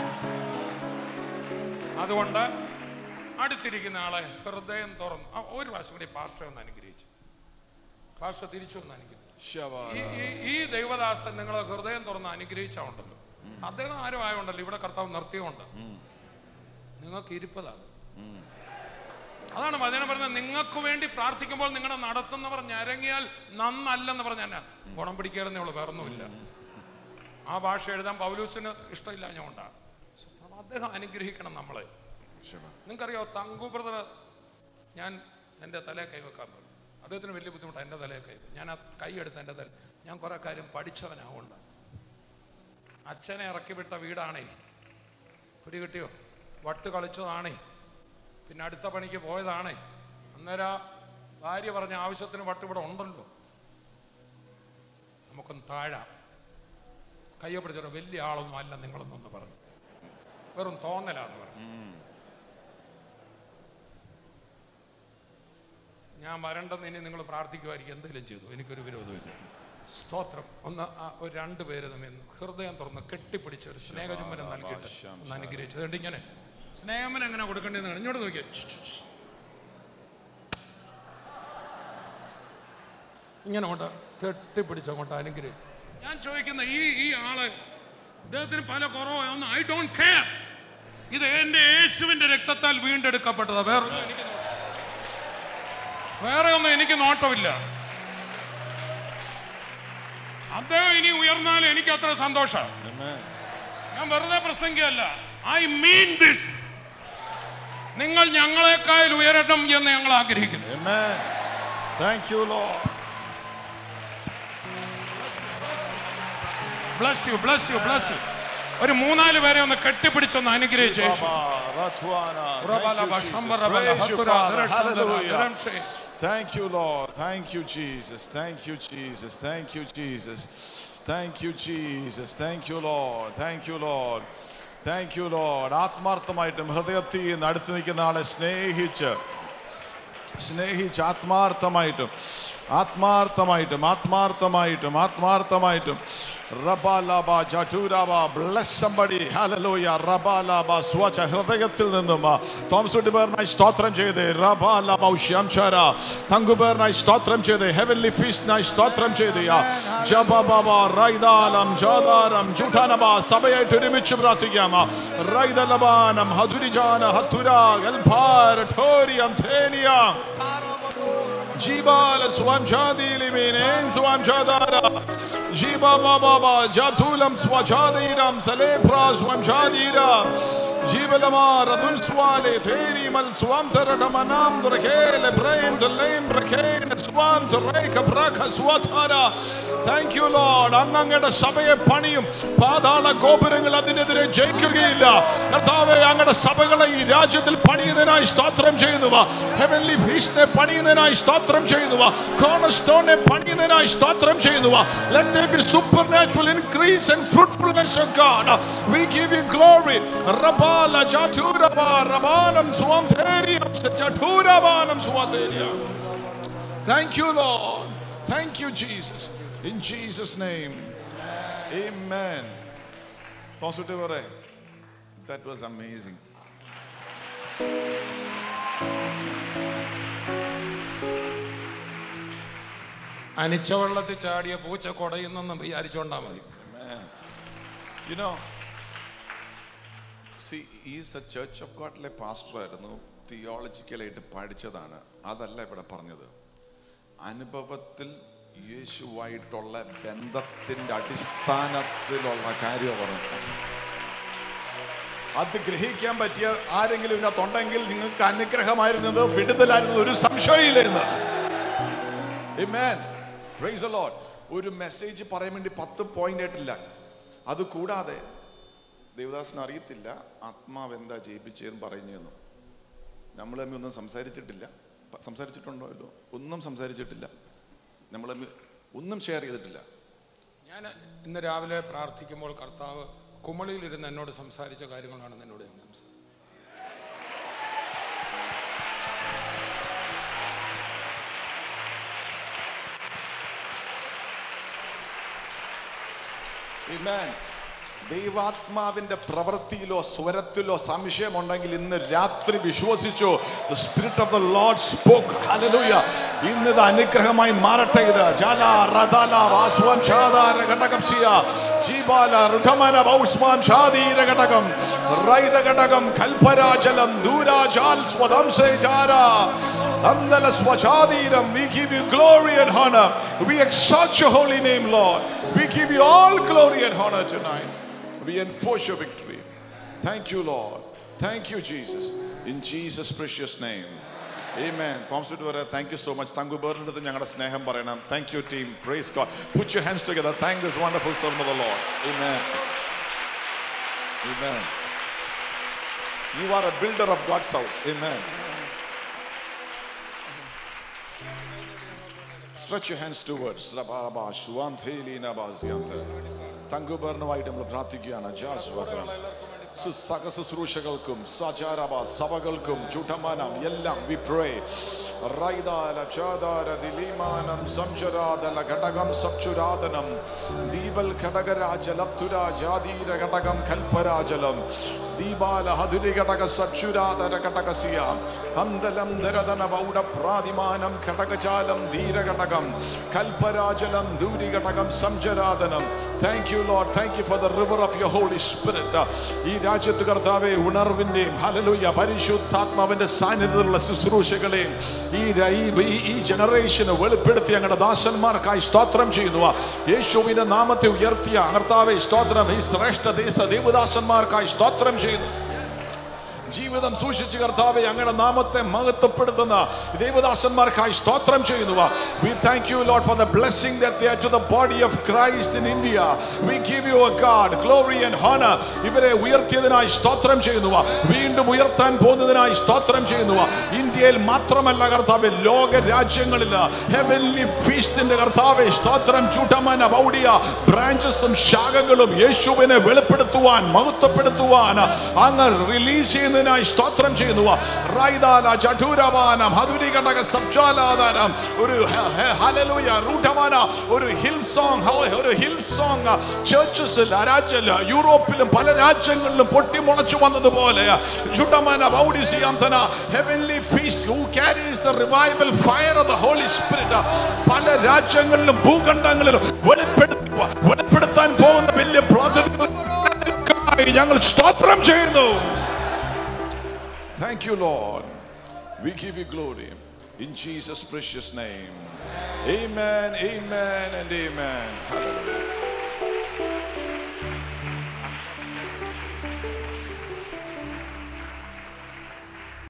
അതുകൊണ്ട് അടുത്തിരിക്കുന്ന ആളെ ഹൃദയം തുറന്നു ആ, ഒരു പ്രാവശ്യം കൂടി പാസ്റ്റർ ഒന്ന് അനുഗ്രഹിച്ചു പാസ്റ്റർ തിരിച്ചു ഒന്ന് അനുഗ്രഹിച്ചു Shabbat. ഈ ഈ- ഈ ദൈവദാസൻ നിങ്ങളെ ഹൃദയം തുറന്ന് അനുഗ്രഹിച്ചുണ്ടല്ലോ അദ്ദേഹം ആരും ആയോണ്ടല്ലോ ഇവിടെ കർത്താവ് നിർത്തിയോണ്ട് നിങ്ങൾക്ക് ഇരിപ്പതാണ് അതാണ് വചനം പറഞ്ഞത് നിങ്ങൾക്ക് വേണ്ടി പ്രാർത്ഥിക്കുമ്പോൾ നിങ്ങളുടെ നടത്തുന്നവർ ഞരങ്ങിയാൽ നന്നല്ലെന്ന് പറഞ്ഞാൽ ഗുണം പിടിക്കാറെന്നേ ഉള്ളൂ വേറൊന്നുമില്ല ആ ഭാഷ എഴുതാൻ പൗലൂസിന് ഇഷ്ടമില്ല ഞാൻ ഉണ്ടാകും അദ്ദേഹം അനുഗ്രഹിക്കണം നമ്മളെ Shabbat. നിങ്ങൾക്കറിയാമോ തങ്കു ബ്രദർ ഞാൻ എൻ്റെ തലയെ കൈവെക്കാൻ പറഞ്ഞു അദ്ദേഹത്തിന് വലിയ ബുദ്ധിമുട്ടാണ് എൻ്റെ തലയെ കൈ ഞാൻ ആ കൈ എടുത്ത് എൻ്റെ തല ഞാൻ കുറേ കാര്യം പഠിച്ചവനാവുണ്ട് അച്ഛനെ ഇറക്കി വിട്ട വീടാണേ പിടി കിട്ടിയോ വട്ട് കളിച്ചതാണേ പിന്നെ അടുത്ത പണിക്ക് പോയതാണേ അന്നേരം ആ ഭാര്യ പറഞ്ഞ ആവശ്യത്തിന് വട്ട് ഇവിടെ ഉണ്ടല്ലോ നമുക്കൊന്ന് താഴാം കയ്യെ പിടിച്ചോ വലിയ ആളൊന്നും അല്ല നിങ്ങളൊന്നൊന്ന് പറഞ്ഞു വെറും തോന്നലാന്ന് പറഞ്ഞു ഞാൻ വരണ്ടെന്ന് ഇനി നിങ്ങൾ പ്രാർത്ഥിക്കുമായിരിക്കും എന്തെങ്കിലും ചെയ്തു എനിക്കൊരു വിരോധമില്ല സ്തോത്രം ഒന്ന് ആ ഒരു രണ്ട് പേര് തമ്മിൽ ഹൃദയം തുറന്ന് കെട്ടിപ്പിടിച്ച് ഒരു സ്നേഹചുംബനം നൽകിയിട്ട് ഒന്ന് അനുഗ്രഹിച്ചു അതുകൊണ്ട് ഇങ്ങനെ സ്നേഹം എങ്ങനെ കൊടുക്കേണ്ടതെന്ന് ഇങ്ങോട്ട് നോക്കിയാ ഇങ്ങനെ കൊണ്ട് കെട്ടിപ്പിടിച്ച് അങ്ങോട്ട് അനുഗ്രഹിക്കും ഞാൻ ചോദിക്കുന്ന ഈ ഈ ആള് ഇദ്ദേഹത്തിന് പല കുറവൊന്നും ഐ ഡോണ്ട് കെയർ ഇത് എന്റെ യേശുവിന്റെ രക്തത്താൽ വീണ്ടെടുക്കപ്പെട്ടതാ വേറെ ഒന്നും എനിക്ക് നോ- വേറെ ഒന്നും എനിക്ക് നോട്ടമില്ല അദ്ദേഹം ഇനി ഉയർന്നാൽ എനിക്ക് അത്ര സന്തോഷം Amen. ഞാൻ വെറുതെ പ്രസംഗിക്കല്ല ഐ മീൻ ദിസ് നിങ്ങൾ ഞങ്ങളെക്കാൾ ഉയരണം എന്ന് ഞങ്ങൾ ആഗ്രഹിക്കുന്നു Amen. Thank you, Lord. Bless you bless you bless you ഒരു മൂന്നാല് പേരെ ഒന്ന് കെട്ടിപ്പിടിച്ചൊന്ന് അനുഗ്രഹിച്ചു Baba, Ratwana. Thank you, Jesus. Praise you, Father. Hallelujah. Thank you, Lord. Thank you, Jesus. Thank you, Jesus. Thank you, Jesus. Thank you, Jesus. Thank you, Lord. Thank you, Lord. Thank you, Lord. ആത്മാർത്ഥമായിട്ടും ഹൃദയത്തിൽ നിന്ന് അടുത്ത് നിൽക്കുന്ന ആളെ സ്നേഹിച്ച് സ്നേഹിച്ച് ആത്മാർത്ഥമായിട്ടും ആത്മാർത്ഥമായിട്ടും ആത്മാർത്ഥമായിട്ടും ആത്മാർത്ഥമായിട്ടും റബാലാബ ജഠൂരാബ bless somebody hallelujah റബാലാബ സ്വച ഹൃദയത്തിൽ നിന്നും തോമസ് പേറിനായി സ്തോത്രം ചെയ്ത് റബാലാബ ഉഷ്യാംശാര തങ്കുപേറിനായി സ്തോത്രം ചെയ്ത് ഹെവൻലി ഫീസ്റ്റിനായി സ്തോത്രം ചെയ്ത് ജബബബ റൈദാലം ജാദാരം ജുഠാനബ സഭയായിട്ട് ഒരുമിച്ച് പ്രാർത്ഥിക്കാം റൈദലബാനം ഹതുരിജാന ഹത്തുര ഗൽഭാര ഠോരിയം ധേനിയം Jibala swamchadili minem swamchadara. Jiba baba ba jatulam swachadiram salepra swamchadira. Jibalama radun swale theri mal swam manam drakele brain the lame brain swam to reka braka swatara. Thank you Lord. അങ്ങയുടെ സഭയെ പണിയും പാതാള ഗോപുരങ്ങൾ അതിനെതിരെ ജയിക്കുകയില്ല കർത്താവെ അങ്ങയുടെ സഭകളെ ഈ രാജ്യത്തിൽ പണിയുന്നതിനായി സ്തോത്രം ചെയ്യുന്നുവ ഹെവൻലി ഫീസ്റ്റിനെ പണിയുന്നതിനായി സ്തോത്രം ചെയ്യുന്നുവ കോണർ സ്റ്റോണിനെ പണിയുന്നതിനായി സ്തോത്രം ചെയ്യുന്നുവ let there be supernatural increase and fruitfulness of God we give you glory rabala jaturaba rabanam suanteriam jaturabanam suanteriam thank you lord thank you jesus in jesus name amen Positive that was amazing അനിച്ച വെള്ളത്തിൽ ചാടിയ പൂച്ച കൊടയുന്നെന്ന് വിചാരിച്ചോണ്ടാ മതി You know, see, he's a Church of Godലെ പാസ്റ്റർ ആയിരുന്നു തിയോളജിക്കലായിട്ട് പഠിച്ചതാണ് അതല്ല ഇവിടെ പറഞ്ഞത് അനുഭവത്തിൽ യേശുവായിട്ടുള്ള ബന്ധത്തിന്റെ അടിസ്ഥാനത്തിലുള്ള കാര്യം പറഞ്ഞത് അത് ഗ്രഹിക്കാൻ പറ്റിയ ആരെങ്കിലും ഇതിനകത്തുണ്ടെങ്കിൽ നിങ്ങൾക്ക് അനുഗ്രഹമായിരുന്നത് വിടുതലായിരുന്നത് ഒരു സംശയമില്ല എന്ന് Amen. Praise the Lord. ഒരു മെസ്സേജ് പറയാൻ വേണ്ടി പത്ത് പോയിന്റ് ആയിട്ടില്ല അത് കൂടാതെ ദേവദാസിന് അറിയത്തില്ല ആത്മാവ് എന്താ ജയിപ്പിച്ചതെന്ന് പറയുന്നതെന്ന് നമ്മൾ തമ്മിൽ ഒന്നും സംസാരിച്ചിട്ടില്ല പ- സംസാരിച്ചിട്ടുണ്ടോ അല്ലോ ഒന്നും സംസാരിച്ചിട്ടില്ല നമ്മൾ തമ്മിൽ ഒന്നും ഷെയർ ചെയ്തിട്ടില്ല ഞാൻ ഇന്ന് രാവിലെ പ്രാർത്ഥിക്കുമ്പോൾ കർത്താവ് കുമളിയിലിരുന്ന് എന്നോട് സംസാരിച്ച കാര്യങ്ങളാണ് എന്നോട് ഞാൻ സംസാരിച്ചത് Amen. ദൈവാത്മാവിന്റെ പ്രവൃത്തിയിലോ സ്വരത്തിലോ സംശയമുണ്ടെങ്കിൽ ഇന്ന് രാത്രി വിശ്വസിച്ചു the spirit of the Lord spoke hallelujah ഇന്ന് ഇത് അനുഗ്രഹമായി മാറട്ടെ ഇത് ജാല റദാല വാസ്വം ഷാദാര ഘടകം സിയ ജീബാല രുഢമന ബൗസ്മാം ഷാദീര ഘടകം റൈത ഘടകം കൽപരാജലം ദൂരാജാൽ സ്വദംസേ ജാര അന്തല സ്വചാദീരം we give you glory and honor we exalt your holy name lord we give you all glory and honor tonight we enforce your victory thank you lord thank you jesus in jesus precious name Amen. Thomas വരെ താങ്ക് യു സോ മച്ച് തങ്കു ബേറിൻ്റെ അടുത്ത് ഞങ്ങളുടെ സ്നേഹം പറയണം thank you team praise God put your hands together thank this wonderful servant of the Lord Amen. Amen. You are a builder of God's house. Amen. Stretch your hands towards Rababa Shuantheli Nabaziante. തങ്കുബർണുമായിട്ട് നമ്മൾ പ്രാർത്ഥിക്കുകയാണ് ജാസ്വകം സകല ശുശ്രൂഷകൾക്കും സചാരവ സഭകൾക്കും ചുട്ടമാനം എല്ലാം വി പ്രേ റൈദാല ചാദാര ദിലീമാനം സംചരാദല ഘടകം സച്ചുരാദനം ദീപൽ ഘടകരാജലപ്തുര ജാതീര ഘടകം കൽപരാജലം ദീപാല ഹതുരി ഘടക സച്ചുരാദര ഘടകസിയ അന്തലം ദരദന വൗഡ പ്രാതിമാനം ഘടകജാലം ധീരഘടകം കൽപരാജലം ദൂരി ഘടകം സംചരാദനം thank you Lord thank you for the river of your holy spirit ഈ രാജ്യത്ത് കർത്താവെ ഉണർവിന്റെയും ഹലലുയ പരിശുദ്ധാത്മാവിന്റെ സാന്നിധ്യത്തിലുള്ള ശുശ്രൂഷകളെയും ഈ ര- ഈ- ഈ- ഈ ജനറേഷന് വെളിപ്പെടുത്തി ഞങ്ങളുടെ ദാസന്മാർക്കായി സ്തോത്രം ചെയ്യുന്നു യേശുവിന്റെ നാമത്തെ ഉയർത്തിയ കർത്താവെ സ്തോത്രം ഈ ശ്രേഷ്ഠ ദേശ ദേവദാസന്മാർക്കായി സ്തോത്രം ചെയ്യുന്നു ജീവിതം സൂക്ഷിച്ച് കർത്താവെ അങ്ങയുടെ നാമത്തെ മഹത്വപ്പെടുത്തുന്ന ദേവദാസന്മാർക്കായി സ്തോത്രം ചെയ്യുന്നു we thank you Lord for the blessing that they are to the body of Christ in India we give you a God glory and honour ഇവരെ ഉയർത്തിയതിനായി സ്തോത്രം ചെയ്യുന്നു വീണ്ടും ഉയർത്താൻ പോകുന്നതിനായി സ്തോത്രം ചെയ്യുന്നു ഇന്ത്യയിൽ മാത്രമല്ല കർത്താവ് ലോക രാജ്യങ്ങളിൽ ഹെവൻലി ഫീസ്റ്റിന്റെ കർത്താവെ സ്തോത്രം ചൂട്ടമന ബൗഡിയ ബ്രാഞ്ചസും ശാഖകളും യേശുവിനെ വെളിപ്പെടുത്തുവാൻ മഹത്വപ്പെടുത്തുവാൻ അങ്ങ് റിലീസ് ചെയ്യുന്നതിനായി സ്തോത്രം ചെയ്യുന്നു റൈദാല ചടൂരവാനം ഹതുരി ഘടക സബ്ജാലാധാരം ഒരു ഹ- ഹ- ഹല്ലേലൂയ റൂട്ടമാന ഒരു ഹിൽ സോങ് ഒരു ഹിൽ സോങ് ചർച്ചസിൽ രാജ്യ യൂറോപ്പിലും പല രാജ്യങ്ങളിലും പൊട്ടിമുളച്ചു വന്നതുപോലെ ചുട്ടമാന ബൗഡിസിയാംതന heavenly feast who carries the revival fire of the holy spirit പല രാജ്യങ്ങളിലും ഭൂഖണ്ഡങ്ങളിലും വെളിപ്പെടുത്തുക വെളിപ്പെടുത്താൻ പോകുന്ന വലിയ പദ്ധതികൾക്കായി ഞങ്ങൾ സ്തോത്രം ചെയ്യുന്നു Thank you, Lord. We give you glory in Jesus' precious name. Amen, amen, and amen. Hallelujah.